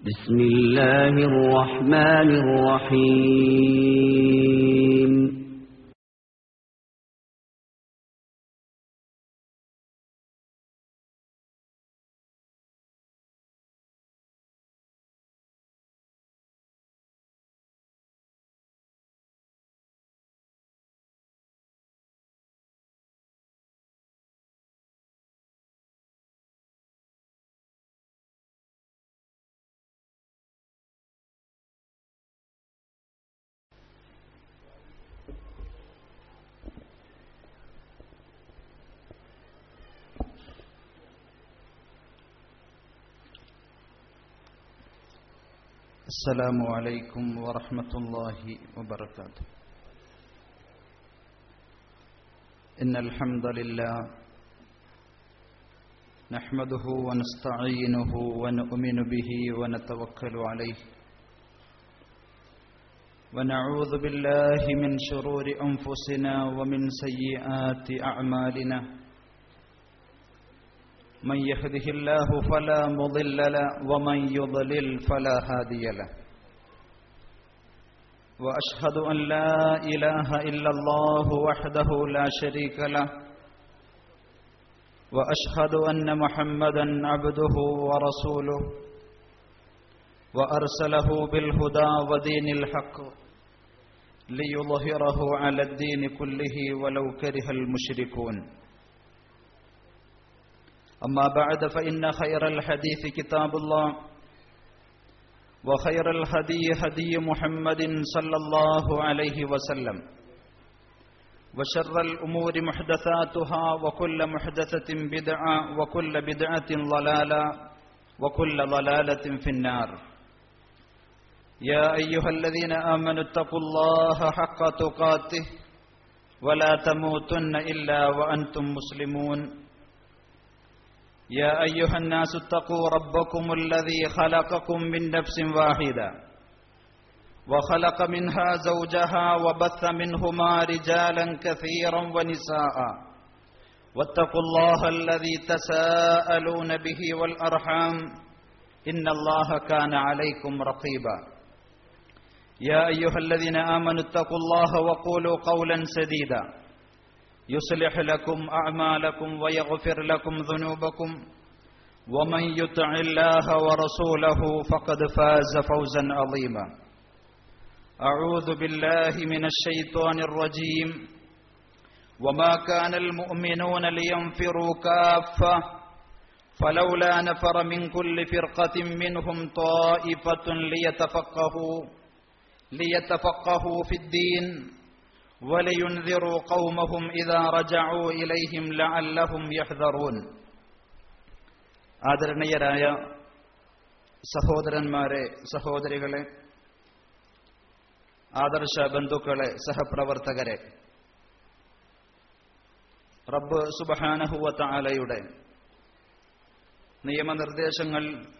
بسم الله الرحمن الرحيم السلام عليكم ورحمة الله وبركاته إن الحمد لله نحمده ونستعينه ونؤمن به ونتوكل عليه ونعوذ بالله من شرور أنفسنا ومن سيئات أعمالنا من يهده الله فلا مضل له ومن يضلل فلا هادي له واشهد ان لا اله الا الله وحده لا شريك له واشهد ان محمدا عبده ورسوله وارسله بالهدى ودين الحق ليظهره على الدين كله ولو كره المشركون أما بعد فإن خير الحديث كتاب الله وخير الهدي هدي محمد صلى الله عليه وسلم وشر الأمور محدثاتها وكل محدثة بدعة وكل بدعة ضلالة وكل ضلالة في النار يا أيها الذين آمنوا اتقوا الله حق تقاته ولا تموتن إلا وأنتم مسلمون يا أيها الناس اتقوا ربكم الذي خلقكم من نفس واحدة وخلق منها زوجها وبث منهما رجالا كثيرا ونساء واتقوا الله الذي تساءلون به والأرحام إن الله كان عليكم رقيبا يا أيها الذين آمنوا اتقوا الله وقولوا قولا سديدا يصلح لكم أعمالكم ويغفر لكم ذنوبكم ومن يطع الله ورسوله فقد فاز فوزا عظيما أعوذ بالله من الشيطان الرجيم وما كان المؤمنون لينفروا كافة فلولا نفر من كل فرقة منهم طائفة ليتفقهوا ليتفقهوا في الدين ولينذروا قومهم إذا رجعوا إليهم لعلهم يحذرون ആദരണീയരായ സഹോദരന്മാരെ സഹോദരികളെ ആദർശ ബന്ധുക്കളെ സഹപ്രവർത്തകരെ റബ്ബ് സുബഹാനഹുവത്ത ആലയുടെ നിയമനിർദ്ദേശങ്ങൾ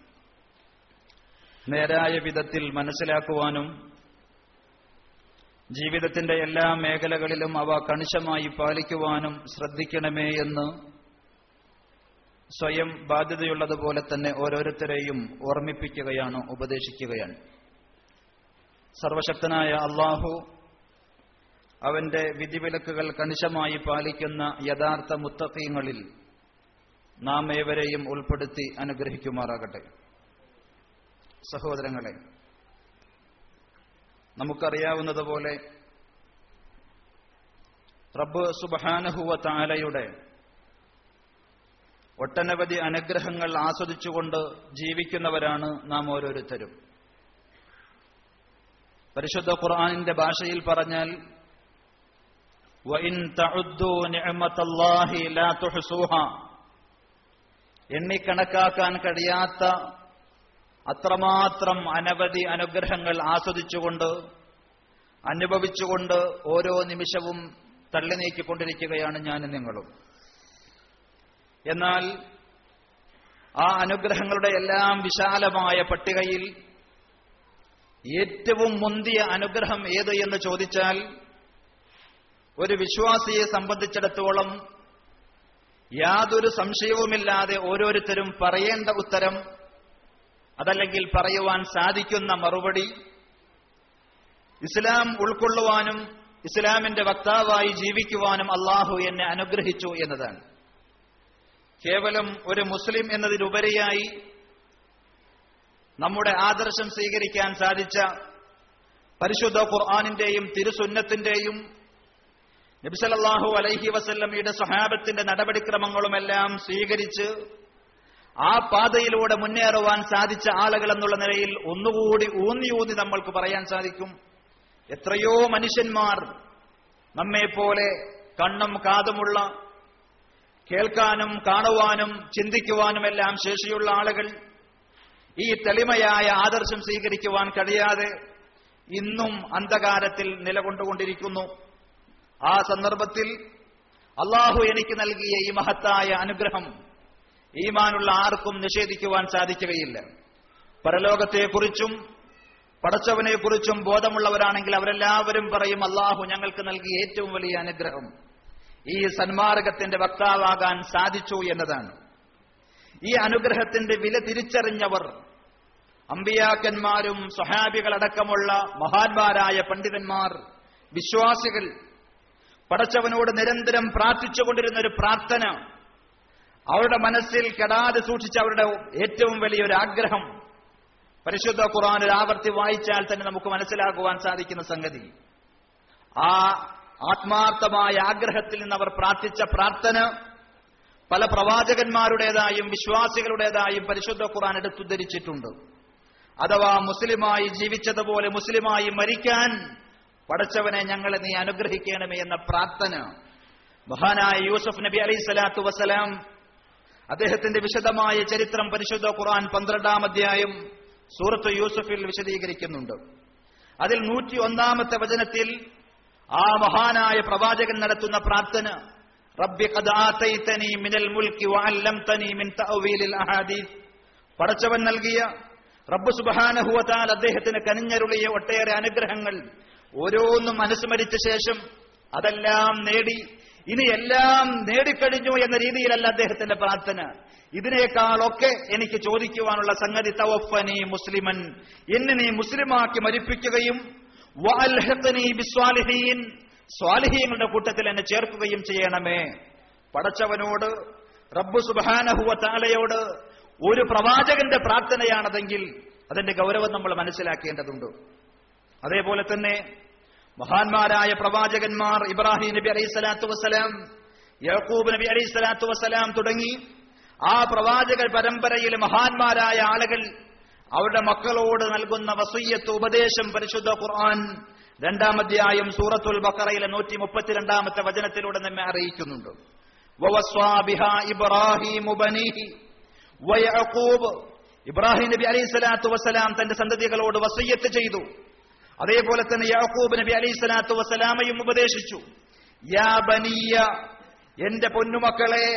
നേരായ വിധത്തിൽ മനസ്സിലാക്കുവാനും ജീവിതത്തിന്റെ എല്ലാ മേഖലകളിലും അവ കണിശമായി പാലിക്കുവാനും ശ്രദ്ധിക്കണമേ എന്ന് സ്വയം ബാധ്യതയുള്ളതുപോലെ തന്നെ ഓരോരുത്തരെയും ഓർമ്മിപ്പിക്കുകയാണ് ഉപദേശിക്കുകയാണ് സർവശക്തനായ അള്ളാഹു അവന്റെ വിധിവിലക്കുകൾ കണിശമായി പാലിക്കുന്ന യഥാർത്ഥ മുത്തക്കീങ്ങളിൽ നാം ഏവരെയും ഉൾപ്പെടുത്തി അനുഗ്രഹിക്കുമാറാകട്ടെ സഹോദരങ്ങളെ നമുക്കറിയാവുന്നതുപോലെ റബ്ബ് സുബഹാനഹുവ താലയുടെ ഒട്ടനവധി അനുഗ്രഹങ്ങൾ ആസ്വദിച്ചുകൊണ്ട് ജീവിക്കുന്നവരാണ് നാം ഓരോരുത്തരും പരിശുദ്ധ ഖുർആാനിന്റെ ഭാഷയിൽ പറഞ്ഞാൽ എണ്ണിക്കണക്കാക്കാൻ കഴിയാത്ത അത്രമാത്രം അനവധി അനുഗ്രഹങ്ങൾ ആസ്വദിച്ചുകൊണ്ട് അനുഭവിച്ചുകൊണ്ട് ഓരോ നിമിഷവും തള്ളി നീക്കിക്കൊണ്ടിരിക്കുകയാണ് ഞാനും നിങ്ങളും എന്നാൽ ആ അനുഗ്രഹങ്ങളുടെ എല്ലാം വിശാലമായ പട്ടികയിൽ ഏറ്റവും മുന്തിയ അനുഗ്രഹം ഏത് എന്ന് ചോദിച്ചാൽ ഒരു വിശ്വാസിയെ സംബന്ധിച്ചിടത്തോളം യാതൊരു സംശയവുമില്ലാതെ ഓരോരുത്തരും പറയേണ്ട ഉത്തരം അതല്ലെങ്കിൽ പറയുവാൻ സാധിക്കുന്ന മറുപടി ഇസ്ലാം ഉൾക്കൊള്ളുവാനും ഇസ്ലാമിന്റെ വക്താവായി ജീവിക്കുവാനും അള്ളാഹു എന്നെ അനുഗ്രഹിച്ചു എന്നതാണ് കേവലം ഒരു മുസ്ലിം എന്നതിലുപരിയായി നമ്മുടെ ആദർശം സ്വീകരിക്കാൻ സാധിച്ച പരിശുദ്ധ ഖുർആാനിന്റെയും തിരുസുന്നത്തിന്റെയും നബിസലല്ലാഹു അലൈഹി വസല്ലമയുടെ സഹാബത്തിന്റെ നടപടിക്രമങ്ങളുമെല്ലാം സ്വീകരിച്ച് ആ പാതയിലൂടെ മുന്നേറുവാൻ സാധിച്ച ആളുകൾ എന്നുള്ള നിലയിൽ ഒന്നുകൂടി ഊന്നി ഊന്നി നമ്മൾക്ക് പറയാൻ സാധിക്കും എത്രയോ മനുഷ്യന്മാർ നമ്മെപ്പോലെ കണ്ണും കാതുമുള്ള കേൾക്കാനും കാണുവാനും ചിന്തിക്കുവാനുമെല്ലാം ശേഷിയുള്ള ആളുകൾ ഈ തെളിമയായ ആദർശം സ്വീകരിക്കുവാൻ കഴിയാതെ ഇന്നും അന്ധകാരത്തിൽ നിലകൊണ്ടുകൊണ്ടിരിക്കുന്നു ആ സന്ദർഭത്തിൽ അള്ളാഹു എനിക്ക് നൽകിയ ഈ മഹത്തായ അനുഗ്രഹം ഈമാനുള്ള ആർക്കും നിഷേധിക്കുവാൻ സാധിക്കുകയില്ല പരലോകത്തെക്കുറിച്ചും പടച്ചവനെക്കുറിച്ചും ബോധമുള്ളവരാണെങ്കിൽ അവരെല്ലാവരും പറയും അള്ളാഹു ഞങ്ങൾക്ക് നൽകിയ ഏറ്റവും വലിയ അനുഗ്രഹം ഈ സന്മാർഗത്തിന്റെ വക്താവാകാൻ സാധിച്ചു എന്നതാണ് ഈ അനുഗ്രഹത്തിന്റെ വില തിരിച്ചറിഞ്ഞവർ അമ്പിയാക്കന്മാരും സ്വഹാബികളടക്കമുള്ള മഹാന്മാരായ പണ്ഡിതന്മാർ വിശ്വാസികൾ പടച്ചവനോട് നിരന്തരം പ്രാർത്ഥിച്ചുകൊണ്ടിരുന്ന ഒരു പ്രാർത്ഥന അവരുടെ മനസ്സിൽ കെടാതെ സൂക്ഷിച്ച അവരുടെ ഏറ്റവും വലിയൊരു ആഗ്രഹം പരിശുദ്ധ ഖുർആൻ ഒരു ആവർത്തി വായിച്ചാൽ തന്നെ നമുക്ക് മനസ്സിലാക്കുവാൻ സാധിക്കുന്ന സംഗതി ആ ആത്മാർത്ഥമായ ആഗ്രഹത്തിൽ നിന്ന് അവർ പ്രാർത്ഥിച്ച പ്രാർത്ഥന പല പ്രവാചകന്മാരുടേതായും വിശ്വാസികളുടേതായും പരിശുദ്ധ ഖുർആൻ എടുത്തുദ്ധരിച്ചിട്ടുണ്ട് അഥവാ മുസ്ലിമായി ജീവിച്ചതുപോലെ മുസ്ലിമായി മരിക്കാൻ പടച്ചവനെ ഞങ്ങളെ നീ അനുഗ്രഹിക്കണമേ എന്ന പ്രാർത്ഥന മഹാനായ യൂസഫ് നബി അലൈഹി സ്വലാത്തു വസ്സലാം അദ്ദേഹത്തിന്റെ വിശദമായ ചരിത്രം പരിശുദ്ധ ഖുർആൻ പന്ത്രണ്ടാം അധ്യായം സൂറത്ത് യൂസഫിൽ വിശദീകരിക്കുന്നുണ്ട് അതിൽ നൂറ്റി ഒന്നാമത്തെ വചനത്തിൽ ആ മഹാനായ പ്രവാചകൻ നടത്തുന്ന പ്രാർത്ഥന റബ്ബി ഖദ് ആതൈതനി മിനൽ മുൽക്കി വഅല്ലംതനി മിൻ തഅവീലിൽ അഹാദീസ് പടച്ചവൻ നൽകിയ റബ്ബ് സുബ്ഹാനഹു വതആല അദ്ദേഹത്തിന് കനിഞ്ഞരുളിയ ഒട്ടേറെ അനുഗ്രഹങ്ങൾ ഓരോന്നും അനുസ്മരിച്ച ശേഷം അതെല്ലാം നേടി ഇനി എല്ലാം നേടിക്കഴിഞ്ഞു എന്ന രീതിയിലല്ല അദ്ദേഹത്തിന്റെ പ്രാർത്ഥന ഇതിനേക്കാളൊക്കെ എനിക്ക് ചോദിക്കുവാനുള്ള സംഗതി തവഫനി മുസ്ലിമൻ എന്നെ നീ മുസ്ലിമാക്കി മരിപ്പിക്കുകയും വഅൽഹിഖ്നി ബിസ്വാലിഹീൻ സ്വാലിഹീങ്ങളുടെ കൂട്ടത്തിൽ എന്നെ ചേർക്കുകയും ചെയ്യണമേ പടച്ചവനോട് റബ്ബു സുബാനഹുവ താലയോട് ഒരു പ്രവാചകന്റെ പ്രാർത്ഥനയാണതെങ്കിൽ അതിന്റെ ഗൗരവം നമ്മൾ മനസ്സിലാക്കേണ്ടതുണ്ട് അതേപോലെ തന്നെ മഹാന്മാരായ പ്രവാചകന്മാർ ഇബ്രാഹിം നബി അലൈഹി സ്വലാത്തു വസ്സലാം യഹൂബ് നബി അലൈഹി സ്വലാത്തു വസ്സലാം തുടങ്ങി ആ പ്രവാചക പരമ്പരയിൽ മഹാന്മാരായ ആളുകൾ അവരുടെ മക്കളോട് നൽകുന്ന വസയ്യത്ത് ഉപദേശം പരിശുദ്ധ ഖുർആൻ രണ്ടാം അധ്യായം സൂറത്തുൽ ബക്കറയിലെ നൂറ്റി മുപ്പത്തിരണ്ടാമത്തെ വചനത്തിലൂടെ നമ്മെ അറിയിക്കുന്നുണ്ട് വവസ്വാ ബിഹാ ഇബ്രാഹിമു ബനീഹി വയഅഖൂബ് ഇബ്രാഹിം നബി അലൈഹി സ്വലാത്തു വസ്സലാം തന്റെ സന്തതികളോട് വസയ്യത്ത് ചെയ്തു അതേപോലെ തന്നെ യാക്കൂബ് നബി അലൈഹി സ്വലാത്തു വസ്സലാമയും ഉപദേശിച്ചു യാ ബനിയ എന്റെ പൊന്നുമക്കളെ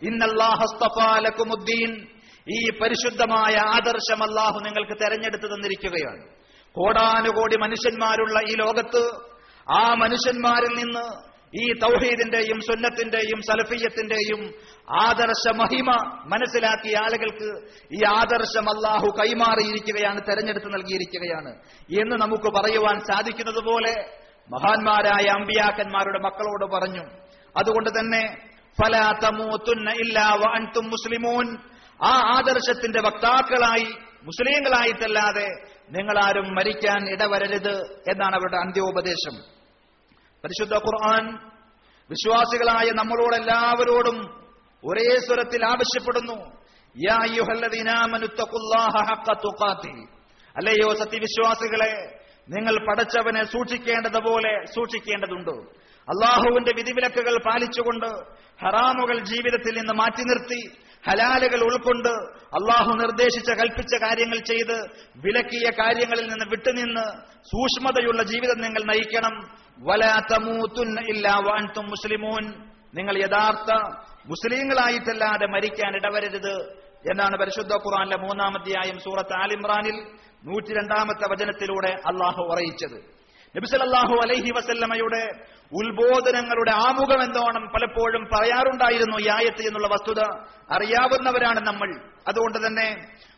ഇന്നല്ലാഹസ്തഫാലക്കുമുദ്ദീൻ ഈ പരിശുദ്ധമായ ആദർശം അല്ലാഹു നിങ്ങൾക്ക് തെരഞ്ഞെടുത്തു തന്നിരിക്കുകയാണ് കോടാനുകോടി മനുഷ്യന്മാരുള്ള ഈ ലോകത്ത് ആ മനുഷ്യന്മാരിൽ നിന്ന് ഈ തൗഹീദിന്റെയും സുന്നത്തിന്റെയും സലഫിയത്തിന്റെയും ആദർശ മഹിമ മനസ്സിലാക്കിയ ആളുകൾക്ക് ഈ ആദർശം അല്ലാഹു കൈമാറിയിരിക്കുകയാണ് തെരഞ്ഞെടുത്ത് നൽകിയിരിക്കുകയാണ് എന്ന് നമുക്ക് പറയുവാൻ സാധിക്കുന്നത് പോലെ മഹാന്മാരായ അമ്പിയാക്കന്മാരുടെ മക്കളോട് പറഞ്ഞു അതുകൊണ്ട് തന്നെ ഫലാ തമൂത്തുന്ന ഇല്ലാ വഅൻതും മുസ്ലിമൂൻ ആ ആദർശത്തിന്റെ വക്താക്കളായി മുസ്ലിങ്ങളായിട്ടല്ലാതെ നിങ്ങളാരും മരിക്കാൻ ഇടവരരുത് എന്നാണ് അവരുടെ അന്ത്യോപദേശം പരിശുദ്ധ ഖുർആൻ വിശ്വാസികളായ നമ്മളോടെല്ലാവരോടും ഒരേ സ്വരത്തിൽ ആവശ്യപ്പെടുന്നു യാ അയ്യുഹല്ലദീന ആമനു തഖുല്ലാഹ ഹഖ തുഖാതിഹി അല്ലയോ സത്യവിശ്വാസികളെ നിങ്ങൾ പടച്ചവനെ സൂക്ഷിക്കേണ്ടതുപോലെ സൂക്ഷിക്കേണ്ടതുണ്ട് അള്ളാഹുവിന്റെ വിധിവിലക്കുകൾ പാലിച്ചുകൊണ്ട് ഹറാമുകൾ ജീവിതത്തിൽ നിന്ന് മാറ്റി നിർത്തി ഹലാലുകൾ ഉൾക്കൊണ്ട് അള്ളാഹു നിർദ്ദേശിച്ച കൽപ്പിച്ച കാര്യങ്ങൾ ചെയ്ത് വിലക്കിയ കാര്യങ്ങളിൽ നിന്ന് വിട്ടുനിന്ന് സൂക്ഷ്മതയുള്ള ജീവിതം നിങ്ങൾ നയിക്കണം വലാ തമൂത്തുന്ന ഇല്ലാ വാൻതും മുസ്ലിമൂൻ നിങ്ങൾ യഥാർത്ഥ മുസ്ലിങ്ങളായിട്ടല്ലാതെ മരിക്കാൻ ഇടവരരുത് എന്നാണ് പരിശുദ്ധ ഖുറാനിലെ മൂന്നാമധ്യായം സൂറത്ത് ആലിമ്രാനിൽ നൂറ്റി രണ്ടാമത്തെ വചനത്തിലൂടെ അള്ളാഹു അറിയിച്ചത് നബിസലല്ലാഹു അലൈഹി വസല്ലമയുടെ ഉത്ബോധനങ്ങളുടെ ആമുഖം എന്നോണം പലപ്പോഴും പറയാറുണ്ടായിരുന്നു ഈ ആയത്ത് എന്നുള്ള വസ്തുത അറിയാവുന്നവരാണ് നമ്മൾ അതുകൊണ്ട് തന്നെ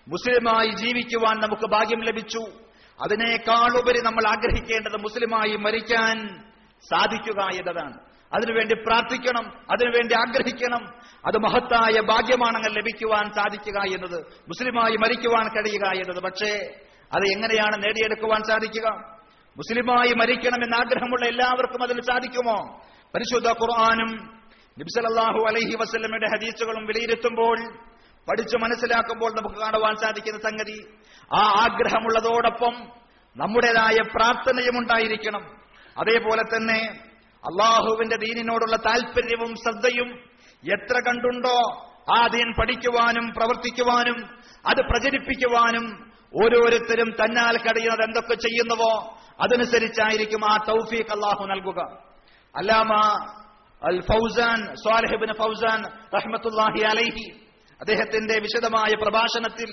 മുസ്ലിമായി ജീവിക്കുവാൻ നമുക്ക് ഭാഗ്യം ലഭിച്ചു അതിനേക്കാളുപരി നമ്മൾ ആഗ്രഹിക്കേണ്ടത് മുസ്ലിമായി മരിക്കാൻ സാധിക്കുക എന്നതാണ് അതിനുവേണ്ടി പ്രാർത്ഥിക്കണം അതിനുവേണ്ടി ആഗ്രഹിക്കണം അത് മഹത്തായ ഭാഗ്യമാണെങ്കിൽ ലഭിക്കുവാൻ സാധിക്കുക എന്നത് മുസ്ലിമായി മരിക്കുവാൻ കഴിയുക എന്നത് പക്ഷേ അത് എങ്ങനെയാണ് നേടിയെടുക്കുവാൻ സാധിക്കുക മുസ്ലിമായി മരിക്കണമെന്ന് ആഗ്രഹമുള്ള എല്ലാവർക്കും അതിന് സാധിക്കുമോ പരിശുദ്ധ ഖുർആാനും നബ്സലല്ലാഹു അലൈഹി വസ്ലമയുടെ ഹദീസുകളും വിലയിരുത്തുമ്പോൾ പഠിച്ചു മനസ്സിലാക്കുമ്പോൾ നമുക്ക് കാണുവാൻ സാധിക്കുന്ന സംഗതി ആ ആഗ്രഹമുള്ളതോടൊപ്പം നമ്മുടേതായ പ്രാർത്ഥനയും ഉണ്ടായിരിക്കണം അതേപോലെ തന്നെ അള്ളാഹുവിന്റെ ദീനിനോടുള്ള താല്പര്യവും ശ്രദ്ധയും എത്ര കണ്ടുണ്ടോ ആ ദീൻ പഠിക്കുവാനും പ്രവർത്തിക്കുവാനും അത് പ്രചരിപ്പിക്കുവാനും ഓരോരുത്തരും തന്നാൽ കഴിയുന്നത് എന്തൊക്കെ ചെയ്യുന്നുവോ അതനുസരിച്ചായിരിക്കും ആ തൗഫീഖ് അള്ളാഹു നൽകുക അല്ലാമ അൽ ഫൗസാൻ സ്വാലിഹിബിൻ ഫൗസാൻ റഹ്മത്തുല്ലാഹി അലൈഹി അദ്ദേഹത്തിന്റെ വിശദമായ പ്രഭാഷണത്തിൽ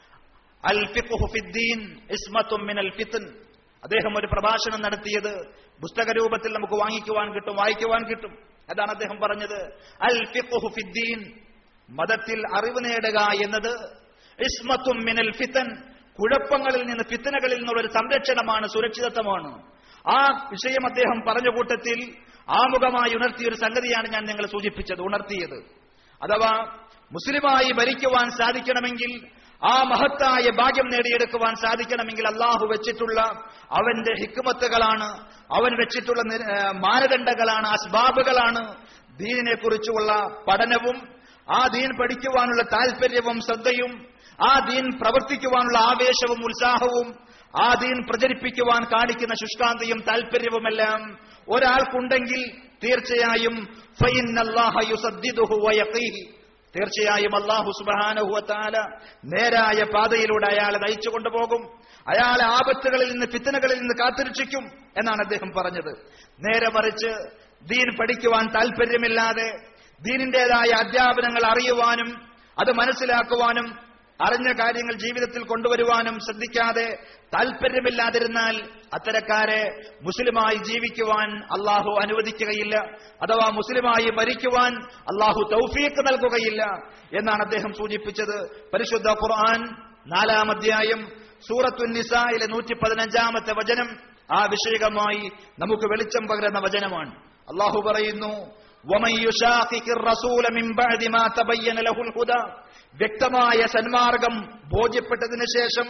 അൽ ഫിഖ്ഹു ഫിദ്ദീൻ ഇസ്മത്തും മിനൽ ഫിത്ൻ അദ്ദേഹം ഒരു പ്രഭാഷണം നടത്തിയത് പുസ്തക രൂപത്തിൽ നമുക്ക് വാങ്ങിക്കുവാൻ കിട്ടും വായിക്കുവാൻ കിട്ടും അതാണ് അദ്ദേഹം പറഞ്ഞത് അൽ ഫിഖ്ഹു ഫിദ്ദീൻ മതത്തിൽ അറിവ് നേടുക എന്നത് ഇസ്മത്തും മിനൽ ഫിത്തൻ കുഴപ്പങ്ങളിൽ നിന്ന് ഫിത്തനകളിൽ നിന്നുള്ള ഒരു സംരക്ഷണമാണ് സുരക്ഷിതത്വമാണ് ആ വിഷയം അദ്ദേഹം പറഞ്ഞ കൂട്ടത്തിൽ ആമുഖമായി ഉണർത്തിയ ഒരു സംഗതിയാണ് ഞാൻ നിങ്ങളെ സൂചിപ്പിച്ചത് ഉണർത്തിയത് അഥവാ മുസ്ലിമായി ഭരിക്കുവാൻ സാധിക്കണമെങ്കിൽ ആ മഹത്തായ ഭാഗ്യം നേടിയെടുക്കുവാൻ സാധിക്കണമെങ്കിൽ അള്ളാഹു വെച്ചിട്ടുള്ള അവന്റെ ഹിക്കുമത്തുകളാണ് അവൻ വെച്ചിട്ടുള്ള നിര- ഏ, മാനദണ്ഡങ്ങളാണ് അസ്ബാബുകളാണ് ദീനിനെ കുറിച്ചുള്ള പഠനവും ആ ദീൻ പഠിക്കുവാനുള്ള താല്പര്യവും ശ്രദ്ധയും ആ ദീൻ പ്രവർത്തിക്കുവാനുള്ള ആവേശവും ഉത്സാഹവും ആ ദീൻ പ്രചരിപ്പിക്കുവാൻ കാണിക്കുന്ന ശുഷ്കാന്തിയും താല്പര്യവുമെല്ലാം ഒരാൾക്കുണ്ടെങ്കിൽ തീർച്ചയായും ഫൈനല്ലാഹ യുസദ്ദിദുഹു വയഖീഹി. തീർച്ചയായും അള്ളാഹു സുബാനഹുവത്താല നേരായ പാതയിലൂടെ അയാളെ നയിച്ചു കൊണ്ടുപോകും അയാളെ ആപത്തുകളിൽ നിന്ന് ഫിത്തനകളിൽ നിന്ന് കാത്തിരക്ഷിക്കും എന്നാണ് അദ്ദേഹം പറഞ്ഞത് നേരെ മറിച്ച് ദീൻ പഠിക്കുവാൻ താല്പര്യമില്ലാതെ ദീനിന്റേതായ അധ്യാപനങ്ങൾ അറിയുവാനും അത് മനസ്സിലാക്കുവാനും അറിഞ്ഞ കാര്യങ്ങൾ ജീവിതത്തിൽ കൊണ്ടുവരുവാനും ശ്രദ്ധിക്കാതെ താല്പര്യമില്ലാതിരുന്നാൽ അത്തരക്കാരെ മുസ്ലിമായി ജീവിക്കുവാൻ അള്ളാഹു അനുവദിക്കുകയില്ല അഥവാ മുസ്ലിമായി മരിക്കുവാൻ അള്ളാഹു തൗഫീക്ക് നൽകുകയില്ല എന്നാണ് അദ്ദേഹം സൂചിപ്പിച്ചത് പരിശുദ്ധ ഖുർആൻ നാലാം അധ്യായം സൂറത്തു നിസായിലെ നൂറ്റി പതിനഞ്ചാമത്തെ വചനം ആ വിഷയകമായി നമുക്ക് വെളിച്ചം പകരുന്ന വചനമാണ് അള്ളാഹു പറയുന്നു وَمَن يُشَاقِقِ الرَّسُولَ مِن بَعْدِ مَا تَبَيَّنَ لَهُ الْهُدَى വ്യക്തമായ സന്മാർഗം ബോധ്യപ്പെട്ടതിന് ശേഷം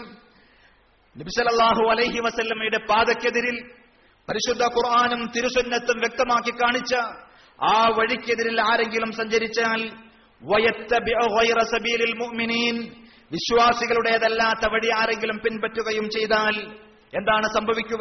നബിസലല്ലാഹു അലൈഹി വസല്ലമയുടെ പാതക്കെതിരിൽ പരിശുദ്ധ ഖുർആാനും തിരുസുന്നത്തും വ്യക്തമാക്കി കാണിച്ച ആ വഴിക്കെതിരിൽ ആരെങ്കിലും സഞ്ചരിച്ചാൽ വയത്തബിഉ ഗൈറ സബീലിൽ മുഅ്മിനീൻ വിശ്വാസികളുടേതല്ലാത്ത വഴി ആരെങ്കിലും പിൻപറ്റുകയും ചെയ്താൽ എന്താണ് സംഭവിക്കുക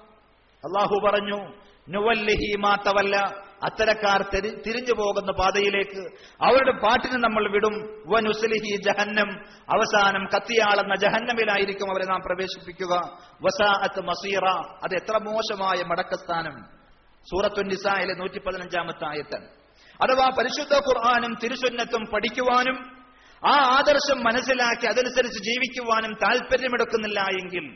അള്ളാഹു പറഞ്ഞു നുവല്ലിഹി മാത്തവല്ല അത്തരക്കാർ തെരി- തിരിഞ്ഞു പോകുന്ന പാതയിലേക്ക് അവരുടെ പാട്ടിന് നമ്മൾ വിടും വനുസ്ലിഹി ജഹന്നം അവസാനം കത്തിയാളെന്ന ജഹന്നമിലായിരിക്കും അവരെ നാം പ്രവേശിപ്പിക്കുക വസാഅത്ത് മസീറ അത് എത്ര മോശമായ മടക്കസ്ഥാനം സൂറത്തു നിസായിലെ നൂറ്റി പതിനഞ്ചാമത്തെ ആയത്തൻ അഥവാ പരിശുദ്ധ ഖുർആാനും തിരുസുന്നത്തും പഠിക്കുവാനും ആ ആദർശം മനസ്സിലാക്കി അതനുസരിച്ച് ജീവിക്കുവാനും താല്പര്യമെടുക്കുന്നില്ല എങ്കിൽ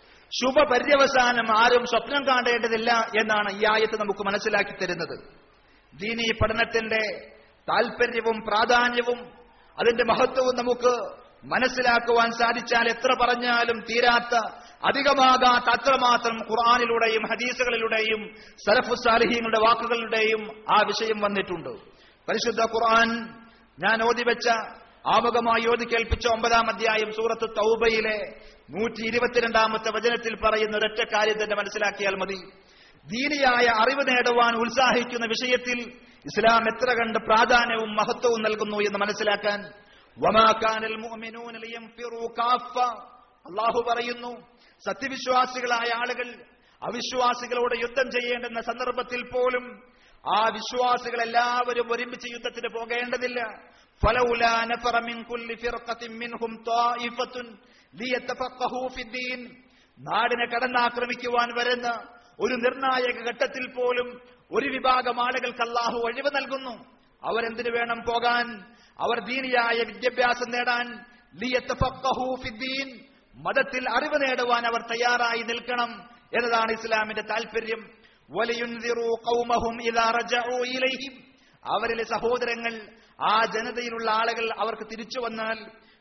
ശുഭപര്യവസാനം ആരും സ്വപ്നം കാണേണ്ടതില്ല എന്നാണ് ഈ ആയത്ത് നമുക്ക് മനസ്സിലാക്കി തരുന്നത് ദീനീ പഠനത്തിന്റെ താല്പര്യവും പ്രാധാന്യവും അതിന്റെ മഹത്വവും നമുക്ക് മനസ്സിലാക്കുവാൻ സാധിച്ചാൽ എത്ര പറഞ്ഞാലും തീരാത്ത അധികമാകാത്ത അത്രമാത്രം ഖുർആാനിലൂടെയും ഹദീസുകളിലൂടെയും സലഫു സാലിഹീങ്ങളുടെ വാക്കുകളുടെയും ആ വിഷയം വന്നിട്ടുണ്ട് പരിശുദ്ധ ഖുർആൻ ഞാൻ ഓതിവെച്ച ആമുഖമായി ഓതി കേൾപ്പിച്ച ഒമ്പതാം അധ്യായം സൂറത്ത് തൗബയിലെ നൂറ്റി ഇരുപത്തിരണ്ടാമത്തെ വചനത്തിൽ പറയുന്ന ഒരൊറ്റ കാര്യം തന്നെ മനസ്സിലാക്കിയാൽ മതി ദീനിയായ അറിവ് നേടുവാൻ ഉത്സാഹിക്കുന്ന വിഷയത്തിൽ ഇസ്ലാം എത്ര കണ്ട് പ്രാധാന്യവും മഹത്വവും നൽകുന്നു എന്ന് മനസ്സിലാക്കാൻ വമാ കാനൽ മുഅ്മിനൂന ലിയൻഫിറൂ കാഫ അള്ളാഹു പറയുന്നു സത്യവിശ്വാസികളായ ആളുകൾ അവിശ്വാസികളോട് യുദ്ധം ചെയ്യേണ്ടുന്ന സന്ദർഭത്തിൽ പോലും ആ വിശ്വാസികൾ എല്ലാവരും ഒരുമിച്ച് യുദ്ധത്തിന് പോകേണ്ടതില്ല ഫലൗലാ നഫറ മിൻ കുല്ലി ഫിർഖത്തിൻ മിൻഹും ത്വായിഫത്തുൻ ലിയതഫഖഹൂ ഫിദ്ദീൻ നാടിനെ കടന്നാക്രമിക്കുവാൻ വരുന്ന ഒരു നിർണായക ഘട്ടത്തിൽ പോലും ഒരു വിഭാഗം ആളുകൾക്ക് അള്ളാഹു ഒഴിവ് നൽകുന്നു അവരെന്തിനു വേണം പോകാൻ അവർ ദീനിയായ വിദ്യാഭ്യാസം നേടാൻ ലിയതഫഖഹൂ ഫിദ്ദീൻ മതത്തിൽ അറിവ് നേടുവാൻ അവർ തയ്യാറായി നിൽക്കണം എന്നതാണ് ഇസ്ലാമിന്റെ താല്പര്യം വലിയുൻദിറൂ ഖൗമഹും ഇദാ റജഊ ഇലൈഹിം അവരിലെ സഹോദരങ്ങൾ ആ ജനതയിലുള്ള ആളുകൾ അവർക്ക് തിരിച്ചു വന്നാൽ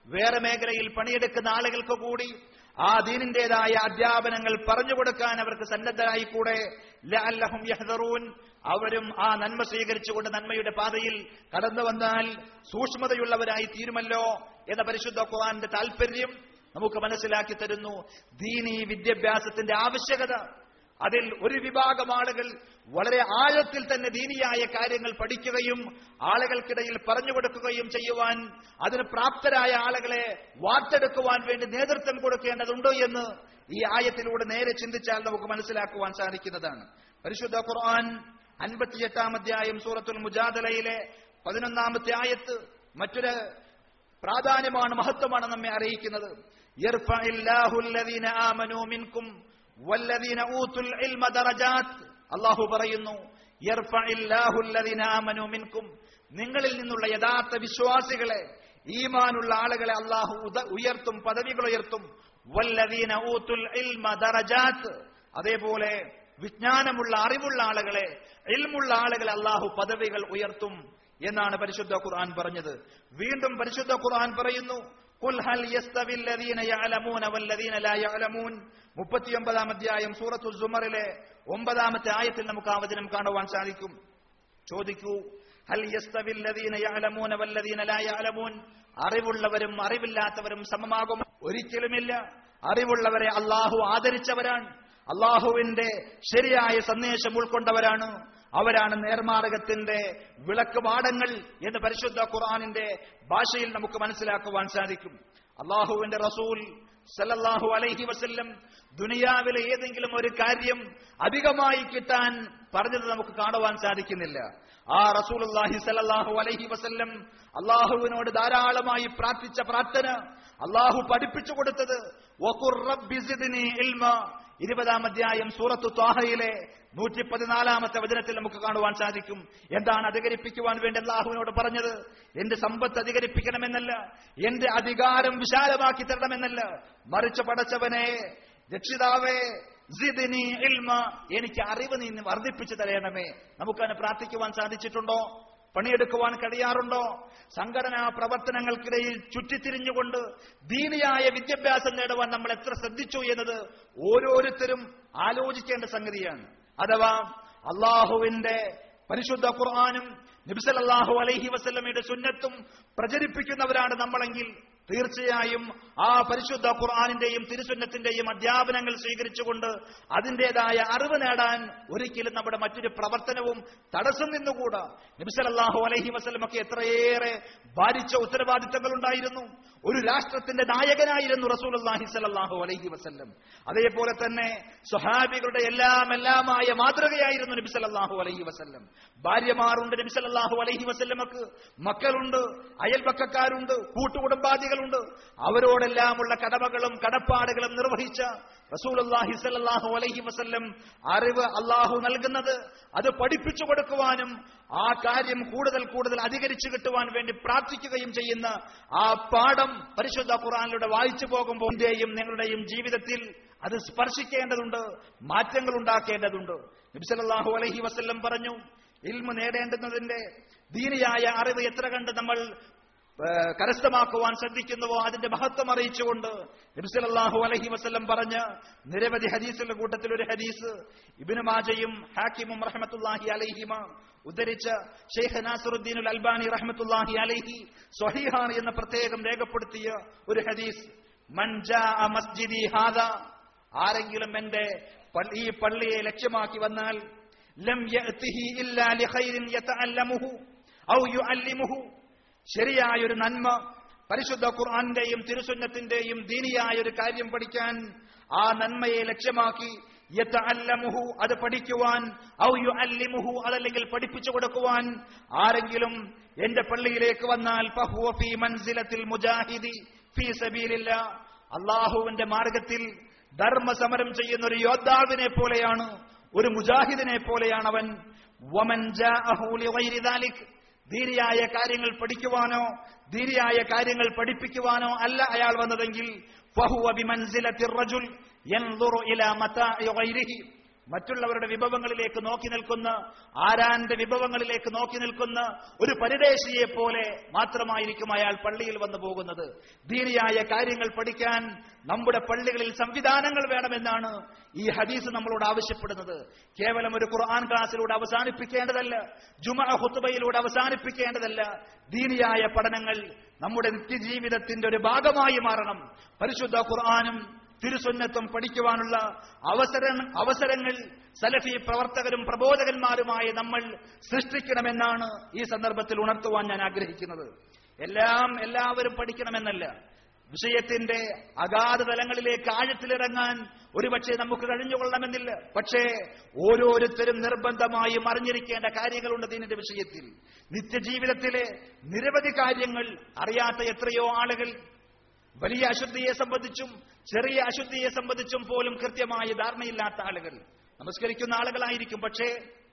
വേറെ മേഖലയിൽ പണിയെടുക്കുന്ന ആളുകൾക്ക് കൂടി ആ ദീനിന്റേതായ അധ്യാപനങ്ങൾ പറഞ്ഞു കൊടുക്കാൻ അവർക്ക് സന്നദ്ധരായി കൂടെ ലഅല്ലഹും യഹ്ദറൂൻ അവരും ആ നന്മ സ്വീകരിച്ചുകൊണ്ട് നന്മയുടെ പാതയിൽ കടന്നു വന്നാൽ സൂക്ഷ്മതയുള്ളവരായി തീരുമല്ലോ എന്ന പരിശുദ്ധ ഖുർആന്റെ താല്പര്യം നമുക്ക് മനസ്സിലാക്കി തരുന്നു ദീനീ വിദ്യാഭ്യാസത്തിന്റെ ആവശ്യകത അതിൽ ഒരു വിഭാഗം ആളുകൾ വളരെ ആഴത്തിൽ തന്നെ ദീനിയായ കാര്യങ്ങൾ പഠിക്കുകയും ആളുകൾക്കിടയിൽ പറഞ്ഞു കൊടുക്കുകയും ചെയ്യുവാൻ അതിന് പ്രാപ്തരായ ആളുകളെ വാർത്തെടുക്കുവാൻ വേണ്ടി നേതൃത്വം കൊടുക്കേണ്ടതുണ്ടോ എന്ന് ഈ ആയത്തിലൂടെ നേരെ ചിന്തിച്ചാൽ നമുക്ക് മനസ്സിലാക്കുവാൻ സാധിക്കുന്നതാണ് പരിശുദ്ധ ഖുർആൻ അൻപത്തിയെട്ടാം അധ്യായം സൂറത്തുൽ മുജാദലയിലെ പതിനൊന്നാമത്തെ ആയത്ത് മറ്റൊരു പ്രാധാന്യമാണ് മഹത്വമാണ് നമ്മെ അറിയിക്കുന്നത് യർഫഇല്ലാഹു അല്ലദീന ആമനൂ മിൻകും വല്ലദീന ഊതുൽ ഇൽമ ദറജാത്ത് അല്ലാഹു പറയുന്നു യർഫഇല്ലാഹു അല്ലദീന ആമനൂ മിൻകും നിങ്ങളിൽ നിന്നുള്ള യഥാർത്ഥ വിശ്വാസികളെ ഈമാനുള്ള ആളുകളെ അള്ളാഹു ഉദ- ഉയർത്തും പദവികൾ ഉയർത്തും വല്ലദീന ഊതുൽ ഇൽമ ദറജാത്ത് അതേപോലെ വിജ്ഞാനമുള്ള അറിവുള്ള ആളുകളെ ഇൽമുള്ള ആളുകളെ അള്ളാഹു പദവികൾ ഉയർത്തും എന്നാണ് പരിശുദ്ധ ഖുർആൻ പറഞ്ഞത് വീണ്ടും പരിശുദ്ധ ഖുർആൻ പറയുന്നു "ഖുൽ ഹൽ യസ്തവി അല്ലദീന യഅലമൂന വല്ലദീന ലാ യഅലമൂൻ" മുപ്പത്തിയൊമ്പതാം അധ്യായം സൂറത്തു സുമറിലെ ഒമ്പതാമത്തെ ആയത്തിൽ നമുക്ക് ആ വചനം കാണുവാൻ സാധിക്കും ചോദിക്കൂ ഹൽ യസ്തവി അല്ലദീന യഅലമൂന വല്ലദീന ലാ യഅലമൂൻ അറിവുള്ളവരും അറിവില്ലാത്തവരും സമമാകും ഒരിക്കലുമില്ല അറിവുള്ളവരെ അള്ളാഹു ആദരിച്ചവരാണ് അള്ളാഹുവിന്റെ ശരിയായ സന്ദേശം ഉൾക്കൊണ്ടവരാണ് അവരാണ് നേർമാർഗത്തിന്റെ വിളക്കുപാടങ്ങൾ എന്ന് പരിശുദ്ധ ഖുർആനിന്റെ ഭാഷയിൽ നമുക്ക് മനസ്സിലാക്കുവാൻ സാധിക്കും അള്ളാഹുവിന്റെ റസൂൽ സല്ലല്ലാഹു അലൈഹി വസല്ലം ദുനിയാവിലെ ഏതെങ്കിലും ഒരു കാര്യം അധികമായി കിട്ടാൻ പറഞ്ഞത് നമുക്ക് കാണുവാൻ സാധിക്കുന്നില്ല ആ റസൂലുള്ളാഹി സല്ലല്ലാഹു അലൈഹി വസല്ലം അള്ളാഹുവിനോട് ധാരാളമായി പ്രാർത്ഥിച്ച പ്രാർത്ഥന അള്ളാഹു പഠിപ്പിച്ചു കൊടുത്തത് വഖുർ റബ്ബി സിദ്നി ഇൽമ ഇരുപതാം അധ്യായം സൂറത്തു ത്വാഹയിലെ നൂറ്റി പതിനാലാമത്തെ വചനത്തിൽ നമുക്ക് കാണുവാൻ സാധിക്കും എന്താണ് അധികരിപ്പിക്കുവാൻ വേണ്ടി അള്ളാഹുവിനോട് പറഞ്ഞത് എന്റെ സമ്പത്ത് അധികരിപ്പിക്കണമെന്നല്ല എന്റെ അധികാരം വിശാലമാക്കി തരണമെന്നല്ല മറിച്ച് പടച്ചവനെ രക്ഷിതാവേ സിദ്നി ഇൽമ എനിക്ക് അറിവ് നീ വർദ്ധിപ്പിച്ചു തരയണമേ നമുക്കതിന് പ്രാർത്ഥിക്കുവാൻ സാധിച്ചിട്ടുണ്ടോ പണിയെടുക്കുവാൻ കഴിയാറുണ്ടോ സംഘടനാ പ്രവർത്തനങ്ങൾക്കിടയിൽ ചുറ്റിത്തിരിഞ്ഞുകൊണ്ട് ദീനിയായ വിദ്യാഭ്യാസം നേടുവാൻ നമ്മൾ എത്ര ശ്രദ്ധിച്ചു എന്നത് ഓരോരുത്തരും ആലോചിക്കേണ്ട സംഗതിയാണ് അഥവാ അള്ളാഹുവിന്റെ പരിശുദ്ധ ഖുർആാനും നബിസലല്ലാഹു അലൈഹി വസല്ലമയുടെ സുന്നത്തും പ്രചരിപ്പിക്കുന്നവരാണ് നമ്മളെങ്കിൽ തീർച്ചയായും ആ പരിശുദ്ധ ഖുർആാനിന്റെയും തിരുസുന്നത്തിന്റെയും അധ്യാപനങ്ങൾ സ്വീകരിച്ചുകൊണ്ട് അതിന്റേതായ അറിവ് നേടാൻ ഒരിക്കലും നമ്മുടെ മറ്റൊരു പ്രവർത്തനവും തടസ്സം നിന്നുകൂടാ നബിസലല്ലാഹു അലൈഹി വസല്ലമൊക്കെ എത്രയേറെ ഭാരിച്ച ഉത്തരവാദിത്തങ്ങൾ ഉണ്ടായിരുന്നു ഒരു രാഷ്ട്രത്തിന്റെ നായകനായിരുന്നു റസൂൽ അള്ളാഹി സലല്ലാഹു അലൈഹി വസല്ലം അതേപോലെ തന്നെ സ്വഹാബികളുടെ എല്ലാം എല്ലാമായ മാതൃകയായിരുന്നു നബി സല്ലല്ലാഹു അലൈഹി വസല്ലം ഭാര്യമാരുണ്ട് നബി സല്ലല്ലാഹു അലൈഹി വസല്ലമക്ക് മക്കളുണ്ട് അയൽപക്കക്കാരുണ്ട് കൂട്ടുകുടുംബാദികളുണ്ട് അവരോടെല്ലാമുള്ള കടമകളും കടപ്പാടുകളും നിർവഹിച്ച റസൂലുള്ളാഹി സല്ലല്ലാഹു അലൈഹി വസല്ലം അറിവ് അള്ളാഹു നൽകുന്നത് അത് പഠിപ്പിച്ചു കൊടുക്കുവാനും ആ കാര്യം കൂടുതൽ കൂടുതൽ അധികരിച്ചു കിട്ടുവാൻ വേണ്ടി പ്രാർത്ഥിക്കുകയും ചെയ്യുന്ന ആ പാഠം പരിശുദ്ധ ഖുർആനിലൂടെ വായിച്ചു പോകുമ്പോൾ എന്റെയും നിങ്ങളുടെയും ജീവിതത്തിൽ അത് സ്പർശിക്കേണ്ടതുണ്ട് മാറ്റങ്ങൾ ഉണ്ടാക്കേണ്ടതുണ്ട് നബിസല്ലാഹു അലൈഹി വസല്ലം പറഞ്ഞു ഇൽമ നേടേണ്ടുന്നതിന്റെ ദീനിയായ അറിവ് എത്ര കണ്ട് നമ്മൾ ഏഹ്, കരസ്ഥമാക്കുവാൻ ശ്രദ്ധിക്കുന്നുവോ അതിന്റെ മഹത്വം അറിയിച്ചുകൊണ്ട് നബിസലല്ലാഹു അലഹി വസ്ല്ലം പറഞ്ഞ് നിരവധി ഹദീസുകളുടെ കൂട്ടത്തിൽ ഒരു ഹദീസ് ഇബിന് മാജയും ഹാക്കിമും റഹ്മത്തുല്ലാഹി അലൈഹിമ ഉദ്ധരിച്ച ഷെയ്ഖ് നാസറുദ്ദീൻ അൽബാനി റഹ്മത്തുല്ലാഹി അലൈഹി സ്വഹീഹാണ് എന്ന് പ്രത്യേകം രേഖപ്പെടുത്തിയ ഒരു ഹദീസ് മൻ ജാഅ മസ്ജിദി ഹാദ ആരെങ്കിലും എന്റെ പള്ളി- ഈ പള്ളിയെ ലക്ഷ്യമാക്കി വന്നാൽ ലം യഅ്തിഹി ഇല്ലാ ലിഖൈരിൻ യതഅല്ലമുഹു ഔ യുഅല്ലിമുഹു ശരിയായ ഒരു നന്മ പരിശുദ്ധ ഖുർആന്റെയും തിരുസുന്നത്തിന്റെയും ദീനിയായ ഒരു കാര്യം പഠിക്കാൻ ആ നന്മയെ ലക്ഷ്യമാക്കി യതഅല്ലമുഹു അത് പഠിക്കുവാൻ ഔ യുഅല്ലിമുഹു അതല്ലെങ്കിൽ പഠിപ്പിച്ചു കൊടുക്കുവാൻ ആരെങ്കിലും എന്റെ പള്ളിയിലേക്ക് വന്നാൽ ഫഹുവ ഫീ മൻസിലത്തിൽ മുജാഹിദി ഫീ സബീലില്ല അള്ളാഹുവിന്റെ മാർഗത്തിൽ ധർമ്മസമരം ചെയ്യുന്ന ഒരു യോദ്ധാവിനെ പോലെയാണ് ഒരു മുജാഹിദിനെ പോലെയാണ് അവൻ വമൻ ജാഅഹു ലിഗൈരി ദാലിക് ദീനിയായ കാര്യങ്ങൾ പഠിക്കുവാനോ ദീനിയായ കാര്യങ്ങൾ പഠിപ്പിക്കുവാനോ അല്ല അയാൾ വന്നതെങ്കിൽ ഫഹുവ ബിമൻസിലത്തി റജുൽ യൻദുറു ഇലാ മതാഇ ഗൈരിഹി മറ്റുള്ളവരുടെ വിഭവങ്ങളിലേക്ക് നോക്കി നിൽക്കുന്ന ആരാന്റെ വിഭവങ്ങളിലേക്ക് നോക്കി നിൽക്കുന്ന ഒരു പരിദേശിയെ പോലെ മാത്രമായിരിക്കും അയാൾ പള്ളിയിൽ വന്നു പോകുന്നത് ദീനിയായ കാര്യങ്ങൾ പഠിക്കാൻ നമ്മുടെ പള്ളികളിൽ സംവിധാനങ്ങൾ വേണമെന്നാണ് ഈ ഹദീസ് നമ്മളോട് ആവശ്യപ്പെടുന്നത് കേവലം ഒരു ഖുർആൻ ക്ലാസ്സിലൂടെ അവസാനിപ്പിക്കേണ്ടതല്ല ജുമ ഹുത്തുബയിലൂടെ അവസാനിപ്പിക്കേണ്ടതല്ല ദീനിയായ പഠനങ്ങൾ നമ്മുടെ നിത്യജീവിതത്തിന്റെ ഒരു ഭാഗമായി മാറണം പരിശുദ്ധ ഖുർആാനും തിരുസുന്നത്തും പഠിക്കുവാനുള്ള അവസര അവസരങ്ങൾ സലഫി പ്രവർത്തകരും പ്രബോധകന്മാരുമായി നമ്മൾ സൃഷ്ടിക്കണമെന്നാണ് ഈ സന്ദർഭത്തിൽ ഉണർത്തുവാൻ ഞാൻ ആഗ്രഹിക്കുന്നത് എല്ലാം എല്ലാവരും പഠിക്കണമെന്നല്ല വിഷയത്തിന്റെ അഗാധ തലങ്ങളിലേക്ക് ആഴത്തിലിറങ്ങാൻ ഒരുപക്ഷെ നമുക്ക് കഴിഞ്ഞുകൊള്ളണമെന്നില്ല പക്ഷേ ഓരോരുത്തരും നിർബന്ധമായും അറിഞ്ഞിരിക്കേണ്ട കാര്യങ്ങളുണ്ട് ഇതിന്റെ വിഷയത്തിൽ നിത്യജീവിതത്തിലെ നിരവധി കാര്യങ്ങൾ അറിയാത്ത എത്രയോ ആളുകൾ വലിയ അശുദ്ധിയെ സംബന്ധിച്ചും ചെറിയ അശുദ്ധിയെ സംബന്ധിച്ചും പോലും കൃത്യമായ ധാരണയില്ലാത്ത ആളുകൾ നമസ്കരിക്കുന്ന ആളുകളായിരിക്കും പക്ഷേ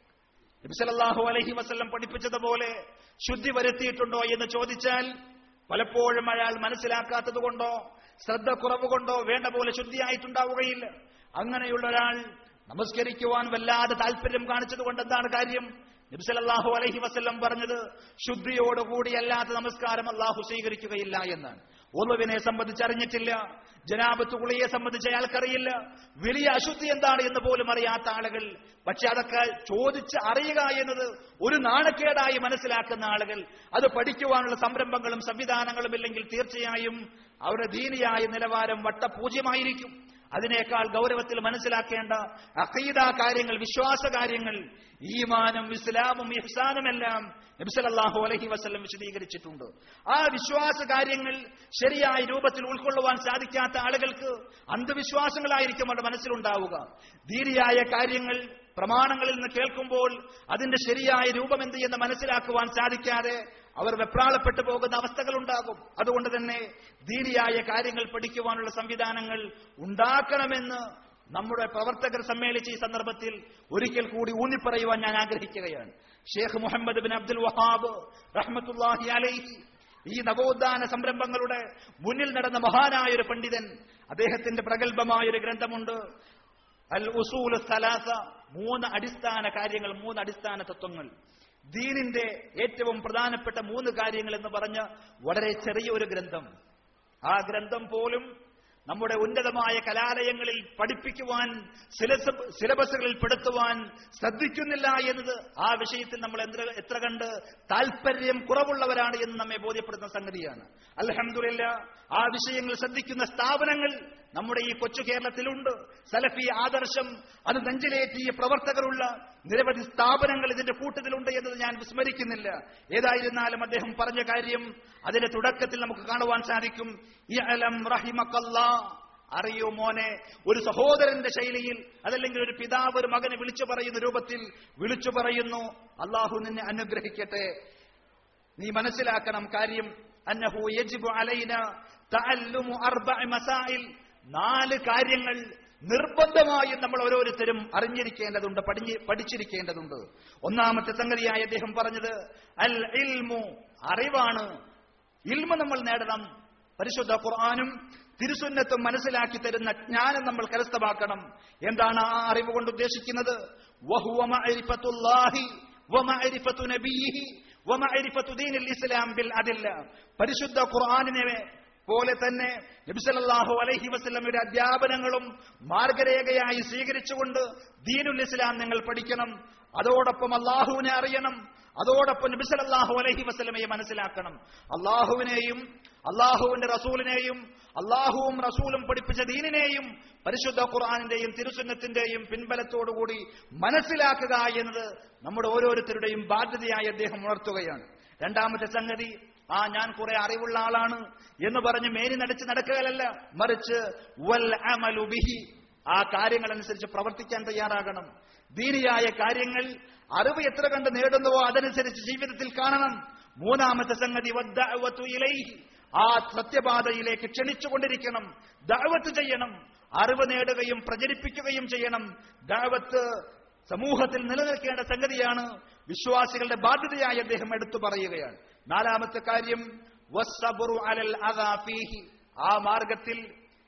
നബിസലല്ലാഹു അലഹി വസ്ല്ലം പഠിപ്പിച്ചതുപോലെ ശുദ്ധി വരുത്തിയിട്ടുണ്ടോ എന്ന് ചോദിച്ചാൽ പലപ്പോഴും അയാൾ മനസ്സിലാക്കാത്തത് കൊണ്ടോ ശ്രദ്ധ കുറവ് കൊണ്ടോ വേണ്ട പോലെ ശുദ്ധിയായിട്ടുണ്ടാവുകയില്ല അങ്ങനെയുള്ള ഒരാൾ നമസ്കരിക്കുവാൻ വല്ലാതെ താല്പര്യം കാണിച്ചത് കൊണ്ട് എന്താണ് കാര്യം നബിസലല്ലാഹു അലഹി വസ്ല്ലം പറഞ്ഞത് ശുദ്ധിയോടുകൂടി അല്ലാത്ത നമസ്കാരം അള്ളാഹു സ്വീകരിക്കുകയില്ല എന്നാണ് ഒന്നുവിനെ സംബന്ധിച്ച് അറിഞ്ഞിട്ടില്ല ജനാബത്ത് കുളിയെ സംബന്ധിച്ച് അയാൾക്കറിയില്ല വലിയ അശുദ്ധി എന്താണ് എന്ന് പോലും അറിയാത്ത ആളുകൾ പക്ഷെ അതൊക്കെ ചോദിച്ച് അറിയുക എന്നത് ഒരു നാണക്കേടായി മനസ്സിലാക്കുന്ന ആളുകൾ അത് പഠിക്കുവാനുള്ള സംരംഭങ്ങളും സംവിധാനങ്ങളും ഇല്ലെങ്കിൽ തീർച്ചയായും അവരുടെ ദീനിയായ നിലവാരം വട്ടപൂജ്യമായിരിക്കും അതിനേക്കാൾ ഗൗരവത്തിൽ മനസ്സിലാക്കേണ്ട അഖീദ കാര്യങ്ങൾ വിശ്വാസ കാര്യങ്ങൾ ഈമാനും ഇസ്ലാമും ഇഹ്സാനുമെല്ലാം നബിസലല്ലാഹു അലഹി വസ്ല്ലം വിശദീകരിച്ചിട്ടുണ്ട് ആ വിശ്വാസ കാര്യങ്ങൾ ശരിയായ രൂപത്തിൽ ഉൾക്കൊള്ളുവാൻ സാധിക്കാത്ത ആളുകൾക്ക് അന്ധവിശ്വാസങ്ങളായിരിക്കും അവരുടെ മനസ്സിലുണ്ടാവുക ധീരിയായ കാര്യങ്ങൾ പ്രമാണങ്ങളിൽ നിന്ന് കേൾക്കുമ്പോൾ അതിന്റെ ശരിയായ രൂപം എന്ത് എന്ന് മനസ്സിലാക്കുവാൻ സാധിക്കാതെ അവർ വെപ്രാളപ്പെട്ടു പോകുന്ന അവസ്ഥകളുണ്ടാകും അതുകൊണ്ട് തന്നെ ധീരിയായ കാര്യങ്ങൾ പഠിക്കുവാനുള്ള സംവിധാനങ്ങൾ ഉണ്ടാക്കണമെന്ന് നമ്മുടെ പ്രവർത്തകർ സമ്മേളിച്ച ഈ സന്ദർഭത്തിൽ ഒരിക്കൽ കൂടി ഊന്നിപ്പറയുവാൻ ഞാൻ ആഗ്രഹിക്കുകയാണ് Sheikh Muhammad bin Abdul Wahhab റഹ്മത്തുല്ലാഹി അലൈഹി ഈ നവോത്ഥാന സംരംഭങ്ങളുടെ മുന്നിൽ നടന്ന മഹാനായ ഒരു പണ്ഡിതൻ അദ്ദേഹത്തിന്റെ പ്രഗത്ഭമായ ഒരു ഗ്രന്ഥമുണ്ട് അൽ ഉസൂൽ സലാസ മൂന്ന് അടിസ്ഥാന കാര്യങ്ങൾ മൂന്ന് അടിസ്ഥാന തത്വങ്ങൾ ദീനിന്റെ ഏറ്റവും പ്രധാനപ്പെട്ട മൂന്ന് കാര്യങ്ങൾ എന്ന് പറഞ്ഞ വളരെ ചെറിയ ഒരു ഗ്രന്ഥം ആ ഗ്രന്ഥം പോലും നമ്മുടെ ഉന്നതമായ കലാലയങ്ങളിൽ പഠിപ്പിക്കുവാൻ സിലസ് സിലബസുകളിൽ പെടുത്തുവാൻ ശ്രദ്ധിക്കുന്നില്ല എന്നത് ആ വിഷയത്തിൽ നമ്മൾ എത്ര എത്ര കണ്ട് താല്പര്യം കുറവുള്ളവരാണ് എന്ന് നമ്മെ ബോധ്യപ്പെടുന്ന സംഗതിയാണ് അലഹമില്ല ആ വിഷയങ്ങൾ ശ്രദ്ധിക്കുന്ന സ്ഥാപനങ്ങൾ നമ്മുടെ ഈ കൊച്ചു കേരളത്തിലുണ്ട് സലഫി ആദർശം അത് നെഞ്ചിലേറ്റിയ പ്രവർത്തകരുള്ള നിരവധി സ്ഥാപനങ്ങൾ ഇതിന്റെ കൂട്ടത്തിലുണ്ട് എന്നത് ഞാൻ വിസ്മരിക്കുന്നില്ല ഏതായിരുന്നാലും അദ്ദേഹം പറഞ്ഞ കാര്യം അതിന്റെ തുടക്കത്തിൽ നമുക്ക് കാണുവാൻ സാധിക്കും ഇഅലം റഹിമക്കല്ലാ അറിയോ മോനെ ഒരു സഹോദരന്റെ ശൈലിയിൽ അതല്ലെങ്കിൽ ഒരു പിതാവ് ഒരു മകനെ വിളിച്ചു പറയുന്ന രൂപത്തിൽ വിളിച്ചു പറയുന്നു അള്ളാഹു നിന്നെ അനുഗ്രഹിക്കട്ടെ നീ മനസ്സിലാക്കണം കാര്യം അന്നഹു യജിബു അലൈന തഅല്ലുമു അർബഅ മസായിൽ നാല് കാര്യങ്ങൾ നിർബന്ധമായും നമ്മൾ ഓരോരുത്തരും അറിഞ്ഞിരിക്കേണ്ടതുണ്ട് പഠിഞ്ഞ് പഠിച്ചിരിക്കേണ്ടതുണ്ട് ഒന്നാമത്തെ സംഗതിയായി അദ്ദേഹം പറഞ്ഞത് അൽ ഇൽമു അറിവാണ് ഇൽമ നമ്മൾ നേടണം പരിശുദ്ധ ഖുർആാനും തിരുസുന്നത്തും മനസ്സിലാക്കി തരുന്ന ജ്ഞാനം നമ്മൾ കരസ്ഥമാക്കണം എന്താണ് ആ അറിവ് കൊണ്ട് ഉദ്ദേശിക്കുന്നത് വഹുവ മഅരിഫത്തുല്ലാഹി വമഅരിഫത്തു നബിയിഹി വമഅരിഫത്തു ദീനിൽ ഇസ്ലാം ബിൽ അദില്ല പരിശുദ്ധ ഖുർആനിനെ പോലെ തന്നെ നബിസലല്ലാഹു അലൈഹി വസല്ലമയുടെ അധ്യാപനങ്ങളും മാർഗരേഖയായി സ്വീകരിച്ചുകൊണ്ട് ദീനുൽ ഇസ്ലാം നിങ്ങൾ പഠിക്കണം അതോടൊപ്പം അള്ളാഹുവിനെ അറിയണം അതോടൊപ്പം നബിസലല്ലാഹു അലൈഹി വസല്ലമയെ മനസ്സിലാക്കണം അള്ളാഹുവിനെയും അള്ളാഹുവിന്റെ റസൂലിനെയും അള്ളാഹുവും റസൂലും പഠിപ്പിച്ച ദീനിനെയും പരിശുദ്ധ ഖുർആാനിന്റെയും തിരുസുന്നത്തിന്റെയും പിൻബലത്തോടുകൂടി മനസ്സിലാക്കുക എന്നത് നമ്മുടെ ഓരോരുത്തരുടെയും ബാധ്യതയായി അദ്ദേഹം ഉണർത്തുകയാണ് രണ്ടാമത്തെ സംഗതി ആ ഞാൻ കുറെ അറിവുള്ള ആളാണ് എന്ന് പറഞ്ഞ് മേനി നടിച്ച് നടക്കുകയല്ല മറിച്ച് വൽ അമലു ബിഹി ആ കാര്യങ്ങൾ അനുസരിച്ച് പ്രവർത്തിക്കാൻ തയ്യാറാകണം ദീനിയായ കാര്യങ്ങൾ അറിവ് എത്ര കണ്ട് നേടുന്നുവോ അതനുസരിച്ച് ജീവിതത്തിൽ കാണണം മൂന്നാമത്തെ സംഗതി വദ്ദഅവതു ഇലൈഹി ആ സത്യപാതയിലേക്ക് ക്ഷണിച്ചുകൊണ്ടിരിക്കണം ദഅവത്ത് ചെയ്യണം അറിവ് നേടുകയും പ്രചരിപ്പിക്കുകയും ചെയ്യണം ദഅവത്ത് സമൂഹത്തിൽ നിലനിൽക്കേണ്ട സംഗതിയാണ് വിശ്വാസികളുടെ ബാധ്യതയായി അദ്ദേഹം എടുത്തു പറയുകയാണ് നാലാമത്തെ കാര്യം വസ്സബുറു അലൽ അദാ ഫീഹി ആ മാർഗത്തിൽ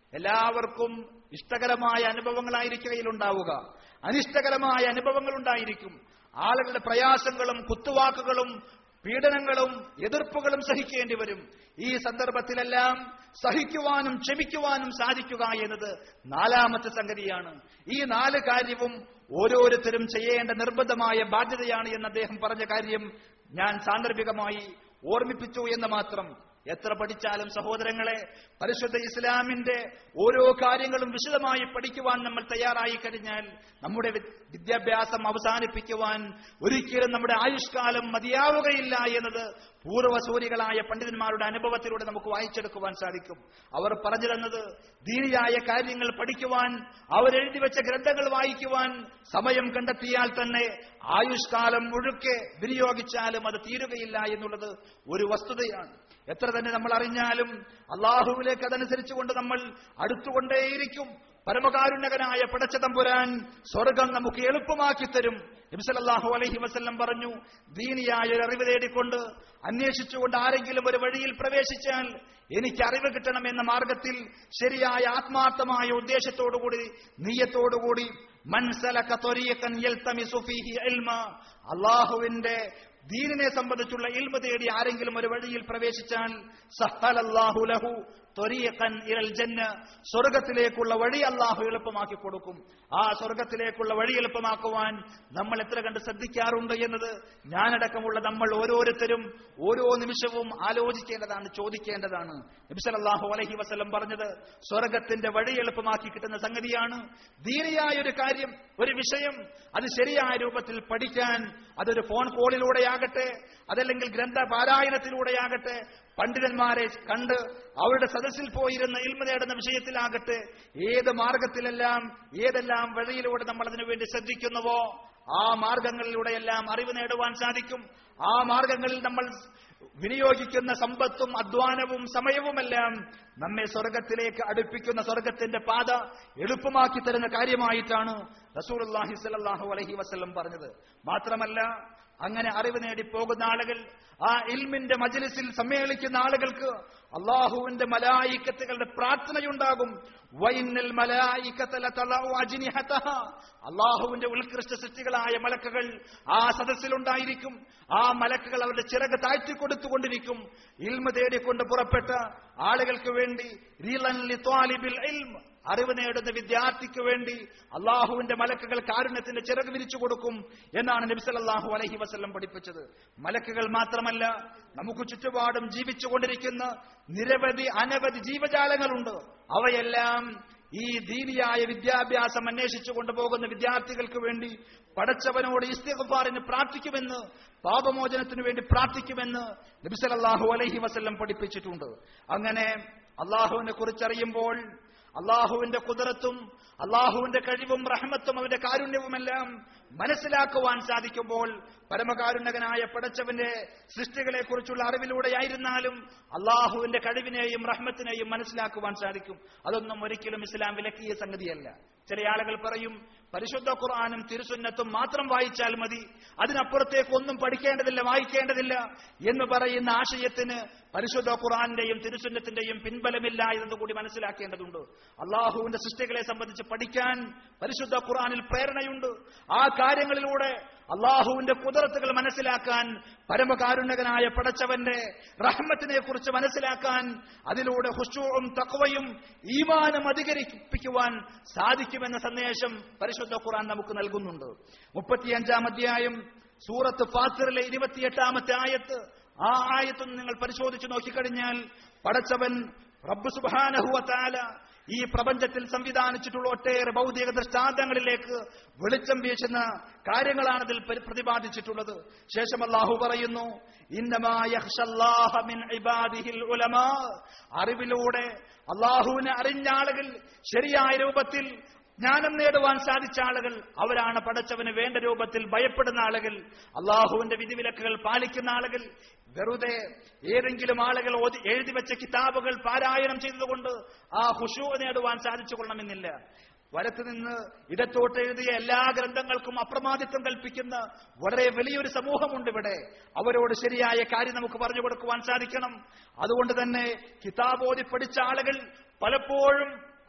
എല്ലാവർക്കും ഇഷ്ടകരമായ അനുഭവങ്ങളായിരിക്കുകയിൽ ഉണ്ടാവുക അനിഷ്ടകരമായ അനുഭവങ്ങൾ ഉണ്ടായിരിക്കും ആളുകളുടെ പ്രയാസങ്ങളും കുത്തുവാക്കുകളും പീഡനങ്ങളും എതിർപ്പുകളും സഹിക്കേണ്ടി വരും ഈ സന്ദർഭത്തിലെല്ലാം സഹിക്കുവാനും ക്ഷമിക്കുവാനും സാധിക്കുക എന്നത് നാലാമത്തെ സംഗതിയാണ് ഈ നാല് കാര്യവും ഓരോരുത്തരും ചെയ്യേണ്ട നിർബന്ധമായ ബാധ്യതയാണ് എന്ന് അദ്ദേഹം പറഞ്ഞ കാര്യം ഞാൻ സാന്ദർഭികമായി ഓർമ്മിപ്പിച്ചു എന്ന് മാത്രം എത്ര പഠിച്ചാലും സഹോദരങ്ങളെ പരിശുദ്ധ ഇസ്ലാമിന്റെ ഓരോ കാര്യങ്ങളും വിശദമായി പഠിക്കുവാൻ നമ്മൾ തയ്യാറായി കഴിഞ്ഞാൽ നമ്മുടെ വി- വിദ്യാഭ്യാസം അവസാനിപ്പിക്കുവാൻ ഒരിക്കലും നമ്മുടെ ആയുഷ്കാലം മതിയാവുകയില്ല എന്നത് പൂർവ്വസൂരികളായ പണ്ഡിതന്മാരുടെ അനുഭവത്തിലൂടെ നമുക്ക് വായിച്ചെടുക്കുവാൻ സാധിക്കും അവർ പറഞ്ഞു തന്നത് ദീനിയായ കാര്യങ്ങൾ പഠിക്കുവാൻ അവരെഴുതി വെച്ച ഗ്രന്ഥങ്ങൾ വായിക്കുവാൻ സമയം കണ്ടെത്തിയാൽ തന്നെ ആയുഷ്കാലം മുഴുക്കെ വിനിയോഗിച്ചാലും അത് തീരുകയില്ല എന്നുള്ളത് ഒരു വസ്തുതയാണ് എത്ര തന്നെ നമ്മൾ അറിഞ്ഞാലും അള്ളാഹുവിലേക്ക് അതനുസരിച്ചുകൊണ്ട് നമ്മൾ അടുത്തുകൊണ്ടേയിരിക്കും പരമകാരുണ്യകനായ പടച്ച തമ്പുരാൻ സ്വർഗം നമുക്ക് എളുപ്പമാക്കി തരും നബിസലല്ലാഹു അലൈഹി വസല്ലം പറഞ്ഞു ദീനിയായ ഒരു അറിവ് തേടിക്കൊണ്ട് അന്വേഷിച്ചുകൊണ്ട് ആരെങ്കിലും ഒരു വഴിയിൽ പ്രവേശിച്ചാൽ എനിക്ക് അറിവ് കിട്ടണമെന്ന മാർഗത്തിൽ ശരിയായ ആത്മാർത്ഥമായ ഉദ്ദേശത്തോടുകൂടി നീയത്തോടുകൂടി മൻസലക ത്വരീഖൻ യൽതമിസു ഫീഹി ഇൽമ അള്ളാഹുവിന്റെ ദീനിനെ സംബന്ധിച്ചുള്ള ഇൽമ തേടി ആരെങ്കിലും ഒരു വഴിയിൽ പ്രവേശിച്ചാൽ സഹലല്ലാഹു ലഹു ത്വരീഖൻ ഇലൽ ജന്ന സ്വർഗത്തിലേക്കുള്ള വഴി അള്ളാഹു എളുപ്പമാക്കി കൊടുക്കും ആ സ്വർഗത്തിലേക്കുള്ള വഴി എളുപ്പമാക്കുവാൻ നമ്മൾ എത്ര കണ്ട് ശ്രദ്ധിക്കാറുണ്ട് എന്നത് ഞാനടക്കമുള്ള നമ്മൾ ഓരോരുത്തരും ഓരോ നിമിഷവും ആലോചിക്കേണ്ടതാണ് ചോദിക്കേണ്ടതാണ് നബിസലല്ലാഹു അലൈഹി വസല്ലം പറഞ്ഞത് സ്വർഗത്തിന്റെ വഴി എളുപ്പമാക്കി കിട്ടുന്ന സംഗതിയാണ് ദീനിയായ ഒരു കാര്യം ഒരു വിഷയം അത് ശരിയായ രൂപത്തിൽ പഠിക്കാൻ അതൊരു ഫോൺ കോളിലൂടെയാകട്ടെ അതല്ലെങ്കിൽ ഗ്രന്ഥ പാരായണത്തിലൂടെയാകട്ടെ പണ്ഡിതന്മാരെ കണ്ട് അവരുടെ സദസ്സിൽ പോയിരുന്ന ഇൽമ നേടുന്ന വിഷയത്തിലാകട്ടെ ഏത് മാർഗത്തിലെല്ലാം ഏതെല്ലാം വഴിയിലൂടെ നമ്മൾ അതിനുവേണ്ടി ശ്രദ്ധിക്കുന്നുവോ ആ മാർഗങ്ങളിലൂടെയെല്ലാം അറിവ് നേടുവാൻ സാധിക്കും ആ മാർഗങ്ങളിൽ നമ്മൾ വിനിയോഗിക്കുന്ന സമ്പത്തും അധ്വാനവും സമയവുമെല്ലാം നമ്മെ സ്വർഗത്തിലേക്ക് അടുപ്പിക്കുന്ന സ്വർഗത്തിന്റെ പാത എളുപ്പമാക്കി തരുന്ന കാര്യമായിട്ടാണ് റസൂലുള്ളാഹി സ്വല്ലല്ലാഹു അലൈഹി വസല്ലം പറഞ്ഞത് മാത്രമല്ല അങ്ങനെ അറിവ് നേടി പോകുന്ന ആളുകൾ ആ ഇൽമിന്റെ മജ്ലിസിൽ സമ്മേളിക്കുന്ന ആളുകൾക്ക് അള്ളാഹുവിന്റെ മലായിക്കത്തുകളുടെ പ്രാർത്ഥനയുണ്ടാകും വൈന്നൽ മലായിക്കത്ത ലതളഉ അജ്നിഹതഹ. അള്ളാഹുവിന്റെ ഉത്കൃഷ്ട സൃഷ്ടികളായ മലക്കുകൾ ആ സദസ്സിലുണ്ടായിരിക്കും ആ മലക്കുകൾ അവരുടെ ചിറക് താഴ്ത്തിക്കൊടുത്തുകൊണ്ടിരിക്കും ഇൽമ തേടിക്കൊണ്ട് പുറപ്പെട്ട ആളുകൾക്ക് വേണ്ടി റീലൻ ലിത്വാലിബിൽ ഇൽം അറിവ് നേടുന്ന വിദ്യാർത്ഥിക്ക് വേണ്ടി അള്ളാഹുവിന്റെ മലക്കുകൾ കാരുണ്യത്തിന്റെ ചിറക് വിരിച്ചു കൊടുക്കും എന്നാണ് നബിസലല്ലാഹു അലഹി വസ്ല്ലം പഠിപ്പിച്ചത് മലക്കുകൾ മാത്രമല്ല നമുക്ക് ചുറ്റുപാടും ജീവിച്ചുകൊണ്ടിരിക്കുന്ന നിരവധി അനവധി ജീവജാലങ്ങളുണ്ട് അവയെല്ലാം ഈ ദീനിയായ വിദ്യാഭ്യാസം അന്വേഷിച്ചു കൊണ്ടുപോകുന്ന വിദ്യാർത്ഥികൾക്ക് വേണ്ടി പടച്ചവനോട് ഇസ്തിഗ്ഫാറിന് പ്രാർത്ഥിക്കുമെന്ന് പാപമോചനത്തിനു വേണ്ടി പ്രാർത്ഥിക്കുമെന്ന് നബിസലല്ലാഹു അലൈഹി വസല്ലം പഠിപ്പിച്ചിട്ടുണ്ട് അങ്ങനെ അള്ളാഹുവിനെ കുറിച്ചറിയുമ്പോൾ അള്ളാഹുവിന്റെ കുതിരത്തും അള്ളാഹുവിന്റെ കഴിവും റഹ്മത്തും അവന്റെ കാരുണ്യവുമെല്ലാം മനസ്സിലാക്കുവാൻ സാധിക്കുമ്പോൾ പരമകാരുണ്യകനായ പടച്ചവന്റെ സൃഷ്ടികളെ കുറിച്ചുള്ള അറിവിലൂടെയായിരുന്നാലും അള്ളാഹുവിന്റെ കഴിവിനെയും റഹ്മത്തിനെയും മനസ്സിലാക്കുവാൻ സാധിക്കും അതൊന്നും ഒരിക്കലും ഇസ്ലാം വിലക്കിയ സംഗതിയല്ല ചില ആളുകൾ പറയും പരിശുദ്ധ ഖുർആാനും തിരുസുന്നത്തും മാത്രം വായിച്ചാൽ മതി അതിനപ്പുറത്തേക്ക് ഒന്നും പഠിക്കേണ്ടതില്ല വായിക്കേണ്ടതില്ല എന്ന് പറയുന്ന ആശയത്തിന് പരിശുദ്ധ ഖുർആാന്റെയും തിരുസുന്നത്തിന്റെയും പിൻബലമില്ല എന്ന് കൂടി മനസ്സിലാക്കേണ്ടതുണ്ട് അള്ളാഹുവിന്റെ സൃഷ്ടികളെ സംബന്ധിച്ച് പഠിക്കാൻ പരിശുദ്ധ ഖുർആാനിൽ പ്രേരണയുണ്ട് ആ കാര്യങ്ങളിലൂടെ അള്ളാഹുവിന്റെ കുതിരത്തുകൾ മനസ്സിലാക്കാൻ പരമകാരുണ്യകനായ പടച്ചവന്റെ റഹ്മത്തിനെ കുറിച്ച് മനസ്സിലാക്കാൻ അതിലൂടെ ഹുഷുവും തക്വയും ഈമാനം അധികരിപ്പിക്കുവാൻ സാധിക്കുമെന്ന സന്ദേശം പരിശുദ്ധ ഖുർആൻ നമുക്ക് നൽകുന്നുണ്ട് മുപ്പത്തിയഞ്ചാം അധ്യായം സൂറത്ത് ഫാത്തിറിലെ ഇരുപത്തിയെട്ടാമത്തെ ആയത്ത് ആ ആയത്തൊന്ന് നിങ്ങൾ പരിശോധിച്ചു നോക്കിക്കഴിഞ്ഞാൽ പടച്ചവൻ റബ്ബ് സുബാനഹുവത്താല ഈ പ്രപഞ്ചത്തിൽ സംവിധാനിച്ചിട്ടുള്ള ഒട്ടേറെ ഭൗതിക ദൃഷ്ടാന്തങ്ങളിലേക്ക് വെളിച്ചം വീശുന്ന കാര്യങ്ങളാണ് ഇതിൽ പരി- പ്രതിപാദിച്ചിട്ടുള്ളത് ശേഷം അള്ളാഹു പറയുന്നു ഇന്നമാ യഖ്ഷല്ലാഹ മിൻ ഇബാദിഹിൽ ഉലമാ അറിവിലൂടെ അള്ളാഹുവിനെ അറിഞ്ഞ ആളുകൾ ശരിയായ രൂപത്തിൽ ജ്ഞാനം നേടുവാൻ സാധിച്ച ആളുകൾ അവരാണ് പടച്ചവന് വേണ്ട രൂപത്തിൽ ഭയപ്പെടുന്ന ആളുകൾ അള്ളാഹുവിന്റെ വിധിവിലക്കുകൾ പാലിക്കുന്ന ആളുകൾ വെറുതെ ഏതെങ്കിലും ആളുകൾ ഓതി- എഴുതി വെച്ച കിതാബുകൾ പാരായണം ചെയ്തതുകൊണ്ട് ആ ഹുഷു നേടുവാൻ സാധിച്ചു കൊള്ളണമെന്നില്ല വലത്ത് നിന്ന് ഇടത്തോട്ട് എഴുതിയ എല്ലാ ഗ്രന്ഥങ്ങൾക്കും അപ്രമാദിത്വം കൽപ്പിക്കുന്ന വളരെ വലിയൊരു സമൂഹമുണ്ട് ഇവിടെ അവരോട് ശരിയായ കാര്യം നമുക്ക് പറഞ്ഞു കൊടുക്കുവാൻ സാധിക്കണം അതുകൊണ്ട് തന്നെ കിതാബോധി പഠിച്ച ആളുകൾ പലപ്പോഴും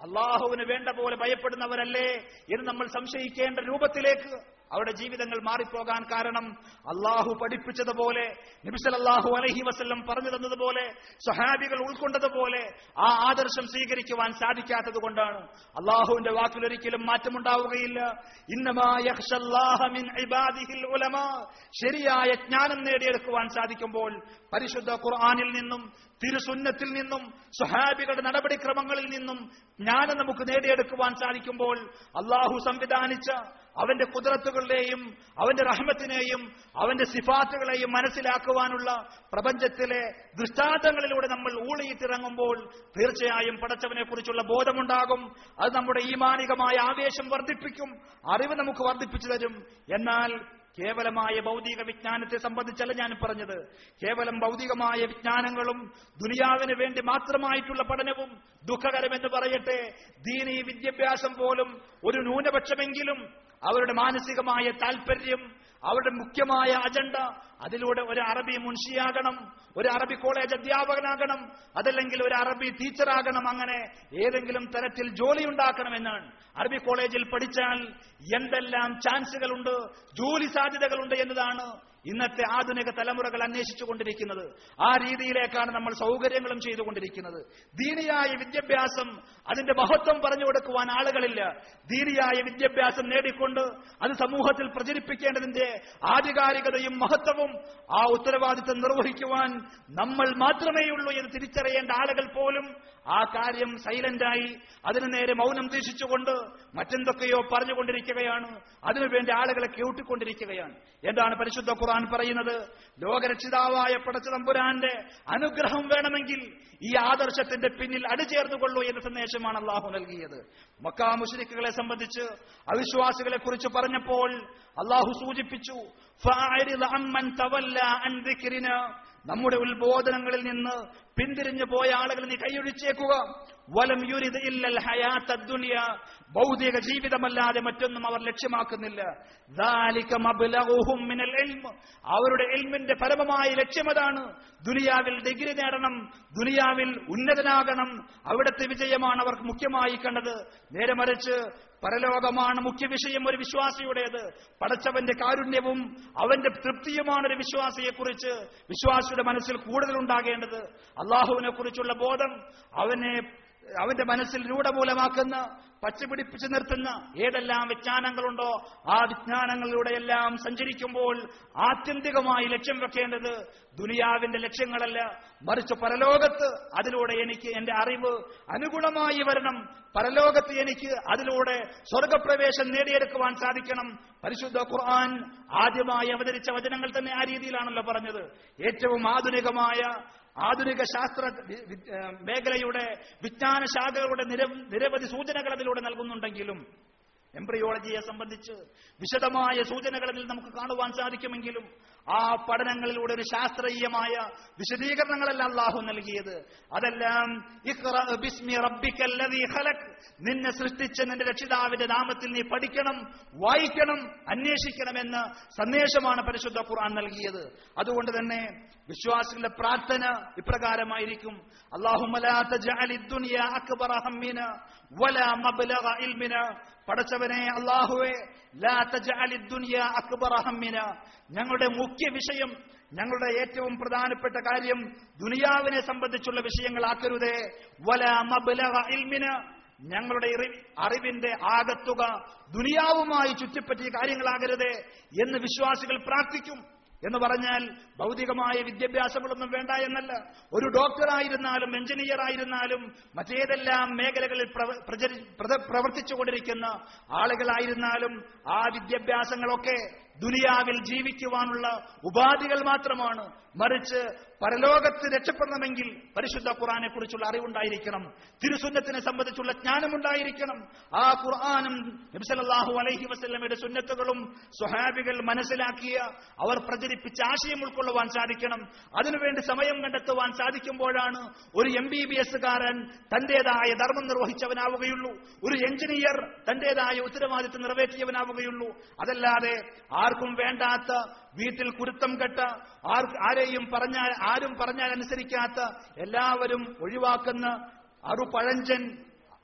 അള്ളാഹുവിന് വേണ്ട പോലെ ഭയപ്പെടുന്നവരല്ലേ എന്ന് നമ്മൾ സംശയിക്കേണ്ട രൂപത്തിലേക്ക് അവരുടെ ജീവിതങ്ങൾ മാറിപ്പോകാൻ കാരണം അള്ളാഹു പഠിപ്പിച്ചതുപോലെ നബിസലല്ലാഹു അലഹി വസ്ല്ലം പറഞ്ഞു തന്നതുപോലെ സഹാബികൾ ഉൾക്കൊണ്ടതുപോലെ ആ ആദർശം സ്വീകരിക്കുവാൻ സാധിക്കാത്തത് കൊണ്ടാണ് അള്ളാഹുവിന്റെ വാക്കിലൊരിക്കലും മാറ്റമുണ്ടാവുകയില്ല ഇന്നമാ യഖ്ഷല്ലാഹ മിൻ ഇബാദിഹിൽ ഉലമാ. ശരിയായ ജ്ഞാനം നേടിയെടുക്കുവാൻ സാധിക്കുമ്പോൾ പരിശുദ്ധ ഖുർആനിൽ നിന്നും തിരുസുന്നത്തിൽ നിന്നും സുഹാബികളുടെ നടപടിക്രമങ്ങളിൽ നിന്നും ജ്ഞാനം നമുക്ക് നേടിയെടുക്കുവാൻ സാധിക്കുമ്പോൾ അള്ളാഹു സംവിധാനിച്ച അവന്റെ കുതിരത്തുകളുടെയും അവന്റെ റഹ്മത്തിനെയും അവന്റെ സിഫാത്തുകളെയും മനസ്സിലാക്കുവാനുള്ള പ്രപഞ്ചത്തിലെ ദൃഷ്ടാന്തങ്ങളിലൂടെ നമ്മൾ ഊളിയിട്ടിറങ്ങുമ്പോൾ തീർച്ചയായും പടച്ചവനെ കുറിച്ചുള്ള ബോധമുണ്ടാകും അത് നമ്മുടെ ഈമാനികമായ ആവേശം വർദ്ധിപ്പിക്കും അറിവ് നമുക്ക് വർദ്ധിപ്പിച്ചു തരും എന്നാൽ കേവലമായ ഭൗതിക വിജ്ഞാനത്തെ സംബന്ധിച്ചല്ല ഞാൻ പറഞ്ഞത് കേവലം ഭൗതികമായ വിജ്ഞാനങ്ങളും ദുനിയാവിന് വേണ്ടി മാത്രമായിട്ടുള്ള പഠനവും ദുഃഖകരമെന്ന് പറയട്ടെ ദീനീ വിദ്യാഭ്യാസം പോലും ഒരു ന്യൂനപക്ഷമെങ്കിലും അവരുടെ മാനസികമായ താല്പര്യം അവരുടെ മുഖ്യമായ അജണ്ട അതിലൂടെ ഒരു അറബി മുൻഷിയാകണം ഒരു അറബി കോളേജ് അധ്യാപകനാകണം അതല്ലെങ്കിൽ ഒരു അറബി ടീച്ചറാകണം അങ്ങനെ ഏതെങ്കിലും തരത്തിൽ ജോലി ഉണ്ടാക്കണമെന്നാണ് അറബി കോളേജിൽ പഠിച്ചാൽ എന്തെല്ലാം ചാൻസുകളുണ്ട് ജോലി സാധ്യതകളുണ്ട് എന്നതാണ് ഇന്നത്തെ ആധുനിക തലമുറകൾ അന്വേഷിച്ചു കൊണ്ടിരിക്കുന്നത് ആ രീതിയിലേക്കാണ് നമ്മൾ സൗകര്യങ്ങളും ചെയ്തുകൊണ്ടിരിക്കുന്നത് ദീനിയായ വിദ്യാഭ്യാസം അതിന്റെ മഹത്വം പറഞ്ഞു കൊടുക്കുവാൻ ആളുകളില്ല ദീനിയായ വിദ്യാഭ്യാസം നേടിക്കൊണ്ട് അത് സമൂഹത്തിൽ പ്രചരിപ്പിക്കേണ്ടതിന്റെ ആധികാരികതയും മഹത്വവും ആ ഉത്തരവാദിത്വം നിർവഹിക്കുവാൻ നമ്മൾ മാത്രമേയുള്ളൂ എന്ന് തിരിച്ചറിയേണ്ട ആളുകൾ പോലും ആ കാര്യം സൈലന്റായി അതിനു നേരെ മൗനം ദീക്ഷിച്ചുകൊണ്ട് മറ്റെന്തൊക്കെയോ പറഞ്ഞുകൊണ്ടിരിക്കുകയാണ് അതിനുവേണ്ടി ആളുകളെ കേട്ടിക്കൊണ്ടിരിക്കുകയാണ് എന്താണ് പരിശുദ്ധ ഖുർആൻ പറയുന്നത് ലോകരക്ഷിതാവായ പടച്ചതമ്പുരാന്റെ അനുഗ്രഹം വേണമെങ്കിൽ ഈ ആദർശത്തിന്റെ പിന്നിൽ അടിചേർന്നുകൊള്ളൂ എന്ന സന്ദേശമാണ് അള്ളാഹു നൽകിയത് മക്കാ മുഷരിക്കുകളെ സംബന്ധിച്ച് അവിശ്വാസികളെ കുറിച്ച് പറഞ്ഞപ്പോൾ അള്ളാഹു സൂചിപ്പിച്ചു "ഫഅരിദ് അമ്മൻ തവല്ല അൻ ദിക്രിനാ." നമ്മുടെ ഉത്ബോധനങ്ങളിൽ നിന്ന് പിന്തിരിഞ്ഞു പോയ ആളുകൾ നീ കൈയൊഴിച്ചേക്കുക വലം യുരിദ് ഇല്ലൽ ഹയാത്ത ദുനിയ ഭൗതിക ജീവിതമല്ലാതെ മറ്റൊന്നും അവർ ലക്ഷ്യമാക്കുന്നില്ല ذَلِكَ مَبْلَغُهُم مِّنَ الْعِلْمِ അവരുടെ ഇൽമിന്റെ പരമമായ ലക്ഷ്യമതാണ് ദുനിയാവിൽ ഡിഗ്രി നേടണം ദുനിയാവിൽ ഉന്നതനാകണം അവിടുത്തെ വിജയമാണ് അവർക്ക് മുഖ്യമായി കണ്ടത് നേരെ മറിച്ച് പരലോകമാണ് മുഖ്യ വിഷയം ഒരു വിശ്വാസിയുടേത് പടച്ചവന്റെ കാരുണ്യവും അവന്റെ തൃപ്തിയുമാണ് ഒരു വിശ്വാസിയെക്കുറിച്ച് വിശ്വാസിയുടെ മനസ്സിൽ കൂടുതൽ ഉണ്ടാകേണ്ടത് അള്ളാഹുവിനെ കുറിച്ചുള്ള ബോധം അവനെ അവന്റെ മനസ്സിൽ രൂഢമൂലമാക്കുന്ന പച്ചപിടിപ്പിച്ചു നിർത്തുന്ന ഏതെല്ലാം വിജ്ഞാനങ്ങളുണ്ടോ ആ വിജ്ഞാനങ്ങളിലൂടെയെല്ലാം സഞ്ചരിക്കുമ്പോൾ ആത്യന്തികമായി ലക്ഷ്യം വെക്കേണ്ടത് ദുനിയാവിന്റെ ലക്ഷ്യങ്ങളല്ല മറിച്ച് പരലോകത്ത് അതിലൂടെ എനിക്ക് എന്റെ അറിവ് അനുഗുണമായി വരണം പരലോകത്ത് എനിക്ക് അതിലൂടെ സ്വർഗപ്രവേശം നേടിയെടുക്കുവാൻ സാധിക്കണം പരിശുദ്ധ ഖുർആൻ ആദ്യമായി അവതരിച്ച വചനങ്ങൾ തന്നെ ആ രീതിയിലാണല്ലോ പറഞ്ഞത് ഏറ്റവും ആധുനികമായ ആധുനിക ശാസ്ത്ര വി- വി- ഏഹ് മേഖലയുടെ വിജ്ഞാന ശാഖകളുടെ നിര- നിരവധി സൂചനകൾ അതിലൂടെ നൽകുന്നുണ്ടെങ്കിലും എംബ്രിയോളജിയെ സംബന്ധിച്ച് വിശദമായ സൂചനകൾ അതിൽ നമുക്ക് കാണുവാൻ സാധിക്കുമെങ്കിലും ആ പഠനങ്ങളിലൂടെ ഒരു ശാസ്ത്രീയമായ വിശദീകരണങ്ങളല്ല അള്ളാഹു നൽകിയത് അതെല്ലാം ഇഖ്റ ബിസ്മി റബ്ബിക്കൽ ലദീ ഖലഖ് നിന്നെ സൃഷ്ടിച്ച നിന്റെ രക്ഷിതാവിന്റെ നാമത്തിൽ നീ പഠിക്കണം വായിക്കണം അന്വേഷിക്കണമെന്ന് സന്ദേശമാണ് പരിശുദ്ധ ഖുർആൻ നൽകിയത് അതുകൊണ്ട് തന്നെ വിശ്വാസികളുടെ പ്രാർത്ഥന ഇപ്രകാരമായിരിക്കും അല്ലാഹുമ്മ ലാ തജ്അലി ദുനിയ അക്ബറ ഹമ്മിന വലാ മബ്ലഗ ഇൽമിന പടച്ചവനെ അല്ലാഹുവേ ലാ തജ്അലി ദുനിയ അക്ബറ ഹമ്മിന ഞങ്ങളുടെ മുഖ്യ വിഷയം ഞങ്ങളുടെ ഏറ്റവും പ്രധാനപ്പെട്ട കാര്യം ദുനിയാവിനെ സംബന്ധിച്ചുള്ള വിഷയങ്ങളാക്കരുതേ വലാ മബ്ലഗ ഇൽമിന ഞങ്ങളുടെ ഇറി- അറിവിന്റെ ആകത്തുക ദുനിയാവുമായി ചുറ്റിപ്പറ്റിയ കാര്യങ്ങളാകരുതേ എന്ന് വിശ്വാസികൾ പ്രാർത്ഥിക്കും എന്ന് പറഞ്ഞാൽ ഭൗതികമായ വിദ്യാഭ്യാസങ്ങളൊന്നും വേണ്ട എന്നല്ല ഒരു ഡോക്ടറായിരുന്നാലും എഞ്ചിനീയർ ആയിരുന്നാലും മറ്റേതെല്ലാം മേഖലകളിൽ പ്രവ- പ്രചരി- പ്രത- പ്രവർത്തിച്ചുകൊണ്ടിരിക്കുന്ന ആളുകളായിരുന്നാലും ആ വിദ്യാഭ്യാസങ്ങളൊക്കെ ദുനിയാവിൽ ജീവിക്കുവാനുള്ള ഉപാധികൾ മാത്രമാണ് മറിച്ച് പരലോകത്ത് രക്ഷപ്പെടണമെങ്കിൽ പരിശുദ്ധ ഖുർആനെ കുറിച്ചുള്ള അറിവുണ്ടായിരിക്കണം തിരുസുന്നത്തിനെ സംബന്ധിച്ചുള്ള ജ്ഞാനമുണ്ടായിരിക്കണം ആ ഖുർആാനും നബ്സലാഹു അലൈഹി വസല്ലമയുടെ സുന്നത്തുകളും സ്വഹാബികൾ മനസ്സിലാക്കിയ അവർ പ്രചരിപ്പിച്ച ആശയം ഉൾക്കൊള്ളുവാൻ സാധിക്കണം അതിനുവേണ്ടി സമയം കണ്ടെത്തുവാൻ സാധിക്കുമ്പോഴാണ് ഒരു എം ബി ബി എസ്സുകാരൻ തന്റേതായ ധർമ്മം നിർവഹിച്ചവനാവുകയുള്ളൂ ഒരു എഞ്ചിനീയർ തന്റേതായ ഉത്തരവാദിത്വം നിറവേറ്റിയവനാവുകയുള്ളൂ അതല്ലാതെ ആർക്കും വേണ്ടാത്ത വീട്ടിൽ കുരുത്തം കെട്ട ആർ ആരെയും പറഞ്ഞാൽ ആരും പറഞ്ഞാൽ അനുസരിക്കാത്ത എല്ലാവരും ഒഴിവാക്കുന്ന അറുപഴഞ്ചൻ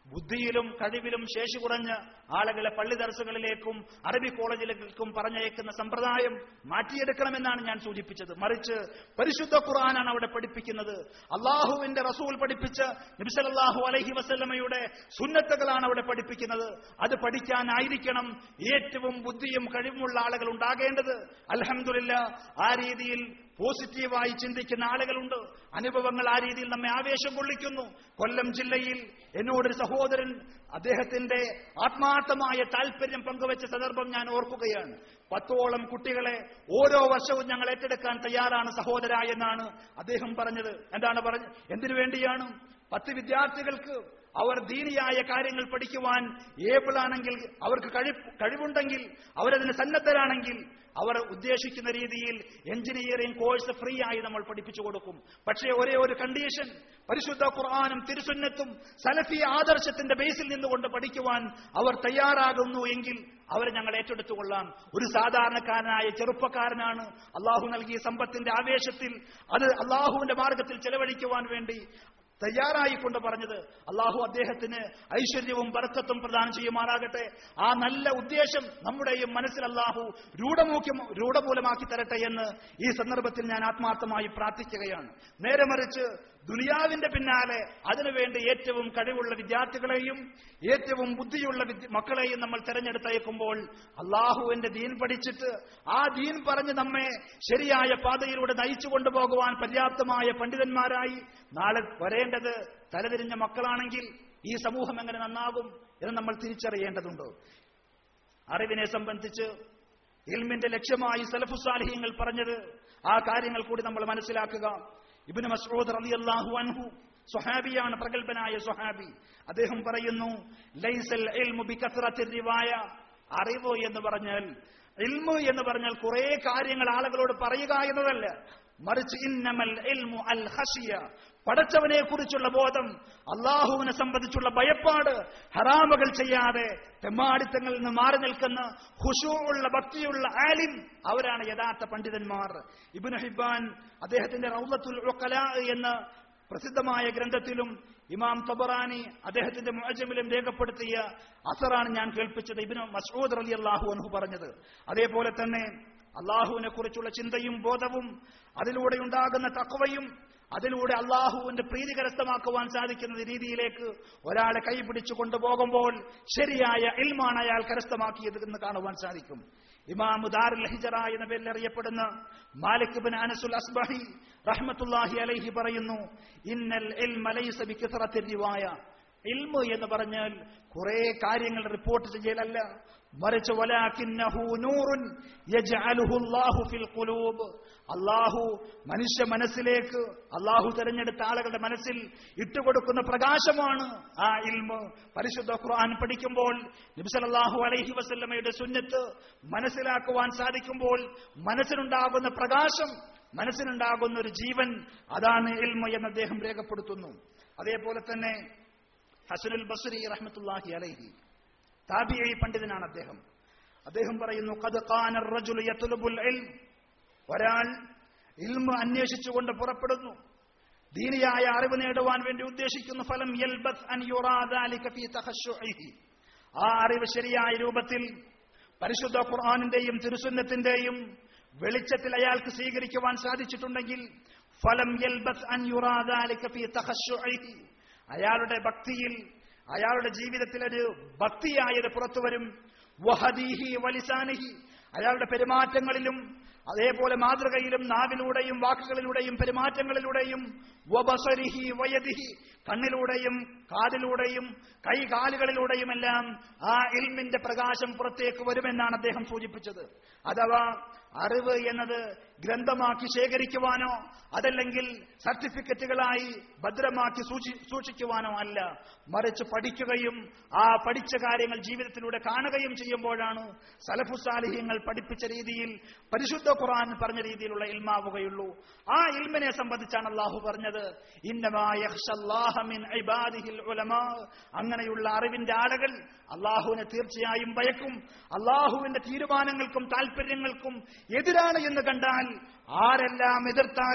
ബുദ്ധിയിലും കഴിവിലും ശേഷി കുറഞ്ഞ് ആളുകളെ പള്ളി ദർസുകളിലേക്കും അറബി കോളേജിലേക്കും പറഞ്ഞയക്കുന്ന സമ്പ്രദായം മാറ്റിയെടുക്കണമെന്നാണ് ഞാൻ സൂചിപ്പിച്ചത് മറിച്ച് പരിശുദ്ധ ഖുർആനാണ് അവിടെ പഠിപ്പിക്കുന്നത് അള്ളാഹുവിന്റെ റസൂൽ പഠിപ്പിച്ച നബിസലല്ലാഹു അലൈഹി വസല്ലമയുടെ സുന്നത്തുകളാണ് അവിടെ പഠിപ്പിക്കുന്നത് അത് പഠിക്കാനായിരിക്കണം ഏറ്റവും ബുദ്ധിയും കഴിവുമുള്ള ആളുകൾ ഉണ്ടാകേണ്ടത് അലഹമില്ല ആ രീതിയിൽ പോസിറ്റീവായി ചിന്തിക്കുന്ന ആളുകളുണ്ട് അനുഭവങ്ങൾ ആ രീതിയിൽ നമ്മെ ആവേശം കൊള്ളിക്കുന്നു കൊല്ലം ജില്ലയിൽ എന്നോടൊരു സഹോദരൻ അദ്ദേഹത്തിന്റെ ആത്മാർത്ഥമായ താല്പര്യം പങ്കുവച്ച സന്ദർഭം ഞാൻ ഓർക്കുകയാണ് പത്തോളം കുട്ടികളെ ഓരോ വർഷവും ഞങ്ങൾ ഏറ്റെടുക്കാൻ തയ്യാറാണ് സഹോദര എന്നാണ് അദ്ദേഹം പറഞ്ഞത് എന്താണ് പറഞ്ഞത് എന്തിനു വേണ്ടിയാണ് പത്ത് വിദ്യാർത്ഥികൾക്ക് അവർ ദീനിയായ കാര്യങ്ങൾ പഠിക്കുവാൻ ഏബിൾ ആണെങ്കിൽ അവർക്ക് കഴിവ് കഴിവുണ്ടെങ്കിൽ അവരതിന് സന്നദ്ധരാണെങ്കിൽ അവർ ഉദ്ദേശിക്കുന്ന രീതിയിൽ എഞ്ചിനീയറിംഗ് കോഴ്സ് ഫ്രീ ആയി നമ്മൾ പഠിപ്പിച്ചു കൊടുക്കും പക്ഷേ ഒരേ ഒരു കണ്ടീഷൻ പരിശുദ്ധ ഖുർആാനും തിരുസുന്നത്തും സലഫി ആദർശത്തിന്റെ ബേസിൽ നിന്നുകൊണ്ട് പഠിക്കുവാൻ അവർ തയ്യാറാകുന്നു എങ്കിൽ അവരെ ഞങ്ങൾ ഏറ്റെടുത്തുകൊള്ളാം ഒരു സാധാരണക്കാരനായ ചെറുപ്പക്കാരനാണ് അള്ളാഹു നൽകിയ സമ്പത്തിന്റെ ആവേശത്തിൽ അത് അള്ളാഹുവിന്റെ മാർഗത്തിൽ ചെലവഴിക്കുവാൻ വേണ്ടി തയ്യാറായിക്കൊണ്ട് പറഞ്ഞത് അള്ളാഹു അദ്ദേഹത്തിന് ഐശ്വര്യവും ബർക്കത്തും പ്രദാനം ചെയ്യുമാറാകട്ടെ ആ നല്ല ഉദ്ദേശം നമ്മുടെയും മനസ്സിൽ അള്ളാഹു രൂഢമൂക്കി രൂഢമൂലമാക്കി തരട്ടെ എന്ന് ഈ സന്ദർഭത്തിൽ ഞാൻ ആത്മാർത്ഥമായി പ്രാർത്ഥിക്കുകയാണ് നേരെ മറിച്ച് ദുനിയാവിന്റെ പിന്നാലെ അതിനുവേണ്ടി ഏറ്റവും കഴിവുള്ള വിദ്യാർത്ഥികളെയും ഏറ്റവും ബുദ്ധിയുള്ള വിദ്യ- മക്കളെയും നമ്മൾ തെരഞ്ഞെടുത്തയക്കുമ്പോൾ അള്ളാഹുവിന്റെ ദീൻ പഠിച്ചിട്ട് ആ ദീൻ പറഞ്ഞ് നമ്മെ ശരിയായ പാതയിലൂടെ നയിച്ചു കൊണ്ടുപോകുവാൻ പര്യാപ്തമായ പണ്ഡിതന്മാരായി നാളെ വരേണ്ടത് തലതിരിഞ്ഞ മക്കളാണെങ്കിൽ ഈ സമൂഹം എങ്ങനെ നന്നാകും എന്ന് നമ്മൾ തിരിച്ചറിയേണ്ടതുണ്ട് അറിവിനെ സംബന്ധിച്ച് ഇൽമിന്റെ ലക്ഷ്യമായി സലഫുസാലിഹ്യങ്ങൾ പറഞ്ഞത് ആ കാര്യങ്ങൾ കൂടി നമ്മൾ മനസ്സിലാക്കുക ഇബിന് മസ്ഊദ് റളിയല്ലാഹു അൻഹു സ്വഹാബിയാണ് പ്രഗത്ഭനായ സ്വഹാബി അദ്ദേഹം പറയുന്നു ലൈസൽ ഇൽമു ബികസ്റത്തിർ റിവായ അറിവ് എന്ന് പറഞ്ഞാൽ ഇൽമു എന്ന് പറഞ്ഞാൽ കുറെ കാര്യങ്ങൾ ആളുകളോട് പറയുക എന്നതല്ല മറിച്ച് ഇന്നമൽ ഇൽമു അൽ ഹഷിയ പടച്ചവനെ കുറിച്ചുള്ള ബോധം അള്ളാഹുവിനെ സംബന്ധിച്ചുള്ള ഭയപ്പാട് ഹറാമുകൾ ചെയ്യാതെ തെമ്മാടിത്തങ്ങളിൽ നിന്ന് മാറി നിൽക്കുന്ന ഹുഷൂള്ള ഭക്തിയുള്ള ആലിം അവരാണ് യഥാർത്ഥ പണ്ഡിതന്മാർ ഇബ്നു ഹിബാൻ അദ്ദേഹത്തിന്റെ റൗലത്തുൽ ഉഖലാ എന്ന പ്രസിദ്ധമായ ഗ്രന്ഥത്തിലും ഇമാം തബറാനി അദ്ദേഹത്തിന്റെ മുഅജമിലും രേഖപ്പെടുത്തിയ അസറാണ് ഞാൻ കേൾപ്പിച്ചത് ഇബിന് മസൂദ് അലി അള്ളാഹു അൻഹു പറഞ്ഞത് അതേപോലെ തന്നെ അള്ളാഹുവിനെ കുറിച്ചുള്ള ചിന്തയും ബോധവും അതിലൂടെ ഉണ്ടാകുന്ന തക്കവയും അതിലൂടെ അള്ളാഹുവിന്റെ പ്രീതി കരസ്ഥമാക്കുവാൻ സാധിക്കുന്ന രീതിയിലേക്ക് ഒരാളെ കൈപിടിച്ചു കൊണ്ടുപോകുമ്പോൾ ശരിയായ ഇൽമാണ് അയാൾ കരസ്ഥമാക്കിയത് എന്ന് കാണുവാൻ സാധിക്കും ഇമാം ദാറുൽ ഹിജറ എന്ന പേരിൽ അറിയപ്പെടുന്ന മാലിക് ബിൻ അനസുൽ അസ്ബഹി റഹ്മത്തുല്ലാഹി അലൈഹി പറയുന്നു ഇന്നൽ ഇൽമ ലൈസ ബികസറത്തിൽ റിവായ ഇൽമു എന്ന് പറഞ്ഞാൽ കുറെ കാര്യങ്ങൾ റിപ്പോർട്ട് ചെയ്യലല്ല മറിച്ച് വലാകിന്നഹു നൂറുൻ യജ്അലുഹു അല്ലാഹു ഫിൽ ഖുലൂബ് അല്ലാഹു മനുഷ്യ മനസ്സിലേക്ക് അല്ലാഹു തെരഞ്ഞെടുത്ത ആളുകളുടെ മനസ്സിൽ ഇട്ടുകൊടുക്കുന്ന പ്രകാശമാണ് ആ ഇൽമ് പരിശുദ്ധ ഖുർആൻ പഠിക്കുമ്പോൾ നബി സല്ലല്ലാഹു അലൈഹി വസല്ലമയുടെ സുന്നത്ത് മനസ്സിലാക്കുവാൻ സാധിക്കുമ്പോൾ മനസ്സിനുണ്ടാകുന്ന പ്രകാശം മനസ്സിനുണ്ടാകുന്ന ഒരു ജീവൻ അതാണ് ഇൽമ എന്ന് അദ്ദേഹം രേഖപ്പെടുത്തുന്നു അതേപോലെ തന്നെ ഹസനുൽ ബസ്രി റഹ്മത്തുല്ലാഹി അലൈഹി താബിഈ പണ്ഡിതനാണ് അദ്ദേഹം അദ്ദേഹം പറയുന്നു ഖദ് ഖാന الرجل يطلب العلم ഒരാൾ ഇൽമ അന്വേഷിച്ചുകൊണ്ട് പുറപ്പെടുന്നു ദീനിയായ അറിവ് നേടുവാൻ വേണ്ടി ഉദ്ദേശിക്കുന്ന ഫലം യൽബസ് അൻ യുറാ ذلك في تخشعه ആ അറിവ് ശരിയായ രൂപത്തിൽ പരിശുദ്ധ ഖുർആാനിന്റെയും തിരുസുന്നത്തിന്റെയും വെളിച്ചത്തിൽ അയാൾക്ക് സ്വീകരിക്കുവാൻ സാധിച്ചിട്ടുണ്ടെങ്കിൽ ഫലം യൽബസ് അൻ യുറാ ذلك في تخشعه അയാളുടെ ഭക്തിയിൽ അയാളുടെ ജീവിതത്തിൽ ഒരു ഭക്തിയായത് പുറത്തു വരും വഹദീഹി വലിസാനിഹി അയാളുടെ പെരുമാറ്റങ്ങളിലും അതേപോലെ മാതൃകയിലും നാവിലൂടെയും വാക്കുകളിലൂടെയും പെരുമാറ്റങ്ങളിലൂടെയും വബസരിഹി വയദിഹി കണ്ണിലൂടെയും കാതിലൂടെയും കൈകാലുകളിലൂടെയുമെല്ലാം ആ ഇൽമിന്റെ പ്രകാശം പുറത്തേക്ക് വരുമെന്നാണ് അദ്ദേഹം സൂചിപ്പിച്ചത് അഥവാ അറിവ് എന്നത് ഗ്രന്ഥമാക്കി ശേഖരിക്കുവാനോ അതല്ലെങ്കിൽ സർട്ടിഫിക്കറ്റുകളായി ഭദ്രമാക്കി സൂക്ഷി സൂക്ഷിക്കുവാനോ അല്ല മറിച്ച് പഠിക്കുകയും ആ പഠിച്ച കാര്യങ്ങൾ ജീവിതത്തിലൂടെ കാണുകയും ചെയ്യുമ്പോഴാണ് സലഫുസാലിഹ്യങ്ങൾ പഠിപ്പിച്ച രീതിയിൽ പരിശുദ്ധ ഖുർആൻ പറഞ്ഞ രീതിയിലുള്ള ഇൽമാവുകയുള്ളൂ ആ ഇൽമിനെ സംബന്ധിച്ചാണ് അള്ളാഹു പറഞ്ഞത് ഇന്നമാ യഖ്ഷല്ലാഹ മിൻ ഇബാദിഹിൽ ഉലമാ അങ്ങനെയുള്ള അറിവിന്റെ ആളുകൾ അള്ളാഹുവിനെ തീർച്ചയായും ഭയക്കും അള്ളാഹുവിന്റെ തീരുമാനങ്ങൾക്കും താല്പര്യങ്ങൾക്കും എതിരാണ് എന്ന് കണ്ടാൽ ആരെല്ലാം എതിർത്താലും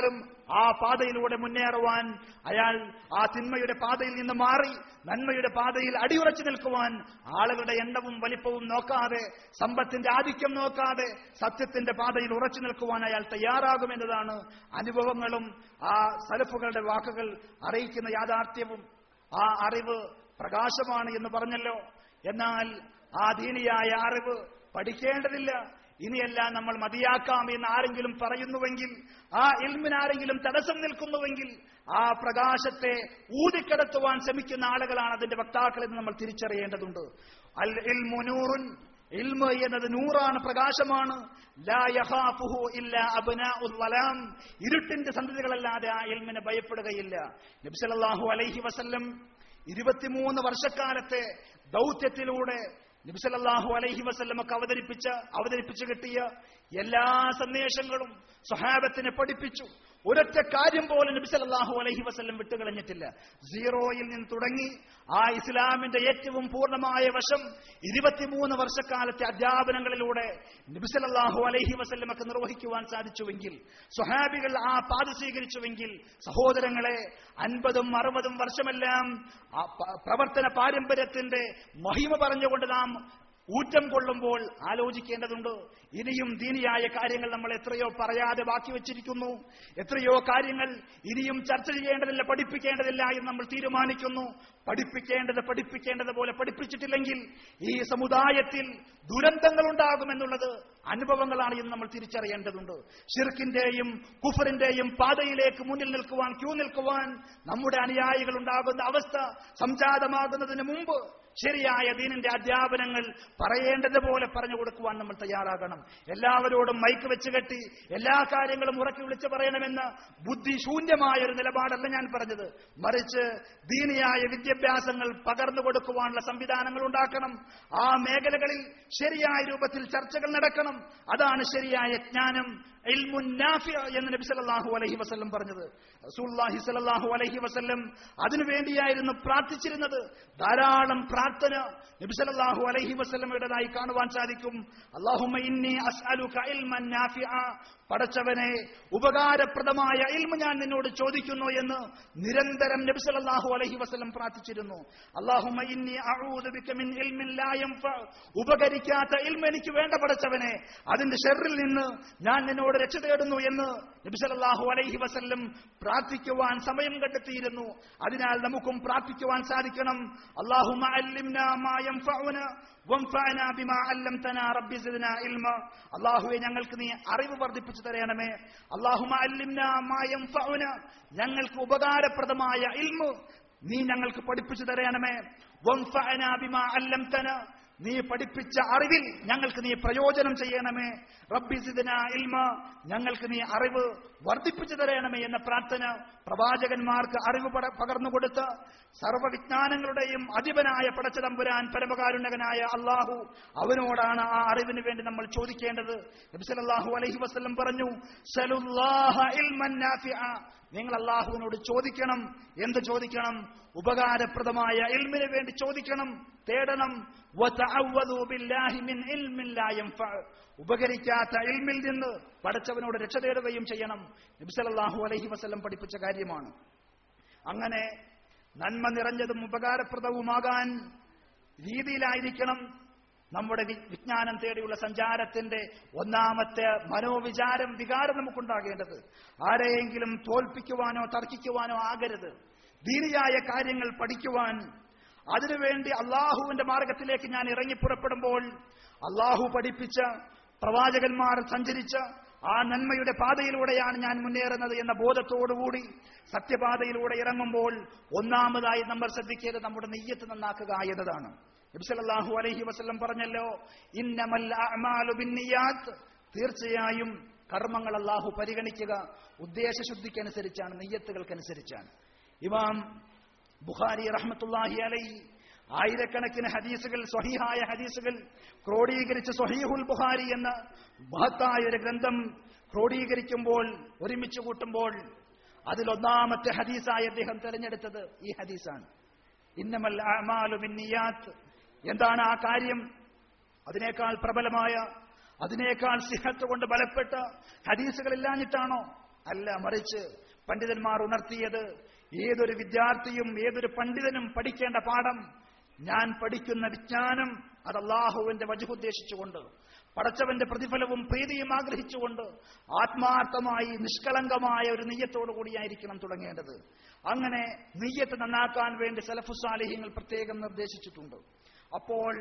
ആ പാതയിലൂടെ മുന്നേറുവാൻ അയാൾ ആ തിന്മയുടെ പാതയിൽ നിന്ന് മാറി നന്മയുടെ പാതയിൽ അടിയുറച്ചു നിൽക്കുവാൻ ആളുകളുടെ എണ്ണവും വലിപ്പവും നോക്കാതെ സമ്പത്തിന്റെ ആധിക്യം നോക്കാതെ സത്യത്തിന്റെ പാതയിൽ ഉറച്ചു നിൽക്കുവാൻ അയാൾ തയ്യാറാകുമെന്നതാണ് അനുഭവങ്ങളും ആ സലഫുകളുടെ വാക്കുകൾ അറിയിക്കുന്ന യാഥാർത്ഥ്യവും ആ അറിവ് പ്രകാശമാണ് എന്ന് പറഞ്ഞല്ലോ എന്നാൽ ആ ദീനിയായ അറിവ് പഠിക്കേണ്ടതില്ല ഇനിയെല്ലാം നമ്മൾ മതിയാക്കാം എന്ന് ആരെങ്കിലും പറയുന്നുവെങ്കിൽ ആ ഇൽമിനാരെങ്കിലും തടസ്സം നിൽക്കുന്നുവെങ്കിൽ ആ പ്രകാശത്തെ ഊതിക്കടത്തുവാൻ ശ്രമിക്കുന്ന ആളുകളാണ് അതിന്റെ വക്താക്കൾ എന്ന് നമ്മൾ തിരിച്ചറിയേണ്ടതുണ്ട് അൽ ഇൽമു നൂറുൻ ഇൽമ എന്നത് നൂറാണ് പ്രകാശമാണ് ലാ യഖാഫുഹു ഇല്ലാ അബ്നാഉൽ വലാം ഇരുട്ടിന്റെ സന്തതികളല്ലാതെ ആ ഇൽമിനെ ഭയപ്പെടുകയില്ല നബി സല്ലല്ലാഹു അലൈഹി വസല്ലം ഇരുപത്തിമൂന്ന് വർഷക്കാലത്തെ ദൗത്യത്തിലൂടെ നബിസലല്ലാഹു അലൈഹി വസല്ലമക്ക് അവതരിപ്പിച്ച അവതരിപ്പിച്ചു കിട്ടിയ എല്ലാ സന്ദേശങ്ങളും സ്വഹാബത്തിനെ പഠിപ്പിച്ചു ഒരൊറ്റ കാര്യം പോലും നബിസലല്ലാഹു അലൈഹി വസല്ലം വിട്ടുകളഞ്ഞിട്ടില്ല സീറോയിൽ നിന്ന് തുടങ്ങി ആ ഇസ്ലാമിന്റെ ഏറ്റവും പൂർണ്ണമായ വശം ഇരുപത്തിമൂന്ന് വർഷക്കാലത്തെ അധ്യാപനങ്ങളിലൂടെ നബിസലല്ലാഹു അലൈഹി വസല്ലമക്ക് നിർവഹിക്കുവാൻ സാധിച്ചുവെങ്കിൽ സ്വഹാബികൾ ആ പാത സ്വീകരിച്ചുവെങ്കിൽ സഹോദരങ്ങളെ അൻപതും അറുപതും വർഷമെല്ലാം ആ പ- പ്രവർത്തന പാരമ്പര്യത്തിന്റെ മഹിമ പറഞ്ഞുകൊണ്ട് നാം ഊറ്റം കൊള്ളുമ്പോൾ ആലോചിക്കേണ്ടതുണ്ട് ഇനിയും ദീനിയായ കാര്യങ്ങൾ നമ്മൾ എത്രയോ പറയാതെ ബാക്കി വെച്ചിരിക്കുന്നു എത്രയോ കാര്യങ്ങൾ ഇനിയും ചർച്ച ചെയ്യേണ്ടതില്ല പഠിപ്പിക്കേണ്ടതില്ല എന്ന് നമ്മൾ തീരുമാനിക്കുന്നു പഠിപ്പിക്കേണ്ടത് പഠിപ്പിക്കേണ്ടത് പോലെ പഠിപ്പിച്ചിട്ടില്ലെങ്കിൽ ഈ സമുദായത്തിൽ ദുരന്തങ്ങൾ ഉണ്ടാകുമെന്നുള്ളത് അനുഭവങ്ങളാണ് എന്ന് നമ്മൾ തിരിച്ചറിയേണ്ടതുണ്ട് ഷിർക്കിന്റെയും കുഫറിന്റെയും പാതയിലേക്ക് മുന്നിൽ നിൽക്കുവാൻ ക്യൂ നിൽക്കുവാൻ നമ്മുടെ അനുയായികൾ ഉണ്ടാകുന്ന അവസ്ഥ സംജാതമാകുന്നതിന് മുമ്പ് ശരിയായ ദീനിന്റെ അധ്യാപനങ്ങൾ പറയേണ്ടത് പോലെ പറഞ്ഞു കൊടുക്കുവാൻ നമ്മൾ തയ്യാറാകണം എല്ലാവരോടും മൈക്ക് വെച്ച് കെട്ടി എല്ലാ കാര്യങ്ങളും ഉറക്കി വിളിച്ചു പറയണമെന്ന് ബുദ്ധിശൂന്യമായ ഒരു നിലപാടല്ല ഞാൻ പറഞ്ഞത് മറിച്ച് ദീനിയായ വിദ്യാഭ്യാസങ്ങൾ പകർന്നു കൊടുക്കുവാനുള്ള സംവിധാനങ്ങൾ ഉണ്ടാക്കണം ആ മേഖലകളിൽ ശരിയായ രൂപത്തിൽ ചർച്ചകൾ നടക്കണം അതാണ് ശരിയായ ജ്ഞാനം ഇൽമുൻ നാഫിഅ എന്ന് നബി സല്ലല്ലാഹു അലൈഹി വസല്ലം പറഞ്ഞത് റസൂലുള്ളാഹി സല്ലല്ലാഹു അലൈഹി വസല്ലം അതിനുവേണ്ടിയായിരുന്നു പ്രാർത്ഥിച്ചിരുന്നത് ധാരാളം പ്രാർത്ഥന നബി സല്ലല്ലാഹു അലൈഹി വസല്ലമയുടേതായി കാണുവാൻ സാധിക്കും അല്ലാഹുമ്മ ഇന്നി അസ്അലുക ഇൽമൻ നാഫിഅ പടച്ചവനെ ഉപകാരപ്രദമായ ഇൽമ ഞാൻ നിന്നോട് ചോദിക്കുന്നു എന്ന് നിരന്തരം നബി സല്ലല്ലാഹു അലൈഹി വസല്ലം പ്രാർത്ഥിച്ചിരുന്നു അല്ലാഹുമ്മ ഇന്നി അഊദു ബിക മിൻ ഇൽമിൻ ലാ യൻഫ ഉപകരിക്കാത്ത ഇൽമ എനിക്ക് വേണ്ട പടച്ചവനെ അതിന്റെ ഷെറിൽ നിന്ന് ഞാൻ നിന്നോട് രക്ഷ തേടുന്നു എന്ന് നബി സല്ലല്ലാഹു അലൈഹി വസല്ലം പ്രാർത്ഥിക്കുവാൻ സമയം കണ്ടെത്തിയിരുന്നു അതിനാൽ നമുക്കും പ്രാർത്ഥിക്കുവാൻ സാധിക്കണം അല്ലാഹുമ്മ അല്ലിംനാ മാ യൻഫഉന വൻഫഅനാ ബിമാ അല്ലംതനാ റബ്ബി സിദ്നാ ഇൽമ അല്ലാഹുവേ ഞങ്ങൾക്ക് നീ അറിവ് വർദ്ധിപ്പിച്ചു തരണമേ അല്ലാഹുമ്മ അല്ലിംനാ മാ യൻഫഉന ഞങ്ങൾക്ക് ഉപകാരപ്രദമായ ഇൽമു നീ ഞങ്ങൾക്ക് പഠിപ്പിച്ചു തരണമേ വൻഫഅനാ ബിമാ അല്ലംതന നീ പഠിപ്പിച്ച അറിവിൽ ഞങ്ങൾക്ക് നീ പ്രയോജനം ചെയ്യണമേ റബ്ബി സിദ്നാ ഇൽമ ഞങ്ങൾക്ക് നീ അറിവ് വർദ്ധിപ്പിച്ചു തരണമേ എന്ന പ്രാർത്ഥന പ്രവാചകന്മാർക്ക് അറിവ് പട- പകർന്നുകൊടുത്ത സർവ്വവിജ്ഞാനങ്ങളുടെയും അധിപനായ പടച്ചതമ്പുരാൻ പരമകാരുണ്യകനായ അള്ളാഹു അവനോടാണ് ആ അറിവിന് വേണ്ടി നമ്മൾ ചോദിക്കേണ്ടത് നബി സല്ലല്ലാഹു അലൈഹി വസല്ലം പറഞ്ഞു സലുല്ലാഹ ഇൽമൻ നാഫിഅ നിങ്ങൾ അള്ളാഹുവിനോട് ചോദിക്കണം എന്ത് ചോദിക്കണം ഉപകാരപ്രദമായ ഇൽമിന് വേണ്ടി ചോദിക്കണം തേടണം വതഅവ്വദു ബില്ലാഹി മിൻ ഇൽമിൻ ലാ യൻഫഅ. ഉപകരിക്കാത്ത ഇൽമിൽ നിന്ന് പടച്ചവനോട് രക്ഷ തേടുകയും ചെയ്യണം നബി സല്ലല്ലാഹു അലൈഹി വസല്ലം പഠിപ്പിച്ച കാര്യമാണ് അങ്ങനെ നന്മ നിറഞ്ഞതും ഉപകാരപ്രദവുമാകാൻ രീതിയിലായിരിക്കണം നമ്മുടെ വി- വിജ്ഞാനം തേടിയുള്ള സഞ്ചാരത്തിന്റെ ഒന്നാമത്തെ മനോവിചാരം വികാരം നമുക്കുണ്ടാകേണ്ടത് ആരെയെങ്കിലും തോൽപ്പിക്കുവാനോ തർക്കിക്കുവാനോ ആകരുത് ദീനിയായ കാര്യങ്ങൾ പഠിക്കുവാൻ അതിനുവേണ്ടി അള്ളാഹുവിന്റെ മാർഗത്തിലേക്ക് ഞാൻ ഇറങ്ങി പുറപ്പെടുമ്പോൾ അള്ളാഹു പഠിപ്പിച്ച പ്രവാചകന്മാർ സഞ്ചരിച്ച ആ നന്മയുടെ പാതയിലൂടെയാണ് ഞാൻ മുന്നേറുന്നത് എന്ന ബോധത്തോടുകൂടി സത്യപാതയിലൂടെ ഇറങ്ങുമ്പോൾ ഒന്നാമതായി നമ്മൾ ശ്രദ്ധിക്കേണ്ടത് നമ്മുടെ നെയ്യത്ത് നന്നാക്കുക എന്നതാണ് നബിസല്ലാഹു അലൈഹി വസല്ലം പറഞ്ഞല്ലോ ഇന്നമൽ അഅ്മാലു ബിന്നിയാത്ത് തീർച്ചയായും കർമ്മങ്ങൾ അള്ളാഹു പരിഗണിക്കുക ഉദ്ദേശശുദ്ധിക്കനുസരിച്ചാണ് നെയ്യത്തുകൾക്കനുസരിച്ചാണ് ഇമാം ബുഖാരി റഹ്മത്തുല്ലാഹി അലൈ ആയിരക്കണക്കിന് ഹദീസുകൾ സ്വഹീഹായ ഹദീസുകൾ ക്രോഡീകരിച്ച് സ്വഹീഹുൽ ബുഖാരി എന്ന മഹത്തായ ഒരു ഗ്രന്ഥം ക്രോഡീകരിക്കുമ്പോൾ ഒരുമിച്ച് കൂട്ടുമ്പോൾ അതിലൊന്നാമത്തെ ഹദീസായി അദ്ദേഹം തെരഞ്ഞെടുത്തത് ഈ ഹദീസാണ് ഇന്നമൽ അഅ്മാലു ബിന്നിയാത്ത് എന്താണ് ആ കാര്യം അതിനേക്കാൾ പ്രബലമായ അതിനേക്കാൾ സിഹത്ത് കൊണ്ട് ബലപ്പെട്ട ഹദീസുകൾ ഇല്ലാഞ്ഞിട്ടാണോ അല്ല മറിച്ച് പണ്ഡിതന്മാർ ഉണർത്തിയത് ഏതൊരു വിദ്യാർത്ഥിയും ഏതൊരു പണ്ഡിതനും പഠിക്കേണ്ട പാഠം ഞാൻ പഠിക്കുന്ന വിജ്ഞാനം അത് അള്ളാഹുവിന്റെ വജുദ്ദേശിച്ചുകൊണ്ട് പടച്ചവന്റെ പ്രതിഫലവും പ്രീതിയും ആഗ്രഹിച്ചുകൊണ്ട് ആത്മാർത്ഥമായി നിഷ്കളങ്കമായ ഒരു നെയ്യത്തോടു കൂടിയായിരിക്കണം തുടങ്ങേണ്ടത് അങ്ങനെ നെയ്യത്ത് നന്നാക്കാൻ വേണ്ടി സലഫുസാലിഹ്യങ്ങൾ പ്രത്യേകം നിർദ്ദേശിച്ചിട്ടുണ്ട് അപ്പോൾ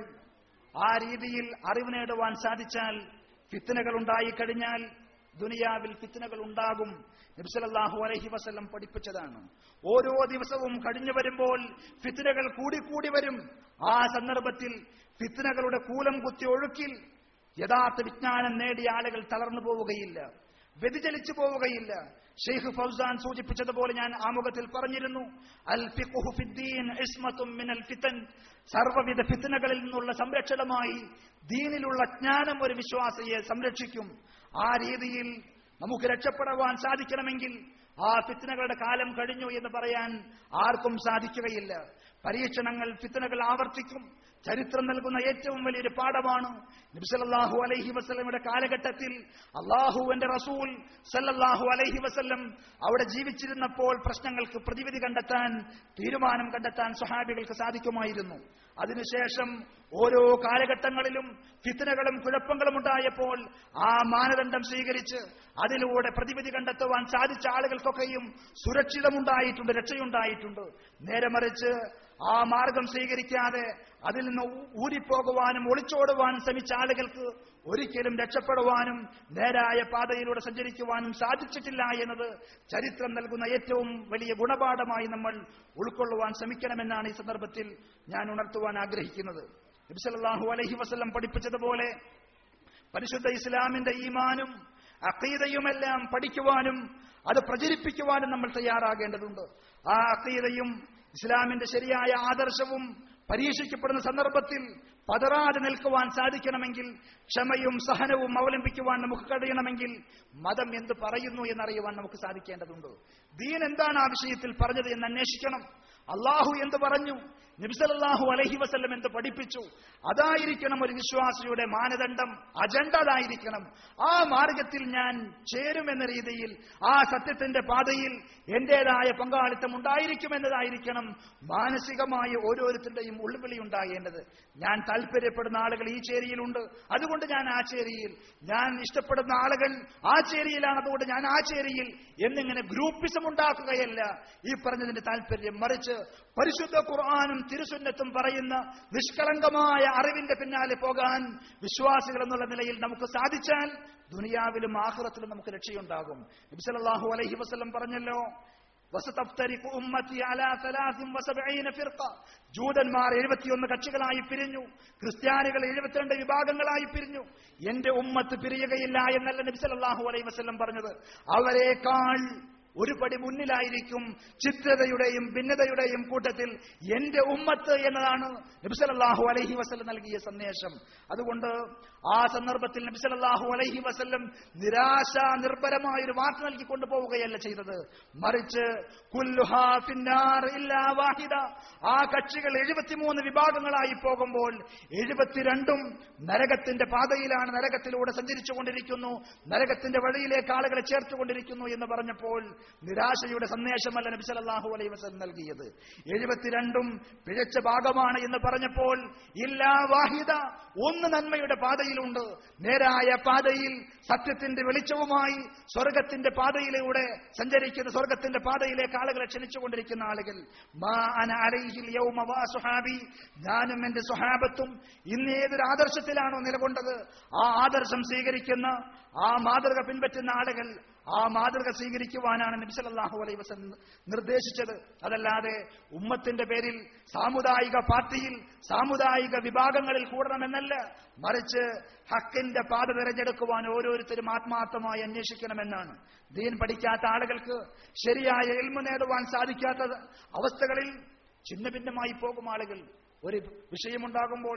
ആ രീതിയിൽ അറിവ് നേടുവാൻ സാധിച്ചാൽ ഫിത്തനകൾ ഉണ്ടായിക്കഴിഞ്ഞാൽ ദുനിയാവിൽ ഫിത്തനകൾ ഉണ്ടാകും നബ്സലല്ലാഹു അലഹി വസ്ലം പഠിപ്പിച്ചതാണ് ഓരോ ദിവസവും കഴിഞ്ഞു വരുമ്പോൾ ഫിത്തനകൾ കൂടിക്കൂടി വരും ആ സന്ദർഭത്തിൽ ഫിത്തനകളുടെ കൂലം കുത്തി ഒഴുക്കിൽ യഥാർത്ഥ വിജ്ഞാനം നേടിയ ആളുകൾ തളർന്നു പോവുകയില്ല വ്യതിചലിച്ചു പോവുകയില്ല ഷെയ്ഖ് ഫൗസാൻ സൂചിപ്പിച്ചതുപോലെ ഞാൻ ആമുഖത്തിൽ പറഞ്ഞിരുന്നു അൽ ഫിഖ്ഹു ഫിദ്ദീൻ ഇസ്മത്തും മിനൽ ഫിതൻ സർവ്വവിധ ഫിത്തനകളിൽ നിന്നുള്ള സംരക്ഷണമായി ദീനിലുള്ള ജ്ഞാനം ഒരു വിശ്വാസിയെ സംരക്ഷിക്കും ആ രീതിയിൽ നമുക്ക് രക്ഷപ്പെടുവാൻ സാധിക്കണമെങ്കിൽ ആ ഫിത്തനകളുടെ കാലം കഴിഞ്ഞു എന്ന് പറയാൻ ആർക്കും സാധിക്കുകയില്ല പരീക്ഷണങ്ങൾ ഫിത്തനകൾ ആവർത്തിക്കും ചരിത്രം നൽകുന്ന ഏറ്റവും വലിയൊരു പാഠമാണ് നബ്സലല്ലാഹു അലൈഹി വസ്ലമിയുടെ കാലഘട്ടത്തിൽ അള്ളാഹുവിന്റെ റസൂൽ സല്ലല്ലാഹു അലൈഹി വസല്ലം അവിടെ ജീവിച്ചിരുന്നപ്പോൾ പ്രശ്നങ്ങൾക്ക് പ്രതിവിധി കണ്ടെത്താൻ തീരുമാനം കണ്ടെത്താൻ സ്വഹാബികൾക്ക് സാധിക്കുമായിരുന്നു അതിനുശേഷം ഓരോ കാലഘട്ടങ്ങളിലും ഫിത്തനകളും കുഴപ്പങ്ങളും ഉണ്ടായപ്പോൾ ആ മാനദണ്ഡം സ്വീകരിച്ച് അതിലൂടെ പ്രതിവിധി കണ്ടെത്തുവാൻ സാധിച്ച ആളുകൾക്കൊക്കെയും സുരക്ഷിതമുണ്ടായിട്ടുണ്ട് രക്ഷയുണ്ടായിട്ടുണ്ട് നേരെ മറിച്ച് ആ മാർഗം സ്വീകരിക്കാതെ അതിൽ നിന്ന് ഊരിപ്പോകുവാനും ഒളിച്ചോടുവാനും ശ്രമിച്ച ആളുകൾക്ക് ഒരിക്കലും രക്ഷപ്പെടുവാനും നേരായ പാതയിലൂടെ സഞ്ചരിക്കുവാനും സാധിച്ചിട്ടില്ല എന്നത് ചരിത്രം നൽകുന്ന ഏറ്റവും വലിയ ഗുണപാഠമായി നമ്മൾ ഉൾക്കൊള്ളുവാൻ ശ്രമിക്കണമെന്നാണ് ഈ സന്ദർഭത്തിൽ ഞാൻ ഉണർത്തുവാൻ ആഗ്രഹിക്കുന്നത് നബിസല്ലാഹു അലഹി വസ്ലം പഠിപ്പിച്ചതുപോലെ പരിശുദ്ധ ഇസ്ലാമിന്റെ ഈമാനും അക്കീതയുമെല്ലാം പഠിക്കുവാനും അത് പ്രചരിപ്പിക്കുവാനും നമ്മൾ തയ്യാറാകേണ്ടതുണ്ട് ആ അക്കീതയും ഇസ്ലാമിന്റെ ശരിയായ ആദർശവും പരീക്ഷിക്കപ്പെടുന്ന സന്ദർഭത്തിൽ പതറാതെ നിൽക്കുവാൻ സാധിക്കണമെങ്കിൽ ക്ഷമയും സഹനവും അവലംബിക്കുവാൻ നമുക്ക് കഴിയണമെങ്കിൽ മതം എന്ത് പറയുന്നു എന്നറിയുവാൻ നമുക്ക് സാധിക്കേണ്ടതുണ്ട് ദീൻ എന്താണ് ആ വിഷയത്തിൽ പറഞ്ഞത് എന്ന് അന്വേഷിക്കണം അള്ളാഹു എന്ത് പറഞ്ഞു നബിസലല്ലാഹു അലഹി വസ്ല്ലം എന്ത് പഠിപ്പിച്ചു അതായിരിക്കണം ഒരു വിശ്വാസിയുടെ മാനദണ്ഡം അജണ്ട അതായിരിക്കണം ആ മാർഗത്തിൽ ഞാൻ ചേരുമെന്ന രീതിയിൽ ആ സത്യത്തിന്റെ പാതയിൽ എന്റേതായ പങ്കാളിത്തം ഉണ്ടായിരിക്കുമെന്നതായിരിക്കണം മാനസികമായി ഓരോരുത്തരുടെയും ഉൾവിളി ഉണ്ടാകേണ്ടത് ഞാൻ താല്പര്യപ്പെടുന്ന ആളുകൾ ഈ ചേരിയിലുണ്ട് അതുകൊണ്ട് ഞാൻ ആ ചേരിയിൽ ഞാൻ ഇഷ്ടപ്പെടുന്ന ആളുകൾ ആ ചേരിയിലാണ് അതുകൊണ്ട് ഞാൻ ആ ചേരിയിൽ എന്നിങ്ങനെ ഗ്രൂപ്പിസം ഉണ്ടാക്കുകയല്ല ഈ പറഞ്ഞതിന്റെ താല്പര്യം മറിച്ച് പരിശുദ്ധ ഖുർആാനും തിരുസുന്നത്തും പറയുന്ന നിഷ്കളങ്കമായ അറിവിന്റെ പിന്നാലെ പോകാൻ വിശ്വാസികൾ എന്നുള്ള നിലയിൽ നമുക്ക് സാധിച്ചാൽ ദുനിയാവിലും ആഹ്റത്തിലും നമുക്ക് രക്ഷയുണ്ടാകും നബിസലല്ലാഹു അലൈഹി വസ്ലം പറഞ്ഞല്ലോ വസതഫ്തരിഖു ഉമ്മത്തി അലാ സലാസിൻ വസബഈന ഫിർഖ ജൂതന്മാർ എഴുപത്തിയൊന്ന് കക്ഷികളായി പിരിഞ്ഞു ക്രിസ്ത്യാനികൾ എഴുപത്തിരണ്ട് വിഭാഗങ്ങളായി പിരിഞ്ഞു എന്റെ ഉമ്മത്ത് പിരിയുകയില്ല എന്നല്ല നബി സല്ലല്ലാഹു അലൈഹി വസല്ലം പറഞ്ഞത് അവരെക്കാൾ ഒരു പടി മുന്നിലായിരിക്കും ചിത്രതയുടെയും ഭിന്നതയുടെയും കൂട്ടത്തിൽ എന്റെ ഉമ്മത്ത് എന്നതാണ് നബിസലല്ലാഹു അലൈഹി വസല്ലം നൽകിയ സന്ദേശം അതുകൊണ്ട് ആ സന്ദർഭത്തിൽ നബിസലല്ലാഹു അലൈഹി വസല്ലം നിരാശ നിർഭരമായ ഒരു വാർത്ത നൽകി കൊണ്ടുപോവുകയല്ല ചെയ്തത് മറിച്ച് കുല്ലുഹാ ഫിന്നാർ ഇല്ലാ വാഹിദ ആ കക്ഷികൾ എഴുപത്തിമൂന്ന് വിഭാഗങ്ങളായി പോകുമ്പോൾ എഴുപത്തിരണ്ടും നരകത്തിന്റെ പാതയിലാണ് നരകത്തിലൂടെ സഞ്ചരിച്ചു കൊണ്ടിരിക്കുന്നു നരകത്തിന്റെ വഴിയിലേക്ക് ആളുകളെ ചേർത്തുകൊണ്ടിരിക്കുന്നു എന്ന് പറഞ്ഞപ്പോൾ നിരാശയുടെ സന്ദേശമല്ല നബി സല്ലല്ലാഹു അലൈഹി വസല്ലം നൽകിയത് എഴുപത്തിരണ്ടും പിഴച്ച ഭാഗമാണ് എന്ന് പറഞ്ഞപ്പോൾ ഇല്ലാ വാഹിദ ഒന്ന് നന്മയുടെ പാതയിലുണ്ട് നേരായ പാതയിൽ സത്യത്തിന്റെ വെളിച്ചവുമായി സ്വർഗത്തിന്റെ പാതയിലൂടെ സഞ്ചരിക്കുന്ന സ്വർഗത്തിന്റെ പാതയിലേക്ക് ആളുകളെ ക്ഷണിച്ചുകൊണ്ടിരിക്കുന്ന ആളുകൾ മാ അന അലൈഹിൽ യൗമ വാ സുഹാബി ഞാനും എന്റെ സുഹാബത്തും ഇന്ന് ഏതൊരു ആദർശത്തിലാണോ നിലകൊണ്ടത് ആ ആദർശം സ്വീകരിക്കുന്ന ആ മാതൃക പിൻപറ്റുന്ന ആളുകൾ ആ മാതൃക സ്വീകരിക്കുവാനാണ് നബി സല്ലല്ലാഹു അലൈഹി വസല്ലം നിർദ്ദേശിച്ചത് അതല്ലാതെ ഉമ്മത്തിന്റെ പേരിൽ സാമുദായിക പാർട്ടിയിൽ സാമുദായിക വിഭാഗങ്ങളിൽ കൂടണമെന്നല്ല മറിച്ച് ഹക്കിന്റെ പാത തിരഞ്ഞെടുക്കുവാൻ ഓരോരുത്തരും ആത്മാർത്ഥമായി അന്വേഷിക്കണമെന്നാണ് ദീൻ പഠിക്കാത്ത ആളുകൾക്ക് ശരിയായ എൽമ നേടുവാൻ സാധിക്കാത്ത അവസ്ഥകളിൽ ഛിന്ന ഭിന്നമായി പോകും ആളുകൾ ഒരു വിഷയമുണ്ടാകുമ്പോൾ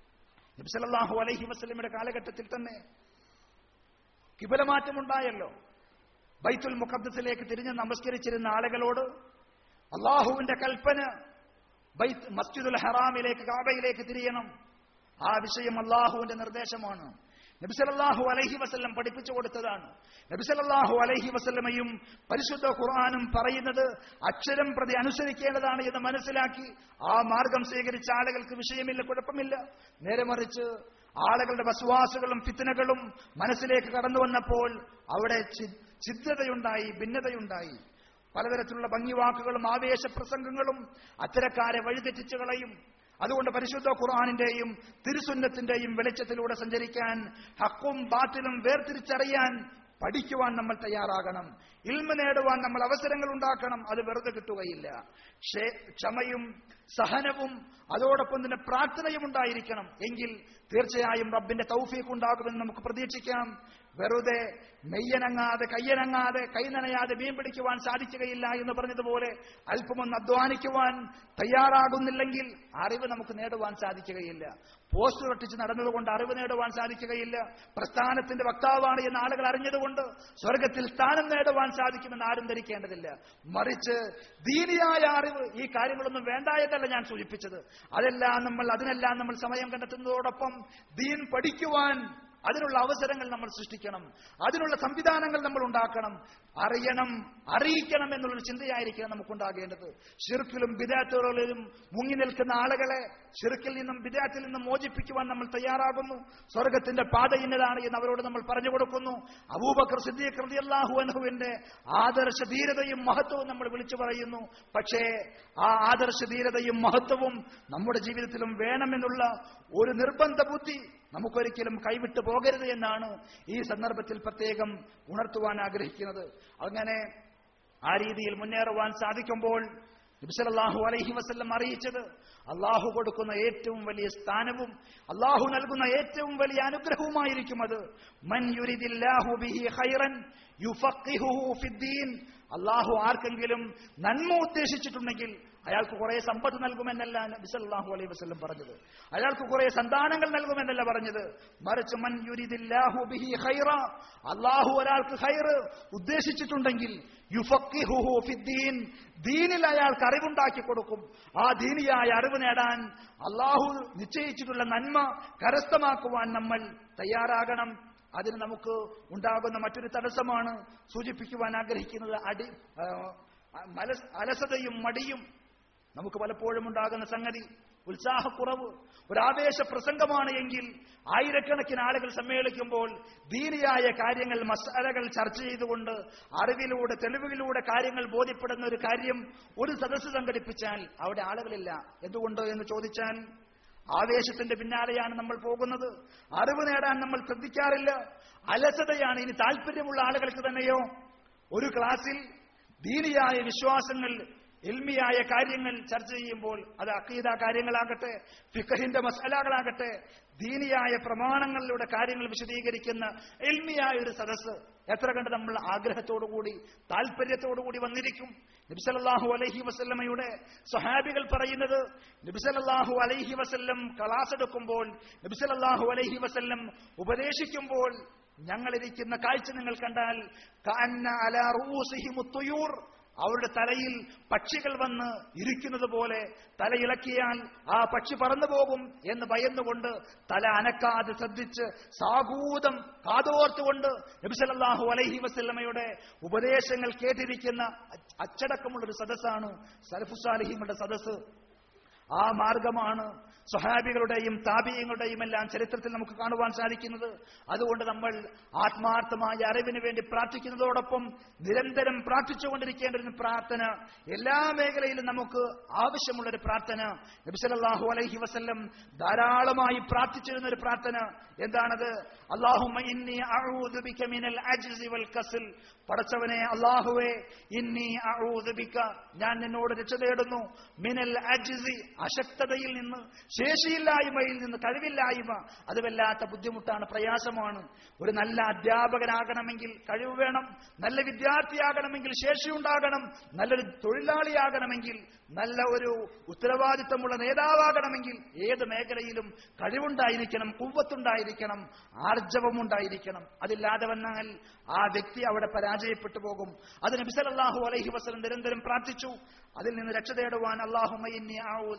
നബി സല്ലല്ലാഹു അലൈഹി വസല്ലമയുടെ കാലഘട്ടത്തിൽ തന്നെ കിബലമാറ്റമുണ്ടായല്ലോ ബൈത്തുൽ മുഖദ്സിലേക്ക് തിരിഞ്ഞ് നമസ്കരിച്ചിരുന്ന ആളുകളോട് അള്ളാഹുവിന്റെ കൽപ്പന ബൈത്ത് മസ്ജിദുൽ ഹറാമിലേക്ക് കാബയിലേക്ക് തിരിയണം ആ വിഷയം അള്ളാഹുവിന്റെ നിർദ്ദേശമാണ് നബിസലല്ലാഹു അലൈഹി വസല്ലം പഠിപ്പിച്ചു കൊടുത്തതാണ് നബിസലല്ലാഹു അലൈഹി വസല്ലമയും പരിശുദ്ധ ഖുർആാനും പറയുന്നത് അക്ഷരം പ്രതി അനുസരിക്കേണ്ടതാണ് എന്ന് മനസ്സിലാക്കി ആ മാർഗം സ്വീകരിച്ച ആളുകൾക്ക് വിഷയമില്ല കുഴപ്പമില്ല നേരെ മറിച്ച് ആളുകളുടെ വസ്വാസുകളും ഫിത്തനകളും മനസ്സിലേക്ക് കടന്നു വന്നപ്പോൾ അവിടെ ചി- ഛിദ്രതയുണ്ടായി ഭിന്നതയുണ്ടായി പലതരത്തിലുള്ള ഭംഗിവാക്കുകളും ആവേശപ്രസംഗങ്ങളും അത്തരക്കാരെ വഴിതെറ്റിച്ചു കളയും അതുകൊണ്ട് പരിശുദ്ധ ഖുർആാനിന്റെയും തിരുസുന്നത്തിന്റെയും വെളിച്ചത്തിലൂടെ സഞ്ചരിക്കാൻ ഹക്കും ബാത്തിലും വേർതിരിച്ചറിയാൻ പഠിക്കുവാൻ നമ്മൾ തയ്യാറാകണം ഇൽമ നേടുവാൻ നമ്മൾ അവസരങ്ങൾ ഉണ്ടാക്കണം അത് വെറുതെ കിട്ടുകയില്ല ക്ഷേ- ക്ഷമയും സഹനവും അതോടൊപ്പം തന്നെ പ്രാർത്ഥനയും ഉണ്ടായിരിക്കണം എങ്കിൽ തീർച്ചയായും റബ്ബിന്റെ തൗഫീഖ് ഉണ്ടാകുമെന്ന് നമുക്ക് പ്രതീക്ഷിക്കാം വെറുതെ മെയ്യനങ്ങാതെ കയ്യനങ്ങാതെ കൈ നനയാതെ മീൻ പിടിക്കുവാൻ സാധിക്കുകയില്ല എന്ന് പറഞ്ഞതുപോലെ അല്പമൊന്ന് അധ്വാനിക്കുവാൻ തയ്യാറാകുന്നില്ലെങ്കിൽ അറിവ് നമുക്ക് നേടുവാൻ സാധിക്കുകയില്ല പോസ്റ്റ് ഒട്ടിച്ച് നടന്നതുകൊണ്ട് അറിവ് നേടുവാൻ സാധിക്കുകയില്ല പ്രസ്ഥാനത്തിന്റെ വക്താവാണ് എന്ന് ആളുകൾ അറിഞ്ഞതുകൊണ്ട് സ്വർഗത്തിൽ സ്ഥാനം നേടുവാൻ സാധിക്കുമെന്ന് ആരും ധരിക്കേണ്ടതില്ല മറിച്ച് ദീനിയായ അറിവ് ഈ കാര്യങ്ങളൊന്നും വേണ്ടായതല്ല ഞാൻ സൂചിപ്പിച്ചത് അതെല്ലാം നമ്മൾ അതിനെല്ലാം നമ്മൾ സമയം കണ്ടെത്തുന്നതോടൊപ്പം ദീൻ പഠിക്കുവാൻ അതിനുള്ള അവസരങ്ങൾ നമ്മൾ സൃഷ്ടിക്കണം അതിനുള്ള സംവിധാനങ്ങൾ നമ്മൾ ഉണ്ടാക്കണം അറിയണം അറിയിക്കണം എന്നുള്ളൊരു ചിന്തയായിരിക്കണം നമുക്കുണ്ടാകേണ്ടത് ഷിർക്കിലും ബിദാത്തുകളിലും മുങ്ങി നിൽക്കുന്ന ആളുകളെ ഷിർക്കിൽ നിന്നും ബിദാത്തിൽ നിന്നും മോചിപ്പിക്കുവാൻ നമ്മൾ തയ്യാറാകുന്നു സ്വർഗത്തിന്റെ പാത ഇന്നതാണ് എന്ന് അവരോട് നമ്മൾ പറഞ്ഞു കൊടുക്കുന്നു അബൂബക്കർ സിദ്ദീഖ് റളിയല്ലാഹു അൻഹുവിന്റെ ആദർശ ധീരതയും മഹത്വവും നമ്മൾ വിളിച്ചു പറയുന്നു പക്ഷേ ആ ആദർശ ധീരതയും മഹത്വവും നമ്മുടെ ജീവിതത്തിലും വേണമെന്നുള്ള ഒരു നിർബന്ധ ബുദ്ധി നമുക്കൊരിക്കലും കൈവിട്ടു പോകരുത് എന്നാണ് ഈ സന്ദർഭത്തിൽ പ്രത്യേകം ഉണർത്തുവാൻ ആഗ്രഹിക്കുന്നത് അങ്ങനെ ആ രീതിയിൽ മുന്നേറുവാൻ സാധിക്കുമ്പോൾ നബിസലല്ലാഹു അലൈഹി വസല്ലം അറിയിച്ചത് അള്ളാഹു കൊടുക്കുന്ന ഏറ്റവും വലിയ സ്ഥാനവും അള്ളാഹു നൽകുന്ന ഏറ്റവും വലിയ അനുഗ്രഹവുമായിരിക്കും അത് മൻ യുരിദില്ലാഹു ബിഹി ഖൈറൻ യുഫഖിഹുഹു ഫിദ്ദീൻ അള്ളാഹു ആർക്കെങ്കിലും നന്മ ഉദ്ദേശിച്ചിട്ടുണ്ടെങ്കിൽ അയാൾക്ക് കുറെ സമ്പത്ത് നൽകുമെന്നല്ല നബി സല്ലല്ലാഹു അലൈഹി വസല്ലം പറഞ്ഞത് അയാൾക്ക് കുറെ സന്താനങ്ങൾ നൽകുമെന്നല്ല പറഞ്ഞത് മറിച്ച് മൻ യുരിദില്ലാഹു ബിഹി ഖൈറ അള്ളാഹു ഒരാൾക്ക് ഖൈർ ഉദ്ദേശിച്ചിട്ടുണ്ടെങ്കിൽ യുഫഖിഹുഹു ഫിദ്ദീൻ ദീനിൽ അയാൾക്ക് അറിവുണ്ടാക്കി കൊടുക്കും ആ ദീനിയായ അറിവ് നേടാൻ അള്ളാഹു നിശ്ചയിച്ചിട്ടുള്ള നന്മ കരസ്ഥമാക്കുവാൻ നമ്മൾ തയ്യാറാകണം അതിന് നമുക്ക് ഉണ്ടാകുന്ന മറ്റൊരു തടസ്സമാണ് സൂചിപ്പിക്കുവാൻ ആഗ്രഹിക്കുന്നത് അടി ആ, മലസ് അലസതയും മടിയും നമുക്ക് പലപ്പോഴും ഉണ്ടാകുന്ന സംഗതി ഉത്സാഹക്കുറവ് ഒരു ആവേശ പ്രസംഗമാണ് എങ്കിൽ ആയിരക്കണക്കിന് ആളുകൾ സമ്മേളിക്കുമ്പോൾ ദീനിയായ കാര്യങ്ങൾ മസാലകൾ ചർച്ച ചെയ്തുകൊണ്ട് അറിവിലൂടെ തെളിവുകളിലൂടെ കാര്യങ്ങൾ ബോധ്യപ്പെടുന്ന ഒരു കാര്യം ഒരു സദസ്സ് സംഘടിപ്പിച്ചാൽ അവിടെ ആളുകളില്ല എന്തുകൊണ്ട് എന്ന് ചോദിച്ചാൽ ആവേശത്തിന്റെ പിന്നാലെയാണ് നമ്മൾ പോകുന്നത് അറിവ് നേടാൻ നമ്മൾ ശ്രദ്ധിക്കാറില്ല അലസതയാണ് ഇനി താല്പര്യമുള്ള ആളുകൾക്ക് തന്നെയോ ഒരു ക്ലാസ്സിൽ ദീനിയായ വിശ്വാസങ്ങൾ എൽമിയായ കാര്യങ്ങൾ ചർച്ച ചെയ്യുമ്പോൾ അത് അക്കീദ കാര്യങ്ങളാകട്ടെ ഫിഖഹിന്റെ മസാലകളാകട്ടെ ദീനിയായ പ്രമാണങ്ങളിലൂടെ കാര്യങ്ങൾ വിശദീകരിക്കുന്ന എൽമിയായ ഒരു സദസ്സ് എത്ര കണ്ട് നമ്മൾ ആഗ്രഹത്തോടുകൂടി താല്പര്യത്തോടുകൂടി വന്നിരിക്കും നബിസലല്ലാഹു അലൈഹി വസല്ലമയുടെ സഹാബികൾ പറയുന്നത് നബിസലല്ലാഹു അലൈഹി വസല്ലം ക്ലാസ് എടുക്കുമ്പോൾ നബിസലല്ലാഹു അലൈഹി വസല്ലം ഉപദേശിക്കുമ്പോൾ ഞങ്ങളിരിക്കുന്ന കാഴ്ച നിങ്ങൾ കണ്ടാൽ കഅന്ന അലാ റൂസിഹിമു തുയൂർ അവരുടെ തലയിൽ പക്ഷികൾ വന്ന് ഇരിക്കുന്നത് പോലെ തല ഇളക്കിയാൽ ആ പക്ഷി പറന്നു പോകും എന്ന് ഭയന്നുകൊണ്ട് തല അനക്കാതെ ശ്രദ്ധിച്ച് സാഗൂതം കാതോർത്തുകൊണ്ട് നബിസലല്ലാഹു അലൈഹി വസല്ലമയുടെ ഉപദേശങ്ങൾ കേട്ടിരിക്കുന്ന അച്ച- അച്ചടക്കമുള്ളൊരു സദസ്സാണ് സലഫുസാലിഹിങ്ങളുടെ സദസ്സ് ആ മാർഗമാണ് സ്വഹാബികളുടെയും താപീയങ്ങളുടെയും എല്ലാം ചരിത്രത്തിൽ നമുക്ക് കാണുവാൻ സാധിക്കുന്നത് അതുകൊണ്ട് നമ്മൾ ആത്മാർത്ഥമായ അറിവിന് വേണ്ടി പ്രാർത്ഥിക്കുന്നതോടൊപ്പം നിരന്തരം പ്രാർത്ഥിച്ചുകൊണ്ടിരിക്കേണ്ട ഒരു പ്രാർത്ഥന എല്ലാ മേഖലയിലും നമുക്ക് ആവശ്യമുള്ളൊരു പ്രാർത്ഥന നബിസലല്ലാഹു അലൈഹി വസല്ലം ധാരാളമായി പ്രാർത്ഥിച്ചിരുന്ന ഒരു പ്രാർത്ഥന എന്താണത് അള്ളാഹുമ്മ ഇന്നി അഊദു ബിക മിനൽ അജ്സി വൽ കസ്ൽ പടച്ചവനെ അള്ളാഹുവേ ഇന്നി അഊദു ബിക ഞാൻ നിന്നോട് രക്ഷ തേടുന്നു മിനൽ അജ്സി അശക്തതയിൽ നിന്ന് ശേഷിയില്ലായ്മയിൽ നിന്ന് കഴിവില്ലായ്മ അത് വല്ലാത്ത ബുദ്ധിമുട്ടാണ് പ്രയാസമാണ് ഒരു നല്ല അധ്യാപകനാകണമെങ്കിൽ കഴിവ് വേണം നല്ല വിദ്യാർത്ഥിയാകണമെങ്കിൽ ശേഷിയുണ്ടാകണം നല്ലൊരു തൊഴിലാളിയാകണമെങ്കിൽ നല്ല ഒരു ഉത്തരവാദിത്തമുള്ള നേതാവാകണമെങ്കിൽ ഏത് മേഖലയിലും കഴിവുണ്ടായിരിക്കണം കുവ്വത്തുണ്ടായിരിക്കണം ആർജവമുണ്ടായിരിക്കണം അതില്ലാതെ വന്നാൽ ആ വ്യക്തി അവിടെ പരാജയപ്പെട്ടു പോകും അത് നബിസലല്ലാഹു അലൈഹി വസല്ലം നിരന്തരം പ്രാർത്ഥിച്ചു അതിൽ നിന്ന് രക്ഷ തേടുവാൻ അള്ളാഹുമ ഇന്നി അഊദു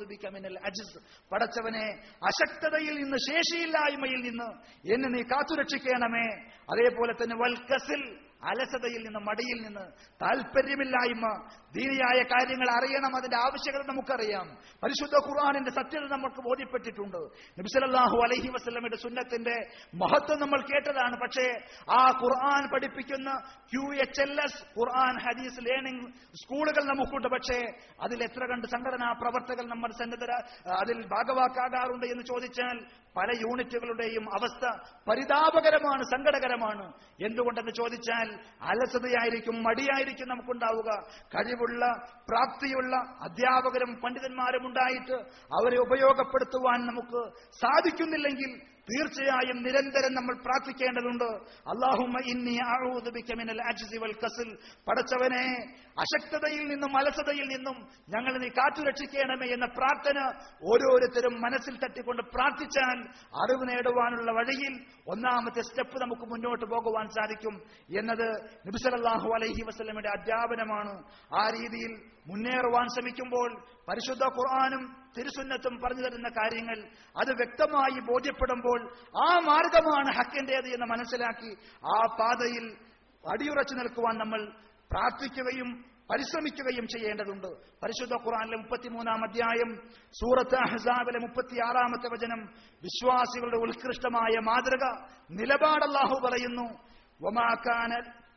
ബിക മിനൽ അജ്സ് പടച്ചവനെ അശക്തതയിൽ നിന്ന് ശേഷിയില്ലായ്മയിൽ നിന്ന് എന്നെ നീ കാത്തുരക്ഷിക്കണമേ അതേപോലെ തന്നെ വൽക്കസിൽ അലസതയിൽ നിന്ന് മടിയിൽ നിന്ന് താല്പര്യമില്ലായ്മ ദീനിയായ കാര്യങ്ങൾ അറിയണം അതിന്റെ ആവശ്യകത നമുക്കറിയാം പരിശുദ്ധ ഖുർആാനിന്റെ സത്യത നമുക്ക് ബോധ്യപ്പെട്ടിട്ടുണ്ട് നബിസലല്ലാഹു അലൈഹി വസ്ലമിന്റെ സുന്നത്തിന്റെ മഹത്വം നമ്മൾ കേട്ടതാണ് പക്ഷേ ആ ഖുർആൻ പഠിപ്പിക്കുന്ന Q H L S Quran Hadith learning സ്കൂളുകൾ നമുക്കുണ്ട് പക്ഷേ അതിൽ എത്ര കണ്ട് സംഘടനാ പ്രവർത്തകർ നമ്മൾ സന്നദ്ധര അതിൽ ഭാഗവാക്കാകാറുണ്ട് എന്ന് ചോദിച്ചാൽ പല യൂണിറ്റുകളുടെയും അവസ്ഥ പരിതാപകരമാണ് സങ്കടകരമാണ് എന്തുകൊണ്ടെന്ന് ചോദിച്ചാൽ അലസതയായിരിക്കും മടിയായിരിക്കും നമുക്കുണ്ടാവുക കഴിവുള്ള പ്രാപ്തിയുള്ള അധ്യാപകരും പണ്ഡിതന്മാരും ഉണ്ടായിട്ട് അവരെ ഉപയോഗപ്പെടുത്തുവാൻ നമുക്ക് സാധിക്കുന്നില്ലെങ്കിൽ തീർച്ചയായും നിരന്തരം നമ്മൾ പ്രാർത്ഥിക്കേണ്ടതുണ്ട് അള്ളാഹുമ്മ ഇന്നി അഊദു ബിക മിനൽ അജ്സി വൽ കസ്ൽ പടച്ചവനെ അശക്തതയിൽ നിന്നും അലസതയിൽ നിന്നും ഞങ്ങൾ നീ കാത്തുരക്ഷിക്കണമേ എന്ന പ്രാർത്ഥന ഓരോരുത്തരും മനസ്സിൽ തട്ടിക്കൊണ്ട് പ്രാർത്ഥിച്ചാൽ അറിവ് നേടുവാനുള്ള വഴിയിൽ ഒന്നാമത്തെ സ്റ്റെപ്പ് നമുക്ക് മുന്നോട്ട് പോകുവാൻ സാധിക്കും എന്നത് നബിസലല്ലാഹു അലൈഹി വസല്ലമയുടെ അധ്യാപനമാണ് ആ രീതിയിൽ മുന്നേറുവാൻ ശ്രമിക്കുമ്പോൾ പരിശുദ്ധ ഖുർആാനും തിരുസുന്നത്തും പറഞ്ഞു തരുന്ന കാര്യങ്ങൾ അത് വ്യക്തമായി ബോധ്യപ്പെടുമ്പോൾ ആ മാർഗമാണ് ഹക്കിന്റേത് എന്ന് മനസ്സിലാക്കി ആ പാതയിൽ അടിയുറച്ചു നിൽക്കുവാൻ നമ്മൾ പ്രാർത്ഥിക്കുകയും പരിശ്രമിക്കുകയും ചെയ്യേണ്ടതുണ്ട് പരിശുദ്ധ ഖുർആനിലെ മുപ്പത്തിമൂന്നാം അധ്യായം സൂറത്ത് അഹ്സാബിലെ മുപ്പത്തിയാറാമത്തെ വചനം വിശ്വാസികളുടെ ഉത്കൃഷ്ടമായ മാതൃക നിലപാട് അല്ലാഹു പറയുന്നു വമാക്കാന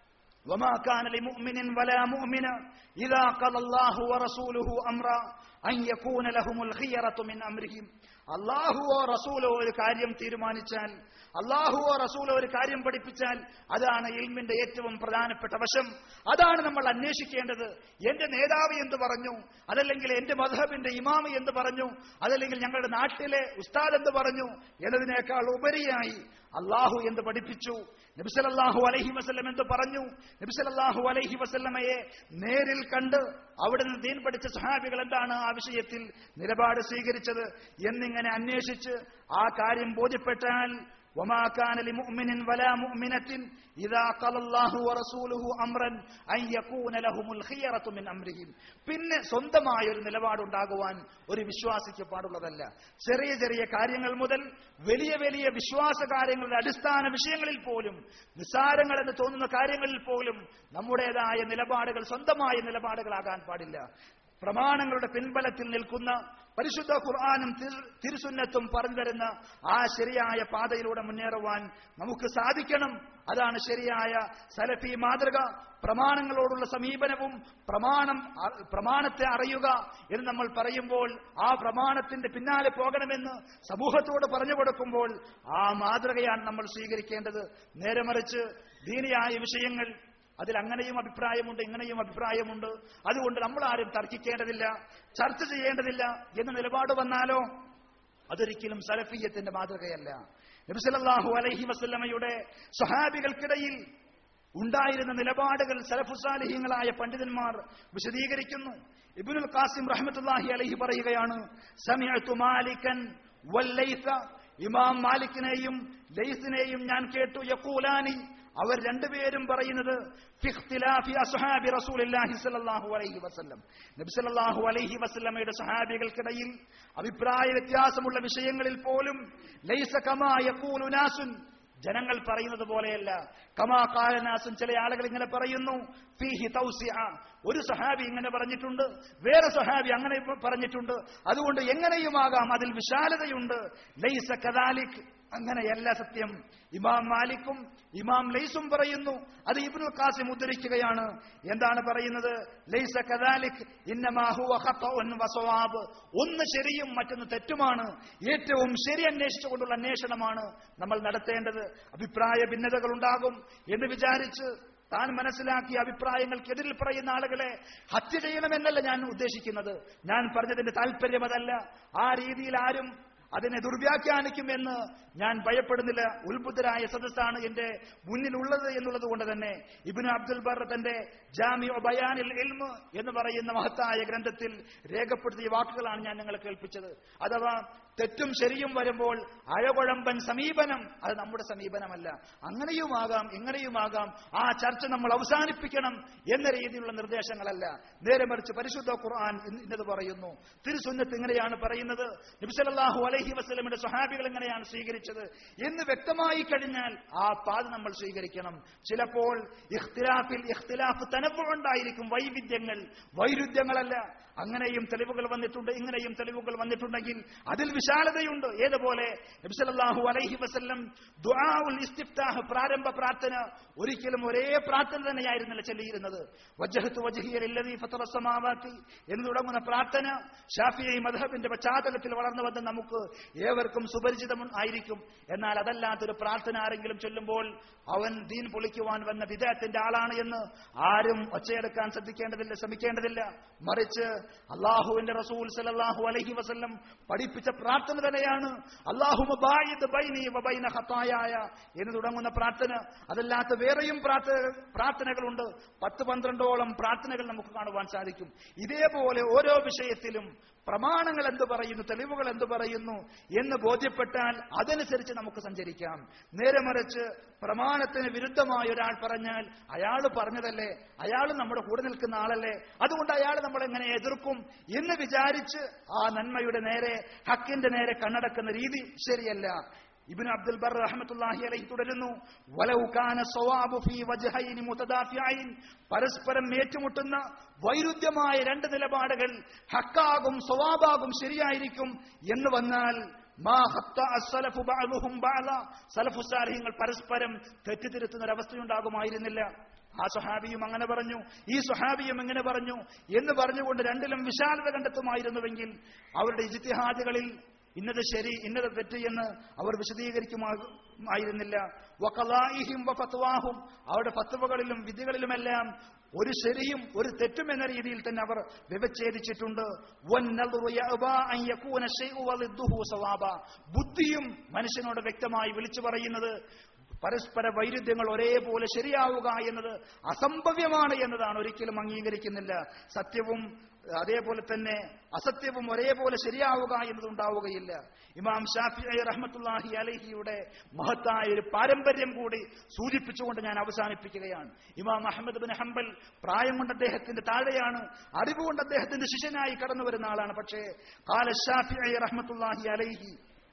وما كان لمؤمن ولا مؤمنة إذا قضى الله ورسوله أمرا أن يكون لهم الخيرة من أمرهم അള്ളാഹുവോ റസൂലോ ഒരു കാര്യം തീരുമാനിച്ചാൽ അള്ളാഹുവോ റസൂലോ ഒരു കാര്യം പഠിപ്പിച്ചാൽ അതാണ് ഇൽമിന്റെ ഏറ്റവും പ്രധാനപ്പെട്ട വശം അതാണ് നമ്മൾ അന്വേഷിക്കേണ്ടത് എന്റെ നേതാവ് എന്ത് പറഞ്ഞു അതല്ലെങ്കിൽ എന്റെ മധബിന്റെ ഇമാമ് എന്ത് പറഞ്ഞു അതല്ലെങ്കിൽ ഞങ്ങളുടെ നാട്ടിലെ ഉസ്താദ് എന്ത് പറഞ്ഞു എന്നതിനേക്കാൾ ഉപരിയായി അള്ളാഹു എന്ത് പഠിപ്പിച്ചു നബിസലല്ലാഹു അലൈഹി വസല്ലം എന്ത് പറഞ്ഞു നബിസലല്ലാഹു അലൈഹി വസല്ലമയെ നേരിൽ കണ്ട് അവിടെ നിന്ന് ദീൻ പഠിച്ച സഹാബികൾ എന്താണ് ആ വിഷയത്തിൽ നിലപാട് സ്വീകരിച്ചത് എന്നിങ്ങനെ അന്വേഷിച്ച് ആ കാര്യം ബോധ്യപ്പെട്ടാൽ وما كان لمؤمن ولا مؤمنة إذا قال الله ورسوله أمرا أن يكون لهم الخيرة من أمرهم പിന്നെ സ്വന്തമായ ഒരു നിലപാടുണ്ടാകുവാൻ ഒരു വിശ്വാസിക്ക് പാടുള്ളതല്ല ചെറിയ ചെറിയ കാര്യങ്ങൾ മുതൽ വലിയ വലിയ വിശ്വാസ കാര്യങ്ങളുടെ അടിസ്ഥാന വിഷയങ്ങളിൽ പോലും നിസ്സാരങ്ങൾ എന്ന് തോന്നുന്ന കാര്യങ്ങളിൽ പോലും നമ്മുടേതായ നിലപാടുകൾ സ്വന്തമായ നിലപാടുകളാകാൻ പാടില്ല പ്രമാണങ്ങളുടെ പിൻബലത്തിൽ നിൽക്കുന്ന പരിശുദ്ധ ഖുർആാനും തിരു- തിരുസുന്നത്തും പറഞ്ഞു തരുന്ന ആ ശരിയായ പാതയിലൂടെ മുന്നേറുവാൻ നമുക്ക് സാധിക്കണം അതാണ് ശരിയായ സലഫി മാതൃക പ്രമാണങ്ങളോടുള്ള സമീപനവും പ്രമാണം അ- പ്രമാണത്തെ അറിയുക എന്ന് നമ്മൾ പറയുമ്പോൾ ആ പ്രമാണത്തിന്റെ പിന്നാലെ പോകണമെന്ന് സമൂഹത്തോട് പറഞ്ഞു കൊടുക്കുമ്പോൾ ആ മാതൃകയാണ് നമ്മൾ സ്വീകരിക്കേണ്ടത് നേരെ മറിച്ച് ദീനിയായ വിഷയങ്ങൾ അതിൽ അങ്ങനെയും അഭിപ്രായമുണ്ട് ഇങ്ങനെയും അഭിപ്രായമുണ്ട് അതുകൊണ്ട് നമ്മൾ ആരും തർക്കിക്കേണ്ടതില്ല ചർച്ച ചെയ്യേണ്ടതില്ല എന്ന നിലപാട് വന്നാലോ അതൊരിക്കലും സലഫീയത്തിന്റെ മാതൃകയല്ല നബിസലല്ലാഹു അലൈഹി വസല്ലമയുടെ സ്വഹാബികൾക്കിടയിൽ ഉണ്ടായിരുന്ന നിലപാടുകൾ സലഫുസാലിഹ്യങ്ങളായ പണ്ഡിതന്മാർ വിശദീകരിക്കുന്നു ഇബ്നുൽ ഖാസിം റഹ്മത്തുല്ലാഹി അലൈഹി പറയുകയാണ് സമിഅതു മാലിക്കൻ വല്ലൈസ ഇമാം മാലിക്കിനെയും ലൈസിനെയും ഞാൻ കേട്ടു യഖൂലാനി അവർ രണ്ടുപേരും പറയുന്നത് ഫി ഇഖ്തിലാഫി അസ്ഹാബി റസൂലില്ലാഹി സ്വല്ലല്ലാഹു അലൈഹി വസല്ലം നബി സല്ലല്ലാഹു അലൈഹി വസല്ലമയുടെ സഹാബികൾക്കിടയിൽ അഭിപ്രായ വ്യത്യാസമുള്ള വിഷയങ്ങളിൽ പോലും ലൈസ കമാ യഖൂലു നാസുൻ ജനങ്ങൾ പറയുന്നത് പോലെയല്ല കമാ കാലനാസും ചില ആളുകൾ ഇങ്ങനെ പറയുന്നു ഫീഹി തൗസിഅ ഒരു സഹാബി ഇങ്ങനെ പറഞ്ഞിട്ടുണ്ട് വേറെ സഹാബി അങ്ങനെ പറഞ്ഞിട്ടുണ്ട് അതുകൊണ്ട് എങ്ങനെയുമാകാം അതിൽ വിശാലതയുണ്ട് ലൈസ കദാലിക് അങ്ങനെയല്ല സത്യം ഇമാം മാലിക്കും ഇമാം ലൈസും പറയുന്നു അത് ഇബ്നുൽ ഖാസിം ഉദ്ധരിക്കുകയാണ് എന്താണ് പറയുന്നത് ലൈസ കദാലിക് ഇന്നമാ ഹുവ ഖത്ഉൻ വസവാബ് ഒന്ന് ശരിയും മറ്റൊന്ന് തെറ്റുമാണ് ഏറ്റവും ശരി അന്വേഷിച്ചുകൊണ്ടുള്ള അന്വേഷണമാണ് നമ്മൾ നടത്തേണ്ടത് അഭിപ്രായ ഭിന്നതകൾ ഉണ്ടാകും എന്ന് വിചാരിച്ച് താൻ മനസ്സിലാക്കിയ അഭിപ്രായങ്ങൾക്കെതിരിൽ പറയുന്ന ആളുകളെ ഹത്യ ചെയ്യണമെന്നല്ല ഞാൻ ഉദ്ദേശിക്കുന്നത് ഞാൻ പറഞ്ഞതിന്റെ താല്പര്യം അതല്ല ആ രീതിയിൽ ആരും അതിനെ ദുർവ്യാഖ്യാനിക്കുമെന്ന് ഞാൻ ഭയപ്പെടുന്നില്ല ഉത്ബുദ്ധരായ സദസ്സാണ് എന്റെ മുന്നിലുള്ളത് എന്നുള്ളത് കൊണ്ട് തന്നെ ഇബിന് അബ്ദുൽ ബർ തന്റെ ജാമിയോ ബയാനിൽ ഇൽമ് എന്ന് പറയുന്ന മഹത്തായ ഗ്രന്ഥത്തിൽ രേഖപ്പെടുത്തിയ വാക്കുകളാണ് ഞാൻ നിങ്ങളെ കേൾപ്പിച്ചത് അഥവാ തെറ്റും ശരിയും വരുമ്പോൾ അഴകുഴമ്പൻ സമീപനം അത് നമ്മുടെ സമീപനമല്ല അങ്ങനെയുമാകാം ഇങ്ങനെയുമാകാം ആ ചർച്ച നമ്മൾ അവസാനിപ്പിക്കണം എന്ന രീതിയിലുള്ള നിർദ്ദേശങ്ങളല്ല നേരെ മറിച്ച് പരിശുദ്ധ ഖുർആൻ ഇന്ന് ഇന്നത് പറയുന്നു തിരുസുന്നത്ത് ഇങ്ങനെയാണ് പറയുന്നത് നബിസലല്ലാഹു അലൈഹി വസ്ലമിന്റെ സ്വഹാബികൾ എങ്ങനെയാണ് സ്വീകരിച്ചത് എന്ന് വ്യക്തമായി കഴിഞ്ഞാൽ ആ പാത നമ്മൾ സ്വീകരിക്കണം ചിലപ്പോൾ ഇഖ്തിലാഫിൽ ഇഖ്തിലാഫ് തനപ്പുണ്ടായിരിക്കും വൈവിധ്യങ്ങൾ വൈരുദ്ധ്യങ്ങളല്ല അങ്ങനെയും തെളിവുകൾ വന്നിട്ടുണ്ട് ഇങ്ങനെയും തെളിവുകൾ വന്നിട്ടുണ്ടെങ്കിൽ അതിൽ വിശാലതയുണ്ട് ഏതുപോലെ നബിസലല്ലാഹു അലൈഹി വസല്ലം ദുആഉൽ ഇസ്തിഫ്താഹ് പ്രാരംഭ പ്രാർത്ഥന ഒരിക്കലും ഒരേ പ്രാർത്ഥന തന്നെയായിരുന്നില്ല ചൊല്ലിയിരുന്നത് വജ്ഹത്തു വജ്ഹിയ ലില്ലദീ ഫത്തറ സമാവാതി എന്ന് തുടങ്ങുന്ന പ്രാർത്ഥന ഷാഫിഈ മദ്ഹബിന്റെ പശ്ചാത്തലത്തിൽ വളർന്നു വന്ന നമുക്ക് ഏവർക്കും സുപരിചിതം ആയിരിക്കും എന്നാൽ അതല്ലാത്തൊരു പ്രാർത്ഥന ആരെങ്കിലും ചൊല്ലുമ്പോൾ അവൻ ദീൻ പൊളിക്കുവാൻ വന്ന വിദേഹത്തിന്റെ ആളാണ് എന്ന് ആരും ഒച്ചയെടുക്കാൻ ശ്രദ്ധിക്കേണ്ടതില്ല ശ്രമിക്കേണ്ടതില്ല മറിച്ച് അള്ളാഹുവിന്റെ റസൂൽ സലല്ലാഹു അലഹി വസല്ലം പഠിപ്പിച്ച പ്രാർത്ഥന തന്നെയാണ് അള്ളാഹു എന്ന് തുടങ്ങുന്ന പ്രാർത്ഥന അതല്ലാത്ത വേറെയും പ്രാർത്ഥന പ്രാർത്ഥനകളുണ്ട് പത്ത് പന്ത്രണ്ടോളം പ്രാർത്ഥനകൾ നമുക്ക് കാണുവാൻ സാധിക്കും ഇതേപോലെ ഓരോ വിഷയത്തിലും പ്രമാണങ്ങൾ എന്ത് പറയുന്നു തെളിവുകൾ എന്ത് പറയുന്നു എന്ന് ബോധ്യപ്പെട്ടാൽ അതനുസരിച്ച് നമുക്ക് സഞ്ചരിക്കാം നേരെ മറിച്ച് പ്രമാണത്തിന് വിരുദ്ധമായ ഒരാൾ പറഞ്ഞാൽ അയാൾ പറഞ്ഞതല്ലേ അയാൾ നമ്മുടെ കൂടെ നിൽക്കുന്ന ആളല്ലേ അതുകൊണ്ട് അയാൾ നമ്മളെങ്ങനെ എതിർക്കും എന്ന് വിചാരിച്ച് ആ നന്മയുടെ നേരെ ഹക്കിന്റെ നേരെ കണ്ണടക്കുന്ന രീതി ശരിയല്ല ഇബ്നു അബ്ദുൽ ബർ റഹ്മത്തുള്ളാഹി അലൈഹി തുടരുന്നു വലൗ കാന സവാബു ഫീ വജ്ഹൈനി മുതദാഫിഐൻ പരസ്പരം ഏറ്റുമുട്ടുന്ന വൈരുദ്ധ്യമായ രണ്ട് നിലപാടുകൾ ഹക്കാകും സവാബാകും ശരിയായിരിക്കും എന്ന് വന്നാൽ മാ ഹത്ത അസ്സലഫു ബഅദുഹും ബഅദ സലഫു സാലിഹ്യങ്ങൾ പരസ്പരം തെറ്റിതിരുത്തുന്ന ഒരു അവസ്ഥയുണ്ടാകുമായിരുന്നില്ല ആ സ്വഹാബിയും അങ്ങനെ പറഞ്ഞു ഈ സ്വഹാബിയും എങ്ങനെ പറഞ്ഞു എന്ന് പറഞ്ഞുകൊണ്ട് രണ്ടിലും വിശാലത കണ്ടെത്തുമായിരുന്നുവെങ്കിൽ അവരുടെ ഇജിത്തിഹാദുകളിൽ ഇന്നത് ശരി ഇന്നത് തെറ്റ് എന്ന് അവർ വിശദീകരിക്കുമായിരുന്നില്ല വഖലായിഹിം വഫത്വാഹും അവരുടെ ഫത്വകളിലും വിധികളിലുമെല്ലാം ഒരു ശരിയും ഒരു തെറ്റും എന്ന രീതിയിൽ തന്നെ അവർ വ്യവച്ഛേദിച്ചിട്ടുണ്ട് വന്നദറു യഅബാ അൻ യകൂന ശൈഉ വളിദ്ദുഹു സവാബ ബുദ്ധിയും മനുഷ്യനോട് വ്യക്തമായി വിളിച്ചു പറയുന്നത് പരസ്പര വൈരുദ്ധ്യങ്ങൾ ഒരേപോലെ ശരിയാവുക എന്നത് അസംഭവ്യമാണ് എന്നതാണ് ഒരിക്കലും അംഗീകരിക്കുന്നില്ല സത്യവും അതേപോലെ തന്നെ അസത്യവും ഒരേപോലെ ശരിയാവുക എന്നതുണ്ടാവുകയില്ല ഇമാം ഷാഫി റഹ്മത്തുല്ലാഹി അലഹിയുടെ മഹത്തായ ഒരു പാരമ്പര്യം കൂടി സൂചിപ്പിച്ചുകൊണ്ട് ഞാൻ അവസാനിപ്പിക്കുകയാണ് ഇമാം അഹമ്മദ് ബിൻ ഹംബൽ പ്രായം കൊണ്ട് അദ്ദേഹത്തിന്റെ താഴെയാണ് അറിവ് കൊണ്ട് അദ്ദേഹത്തിന്റെ ശിഷ്യനായി കടന്നു വരുന്ന ആളാണ് പക്ഷേ കാല ഷാഫി റഹ്മത്തുല്ലാഹി അലൈഹി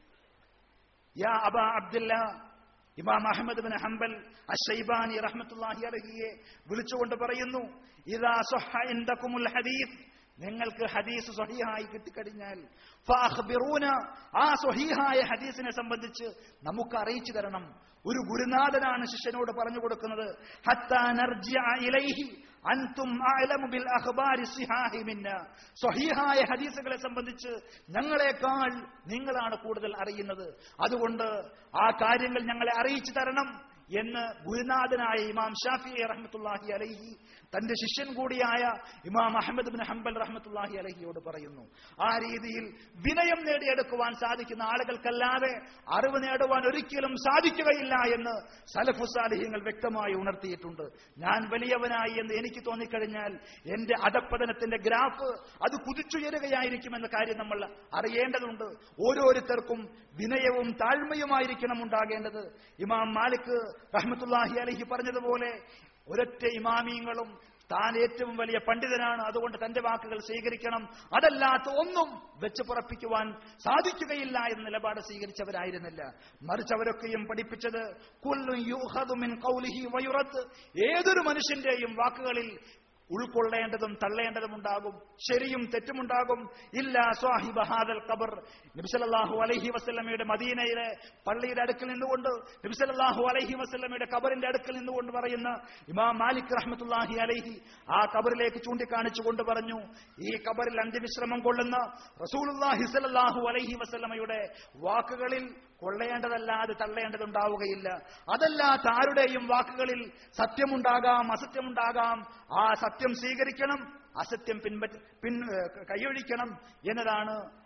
യാ അബാ അബ്ദുല്ല ഇമാം അഹമ്മദ് ബിൻ ഹംബൽ അഷൈബാനി റഹ്മത്തുല്ലാഹി അലഹിയെ വിളിച്ചുകൊണ്ട് പറയുന്നു ഇതാ സ്വഹ ഇൻദകുമുൽ ഹദീസ് നിങ്ങൾക്ക് ഹദീസ് സ്വഹീഹായി കിട്ടിക്കഴിഞ്ഞാൽ ഫഅഖ്ബിറൂന ആ സ്വഹീഹായ ഹദീസിനെ സംബന്ധിച്ച് നമുക്ക് അറിയിച്ചു തരണം ഒരു ഗുരുനാഥനാണ് ശിഷ്യനോട് പറഞ്ഞു കൊടുക്കുന്നത് ഹത്താ നർജിഅ ഇലൈഹി അൻതും അഅലമു ബിൽ അഖ്ബാരി സിഹാഹി മിന്ന സ്വഹീഹായ ഹദീസുകളെ സംബന്ധിച്ച് ഞങ്ങളെക്കാൾ നിങ്ങളാണ് കൂടുതൽ അറിയുന്നത് അതുകൊണ്ട് ആ കാര്യങ്ങൾ ഞങ്ങളെ അറിയിച്ചു തരണം എന്ന് ഗുരുനാഥനായ ഇമാം ഷാഫി റഹ്മത്തുല്ലാഹി അലൈഹി തന്റെ ശിഷ്യൻ കൂടിയായ ഇമാം അഹമ്മദ് ബിൻ ഹംബൽ റഹ്മത്തുല്ലാഹി അലഹിയോട് പറയുന്നു ആ രീതിയിൽ വിനയം നേടിയെടുക്കുവാൻ സാധിക്കുന്ന ആളുകൾക്കല്ലാതെ അറിവ് നേടുവാൻ ഒരിക്കലും സാധിക്കുകയില്ല എന്ന് സലഫു സാലിഹ്യങ്ങൾ വ്യക്തമായി ഉണർത്തിയിട്ടുണ്ട് ഞാൻ വലിയവനായി എന്ന് എനിക്ക് തോന്നിക്കഴിഞ്ഞാൽ എന്റെ അധപ്പതനത്തിന്റെ ഗ്രാഫ് അത് കുതിച്ചുയരുകയായിരിക്കുമെന്ന കാര്യം നമ്മൾ അറിയേണ്ടതുണ്ട് ഓരോരുത്തർക്കും വിനയവും താഴ്മയുമായിരിക്കണം ഉണ്ടാകേണ്ടത് ഇമാം മാലിക് റഹ്മത്തുല്ലാഹി അലഹി പറഞ്ഞതുപോലെ ഒരൊറ്റ ഇമാമിയങ്ങളും താൻ ഏറ്റവും വലിയ പണ്ഡിതനാണ് അതുകൊണ്ട് തന്റെ വാക്കുകൾ സ്വീകരിക്കണം അതല്ലാത്ത ഒന്നും വെച്ച് പുറപ്പിക്കുവാൻ സാധിക്കുകയില്ല എന്ന നിലപാട് സ്വീകരിച്ചവരായിരുന്നില്ല മറിച്ച് അവരൊക്കെയും പഠിപ്പിച്ചത് കുല്ലും യൂഹദു മിൻ ഖൗലിഹി വയുറത്ത് ഏതൊരു മനുഷ്യന്റെയും വാക്കുകളിൽ ഉൾക്കൊള്ളേണ്ടതും തള്ളേണ്ടതും ഉണ്ടാകും ശരിയും തെറ്റുമുണ്ടാകും ഇല്ല സ്വാഹിബ ഹാദൽ ഖബർ നബിസലല്ലാഹു അലൈഹി വസല്ലമയുടെ മദീനയിലെ പള്ളിയുടെ അടുക്കൽ നിന്നുകൊണ്ട് നബിസലല്ലാഹു അലൈഹി വസല്ലമയുടെ ഖബറിന്റെ അടുക്കൽ നിന്നുകൊണ്ട് പറയുന്ന ഇമാം മാലിക് റഹ്മത്തുല്ലാഹി അലൈഹി ആ ഖബറിലേക്ക് ചൂണ്ടിക്കാണിച്ചുകൊണ്ട് പറഞ്ഞു ഈ ഖബറിൽ അന്ത്യവിശ്രമം കൊള്ളുന്ന റസൂലുള്ളാഹി സ്വല്ലല്ലാഹു അലൈഹി വസല്ലമയുടെ വാക്കുകളിൽ കൊള്ളേണ്ടതല്ലാതെ തള്ളേണ്ടതുണ്ടാവുകയില്ല അതല്ലാത്ത ആരുടെയും വാക്കുകളിൽ സത്യമുണ്ടാകാം അസത്യമുണ്ടാകാം ആ സത്യം സ്വീകരിക്കണം അസത്യം പിൻപറ്റ പിൻ കൈയൊഴിക്കണം എന്നതാണ്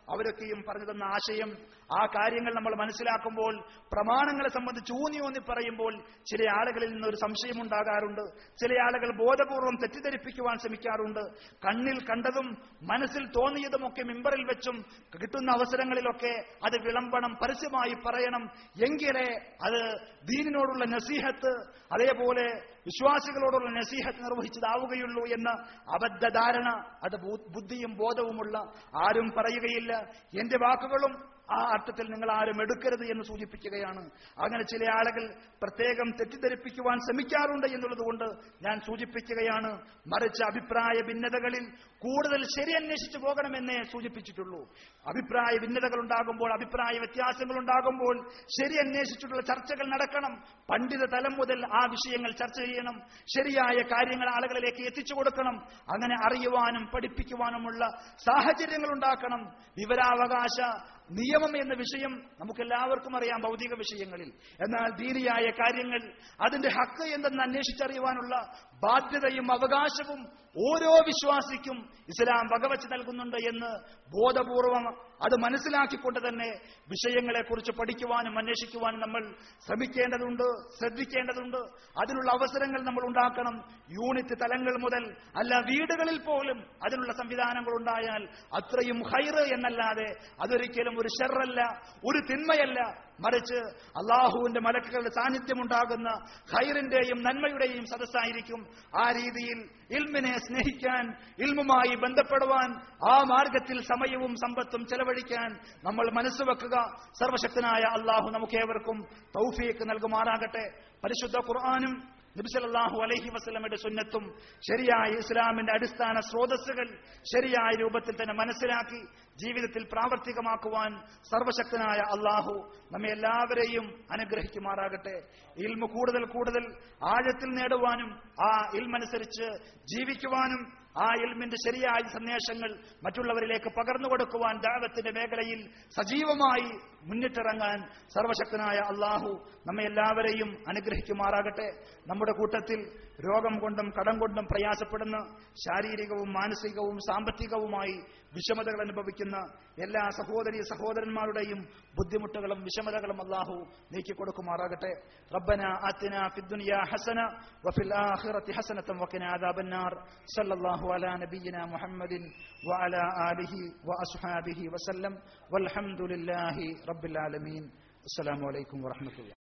അവരൊക്കെയും പറഞ്ഞു തന്ന ആശയം ആ കാര്യങ്ങൾ നമ്മൾ മനസ്സിലാക്കുമ്പോൾ പ്രമാണങ്ങളെ സംബന്ധിച്ച് ഊന്നി ഊന്നി പറയുമ്പോൾ ചില ആളുകളിൽ നിന്ന് ഒരു സംശയം ഉണ്ടാകാറുണ്ട് ചില ആളുകൾ ബോധപൂർവം തെറ്റിദ്ധരിപ്പിക്കുവാൻ ശ്രമിക്കാറുണ്ട് കണ്ണിൽ കണ്ടതും മനസ്സിൽ തോന്നിയതുമൊക്കെ മിമ്പറിൽ വെച്ചും കിട്ടുന്ന അവസരങ്ങളിലൊക്കെ അത് വിളമ്പണം പരസ്യമായി പറയണം എങ്കിലേ അത് ദീനിനോടുള്ള നസീഹത്ത് അതേപോലെ വിശ്വാസികളോടുള്ള നസീഹത്ത് നിർവഹിച്ചതാവുകയുള്ളൂ എന്ന അബദ്ധധാരണ അത് ബു- ബുദ്ധിയും ബോധവുമുള്ള ആരും പറയുകയില്ല എന്റെ വാക്കുകളും ആ അർത്ഥത്തിൽ നിങ്ങൾ ആരും എടുക്കരുത് എന്ന് സൂചിപ്പിക്കുകയാണ് അങ്ങനെ ചില ആളുകൾ പ്രത്യേകം തെറ്റിദ്ധരിപ്പിക്കുവാൻ ശ്രമിക്കാറുണ്ട് എന്നുള്ളത് കൊണ്ട് ഞാൻ സൂചിപ്പിക്കുകയാണ് മറിച്ച് അഭിപ്രായ ഭിന്നതകളിൽ കൂടുതൽ ശരി അന്വേഷിച്ചു പോകണമെന്നേ സൂചിപ്പിച്ചിട്ടുള്ളൂ അഭിപ്രായ ഭിന്നതകൾ ഉണ്ടാകുമ്പോൾ അഭിപ്രായ വ്യത്യാസങ്ങൾ ഉണ്ടാകുമ്പോൾ ശരി അന്വേഷിച്ചിട്ടുള്ള ചർച്ചകൾ നടക്കണം പണ്ഡിത തലം മുതൽ ആ വിഷയങ്ങൾ ചർച്ച ചെയ്യണം ശരിയായ കാര്യങ്ങൾ ആളുകളിലേക്ക് എത്തിച്ചു കൊടുക്കണം അങ്ങനെ അറിയുവാനും പഠിപ്പിക്കുവാനുമുള്ള സാഹചര്യങ്ങൾ ഉണ്ടാക്കണം വിവരാവകാശ നിയമം എന്ന വിഷയം നമുക്കെല്ലാവർക്കും അറിയാം ഭൗതിക വിഷയങ്ങളിൽ എന്നാൽ ദീനിയായ കാര്യങ്ങൾ അതിന്റെ ഹക്ക് എന്തെന്ന് അന്വേഷിച്ചറിയുവാനുള്ള ബാധ്യതയും അവകാശവും ഓരോ വിശ്വാസിക്കും ഇസ്ലാം വകവച്ച് നൽകുന്നുണ്ട് എന്ന് ബോധപൂർവം അത് മനസ്സിലാക്കിക്കൊണ്ട് തന്നെ വിഷയങ്ങളെക്കുറിച്ച് പഠിക്കുവാനും അന്വേഷിക്കുവാനും നമ്മൾ ശ്രമിക്കേണ്ടതുണ്ട് ശ്രദ്ധിക്കേണ്ടതുണ്ട് അതിനുള്ള അവസരങ്ങൾ നമ്മൾ ഉണ്ടാക്കണം യൂണിറ്റ് തലങ്ങൾ മുതൽ അല്ല വീടുകളിൽ പോലും അതിനുള്ള സംവിധാനങ്ങൾ ഉണ്ടായാൽ അത്രയും ഹൈറ് എന്നല്ലാതെ അതൊരിക്കലും ഒരു ഷെറല്ല ഒരു തിന്മയല്ല മറിച്ച് അള്ളാഹുവിന്റെ മലക്കുകളുടെ സാന്നിധ്യമുണ്ടാകുന്ന ഹൈറിന്റെയും നന്മയുടെയും സദസ്സായിരിക്കും ആ രീതിയിൽ ഇൽമിനെ സ്നേഹിക്കാൻ ഇൽമുമായി ബന്ധപ്പെടുവാൻ ആ മാർഗത്തിൽ സമയവും സമ്പത്തും ചെലവഴിക്കാൻ നമ്മൾ മനസ്സുവെക്കുക സർവശക്തനായ അള്ളാഹു നമുക്കേവർക്കും തൗഫീക്ക് നൽകുമാറാകട്ടെ പരിശുദ്ധ ഖുർആാനും നബിസലല്ലാഹു അലൈഹി വസ്ലമയുടെ സുന്നത്തും ശരിയായ ഇസ്ലാമിന്റെ അടിസ്ഥാന സ്രോതസ്സുകൾ ശരിയായ രൂപത്തിൽ തന്നെ മനസ്സിലാക്കി ജീവിതത്തിൽ പ്രാവർത്തികമാക്കുവാൻ സർവശക്തനായ അള്ളാഹു നമ്മെ എല്ലാവരെയും അനുഗ്രഹിക്കുമാറാകട്ടെ ഇൽമ കൂടുതൽ കൂടുതൽ ആഴത്തിൽ നേടുവാനും ആ ഇൽമനുസരിച്ച് ജീവിക്കുവാനും ആ ഇൽമിന്റെ ശരിയായ സന്ദേശങ്ങൾ മറ്റുള്ളവരിലേക്ക് പകർന്നു കൊടുക്കുവാൻ ദാവത്തിന്റെ മേഖലയിൽ സജീവമായി മുന്നിട്ടിറങ്ങാൻ സർവശക്തനായ അള്ളാഹു നമ്മെ എല്ലാവരെയും അനുഗ്രഹിക്കുമാറാകട്ടെ നമ്മുടെ കൂട്ടത്തിൽ രോഗം കൊണ്ടും കടം കൊണ്ടും പ്രയാസപ്പെടുന്ന ശാരീരികവും മാനസികവും സാമ്പത്തികവുമായി വിഷമതകൾ അനുഭവിക്കുന്ന എല്ലാ സഹോദരി സഹോദരന്മാരുടെയും ബുദ്ധിമുട്ടുകളും വിഷമതകളും അള്ളാഹു നീക്കിക്കൊടുക്കുമാറാകട്ടെ റബ്ബന ആത്തിന ഫിദ്ദുനിയ ഹസന വഫിൽ ആഖിറതി ഹസനതൻ വഖിന അദാബന്നാർ സല്ലല്ലാഹു അലാ നബിയിന മുഹമ്മദിൻ വഅലാ ആലിഹി വഅസ്ഹാബിഹി വസല്ലം വൽഹംദുലില്ലാഹി റബ്ബിൽ ആലമീൻ അസ്സലാമു അലൈക്കും വറഹ്മത്തുള്ളാഹി